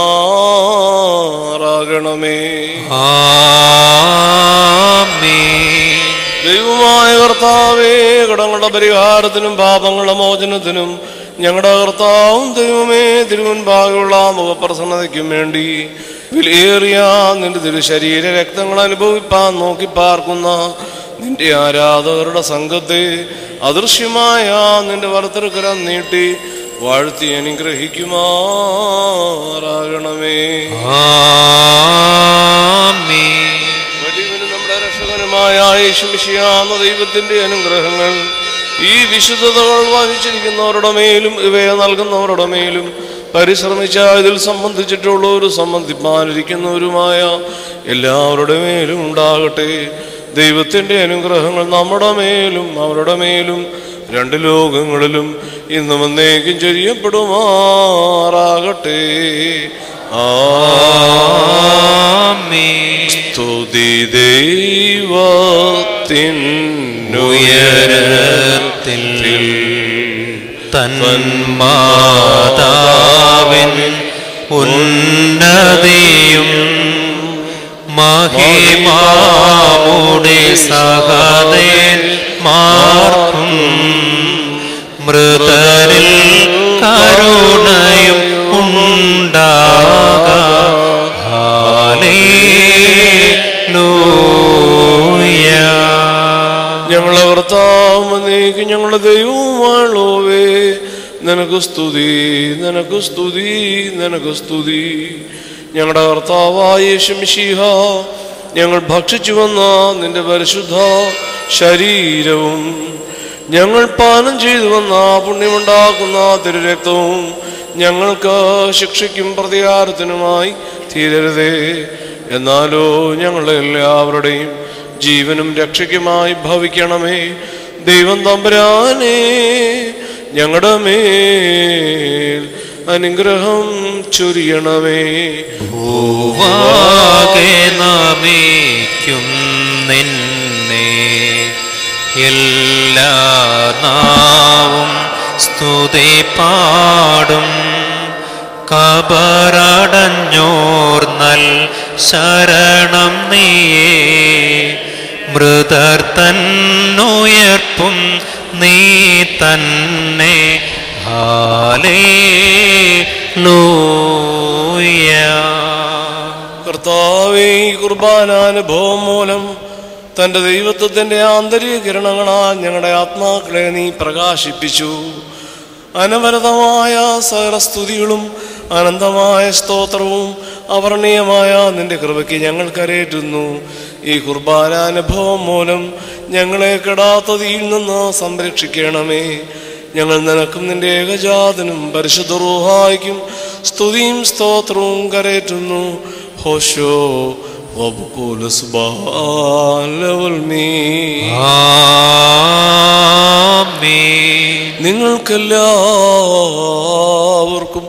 വരുമാറാകണമേ ആമേൻ ദൈവമായ കർത്താവേ കടങ്ങളുടെ പരിഹാരത്തിനും പാപങ്ങളുടെ മോചനത്തിനും ഞങ്ങളുടെ കർത്താവും ദൈവമേ തിരുവൻപാകെയുള്ള മുഖപ്രസന്നതയ്ക്കും വേണ്ടി വിലയേറിയ നിന്റെ തിരു ശരീര രക്തങ്ങൾ അനുഭവിപ്പാൻ നോക്കി പാർക്കുന്ന നിന്റെ ആരാധകരുടെ സംഘത്തെ അദൃശ്യമായ നിന്റെ വറുത്തിറുക്കരം നീട്ടി വാഴ്ത്തി അനുഗ്രഹിക്കുമാറാകണമേ ആമേൻ വലിയവനും നമ്മുടെ രക്ഷകനുമായ യേശുമിശിയാന്ന ദൈവത്തിന്റെ അനുഗ്രഹങ്ങൾ ഈ വിശുദ്ധതകൾ വഹിച്ചിരിക്കുന്നവരുടെ മേലും ഇവയെ നൽകുന്നവരുടെ മേലും പരിശ്രമിച്ച ഇതിൽ സംബന്ധിച്ചിട്ടുള്ളവരും സംബന്ധിപ്പാനിരിക്കുന്നവരുമായ എല്ലാവരുടെ മേലും ഉണ്ടാകട്ടെ ദൈവത്തിന്റെ അനുഗ്രഹങ്ങൾ നമ്മുടെ മേലും അവരുടെ മേലും രണ്ട് ലോകങ്ങളിലും ഇന്നും എന്നേക്കും ചൊരിയപ്പെടുമാറാകട്ടെ ആ ആമേൻ സ്തുതി ദൈവത്തിനുയരത്തിൽ തന്മാതാവിൻ ഉന്നതിയും മഹിമാമുടെ സഹദേൻ മാർക്കും മൃതരിൽ കരുണ ഞങ്ങളെ കർത്താവ് നീക്ക് ഞങ്ങളുടെ ദൈവമാളോവേ നിനക്ക് സ്തുതി നിനക്ക് സ്തുതി നിനക്ക് സ്തുതി ഞങ്ങളുടെ കർത്താവായ യേശുമിശിഹ ഞങ്ങൾ ഭക്ഷിച്ചു വന്ന നിന്റെ പരിശുദ്ധ ശരീരവും ഞങ്ങൾ പാനം ചെയ്തു വന്ന പുണ്യമുണ്ടാക്കുന്ന തിരുരക്തവും ഞങ്ങൾക്ക് ശിക്ഷയ്ക്കും പ്രതികാരത്തിനുമായി തീരരുതേ എന്നാലോ ഞങ്ങളുടെ എല്ലാവരുടെയും ജീവനും രക്ഷയ്ക്കുമായി ഭവിക്കണമേ ദൈവം തമ്പുരാനേ ഞങ്ങളുടെ മേൽ അനുഗ്രഹം ചൊരിയണമേ ഭൂവാകെ നമിക്കും നിന്നെ എല്ലാ നാവും സ്തുതി പാടും കബറടഞ്ഞോർ നൽ ശരണം നീയേ മൃതർ തന്നുയർപ്പും നീ തന്നെ ഹാലേലൂയ കർത്താവേ ഈ കുർബാനാനുഭവം മൂലം തന്റെ ദൈവത്വത്തിന്റെ ആന്തരിക കിരണങ്ങളാൽ ഞങ്ങളുടെ ആത്മാക്കളെ നീ പ്രകാശിപ്പിച്ചു അനവരതമായ സകലസ്തുതികളും അനന്തമായ സ്തോത്രവും അവർണീയമായ നിന്റെ കൃപയ്ക്ക് ഞങ്ങൾ കരയേറ്റുന്നു ഈ കുർബാനാനുഭവം മൂലം ഞങ്ങളെ കെടാത്തതിയിൽ നിന്ന് സംരക്ഷിക്കണമേ ഞങ്ങൾ നിനക്കും നിന്റെ ഏകജാതനും പരിശുദ്ധ റൂഹായിക്കും സ്തുതിയും സ്തോത്രവും കരയേറ്റുന്നു ഹോഷോ വബുകൂല സുബാലവൽമീ ആമേൻ നിങ്ങൾക്കെല്ലാവർക്കും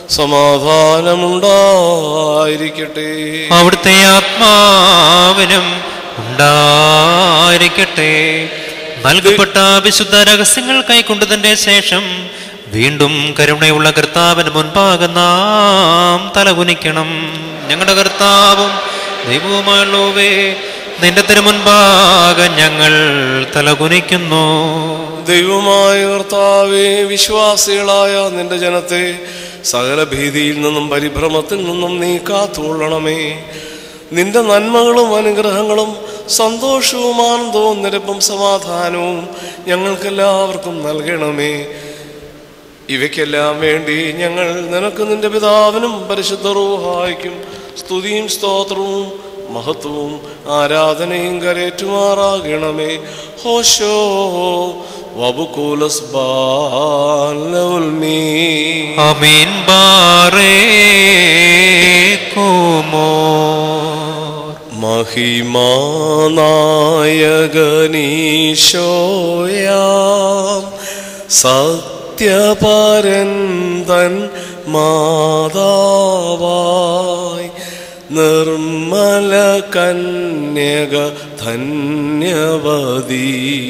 സമാധാനമുണ്ടായിരിക്കട്ടെ അവിടുത്തെ ആത്മാവിനും ഉണ്ടായിരിക്കട്ടെ നൽകപ്പെട്ട വിശുദ്ധ രഹസ്യങ്ങൾ കൈക്കൊണ്ടതിന്റെ ശേഷം വീണ്ടും കരുണയുള്ള കർത്താവിന് മുൻപാകെ നാം തലകുനിക്കണം ഞങ്ങളുടെ കർത്താവും ദൈവവുമായുള്ളവേ നിന്റെ തിരുമുൻപാകെ ഞങ്ങൾ തലകുനിക്കുന്നു ദൈവമായ കർത്താവേ വിശ്വാസികളായ നിന്റെ ജനത്തെ സകല ഭീതിയിൽ നിന്നും പരിഭ്രമത്തിൽ നിന്നും നീ കാത്തുകൊള്ളണമേ നിന്റെ നന്മകളും അനുഗ്രഹങ്ങളും സന്തോഷവും ആനന്ദവും നിരപ്പും സമാധാനവും ഞങ്ങൾക്കെല്ലാവർക്കും നൽകണമേ ഇവയ്ക്കെല്ലാം വേണ്ടി ഞങ്ങൾ നിനക്ക് നിന്റെ പിതാവിനും പരിശുദ്ധ റൂഹായിക്കും സ്തുതിയും സ്തോത്രവും മഹത്വവും ആരാധനയും കരേറ്റുമാറാകണമേ ഹോശോ വബുകൂലസ് ബാലവൽമീ അമീൻ ബാറേ കുമോ മഹിമാനായകനീശോയാം സത്യപരന്തൻ മാതാവായി നിർമ്മല കന്യക ധന്യവതി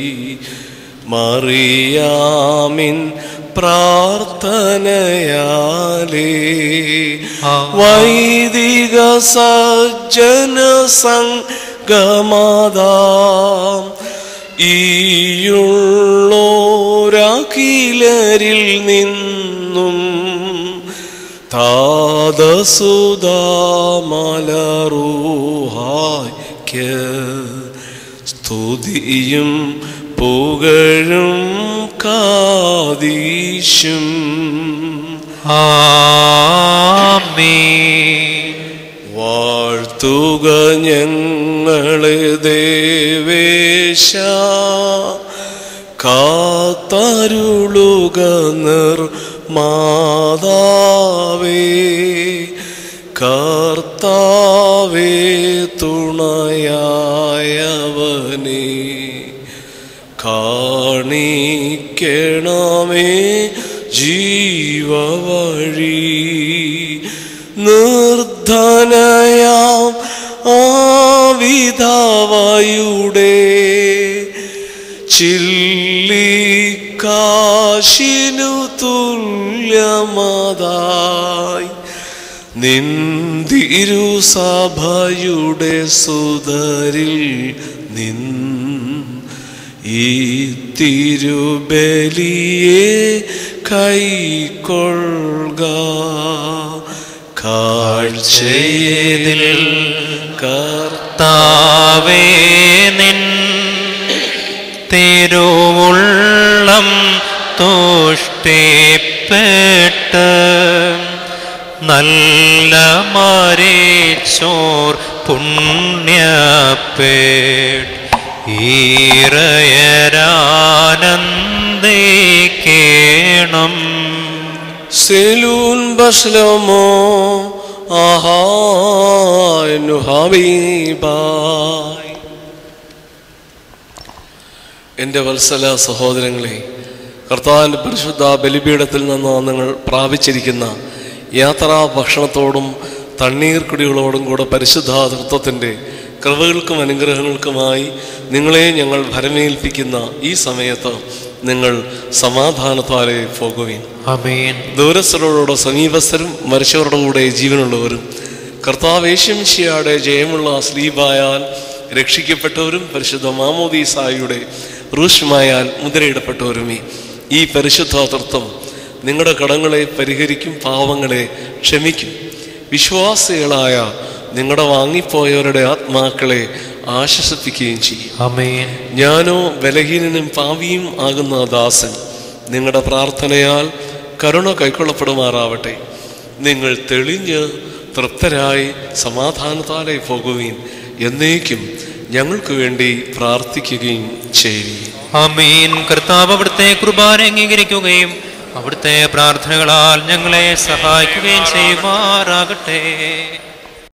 മറിയാമിൻ പ്രാർത്ഥനയാലേ വൈദിക സജ്ജന സംഗമതാം ഈയുള്ളോരാഖിലരിൽ നിന്നും താതസുതാമലറൂഹായ്ക്ക് സ്തുതിയും പുകഴും കാതീശും ആമീൻ വാഴ്ത്തുക ഞങ്ങളെ ദേവേശ കാത്തരുളുക നിർമാതാവേ കർത്താവേ തുണയായവനേ കാണിക്കണമേ ജീവവഴി നിർധനയാം ആവിധവയുടെ ചില്ലിക്കാശിനു തുല്യമതായി നിന്തിരു സഭയുടെ സുതരിൽ നിൻ ഈ തിരുബലിയെ കൈക്കൊള്ളുക കാഴ്ചയേതിൽ കർത്ത താവേ നിൻ തിരുവുള്ളം തുഷ്ടിപ്പെട്ട് നല്ല മരിച്ചോർ പുണ്യപ്പേട് ഈറയരാനന്ദിക്കേണം സെലൂൻ ബസ്ലമോ ആഹാനു ഹബീബായ് എൻ്റെ വത്സല സഹോദരങ്ങളെ കർത്താവിൻ്റെ പരിശുദ്ധ ബലിപീഠത്തിൽ നിന്ന് നിങ്ങൾ പ്രാപിച്ചിരിക്കുന്ന യാത്രാ ഭക്ഷണത്തോടും തണ്ണീർ കുടികളോടും കൂടെ പരിശുദ്ധ തൃത്വത്തിൻ്റെ കൃപകൾക്കും അനുഗ്രഹങ്ങൾക്കുമായി നിങ്ങളെ ഞങ്ങൾ ഭരമേൽപ്പിക്കുന്ന ഈ സമയത്ത് നിങ്ങൾ സമാധാനത്താലെ പോകുവിൻ അമീൻ ദൂരസ്ഥരോടുകൂടെ സമീപസ്ഥരും മരിച്ചവരുടെ കൂടെ ജീവനുള്ളവരും കർത്താവേശംശിയാടെ ജയമുള്ള സ്ലീബായാൽ രക്ഷിക്കപ്പെട്ടവരും പരിശുദ്ധ മാമോദീസായുടെ റൂഷ്മായാൽ മുദ്രയിടപ്പെട്ടവരുമേ ഈ പരിശുദ്ധ തത്വം നിങ്ങളുടെ കടങ്ങളെ പരിഹരിക്കും പാവങ്ങളെ ക്ഷമിക്കും വിശ്വാസികളായ നിങ്ങളുടെ വാങ്ങിപ്പോയവരുടെ ആത്മാക്കളെ ആശ്വസിപ്പിക്കുകയും ചെയ്യും അമീൻ ഞാനോ ബലഹീനനും പാവിയും ആകുന്ന ദാസൻ നിങ്ങളുടെ പ്രാർത്ഥനയാൽ കരുണ കൈക്കൊള്ളപ്പെടുമാറാവട്ടെ നിങ്ങൾ തെളിഞ്ഞ് തൃപ്തരായി സമാധാനത്താലെ പോകുകയും എന്നേക്കും ഞങ്ങൾക്ക് വേണ്ടി പ്രാർത്ഥിക്കുകയും ചെയ്യുകയും അമീൻ കർത്താവ് അവിടുത്തെ കുർബാന അംഗീകരിക്കുകയും അവിടുത്തെ പ്രാർത്ഥനകളാൽ ഞങ്ങളെ സഹായിക്കുകയും ചെയ്യുമാറാകട്ടെ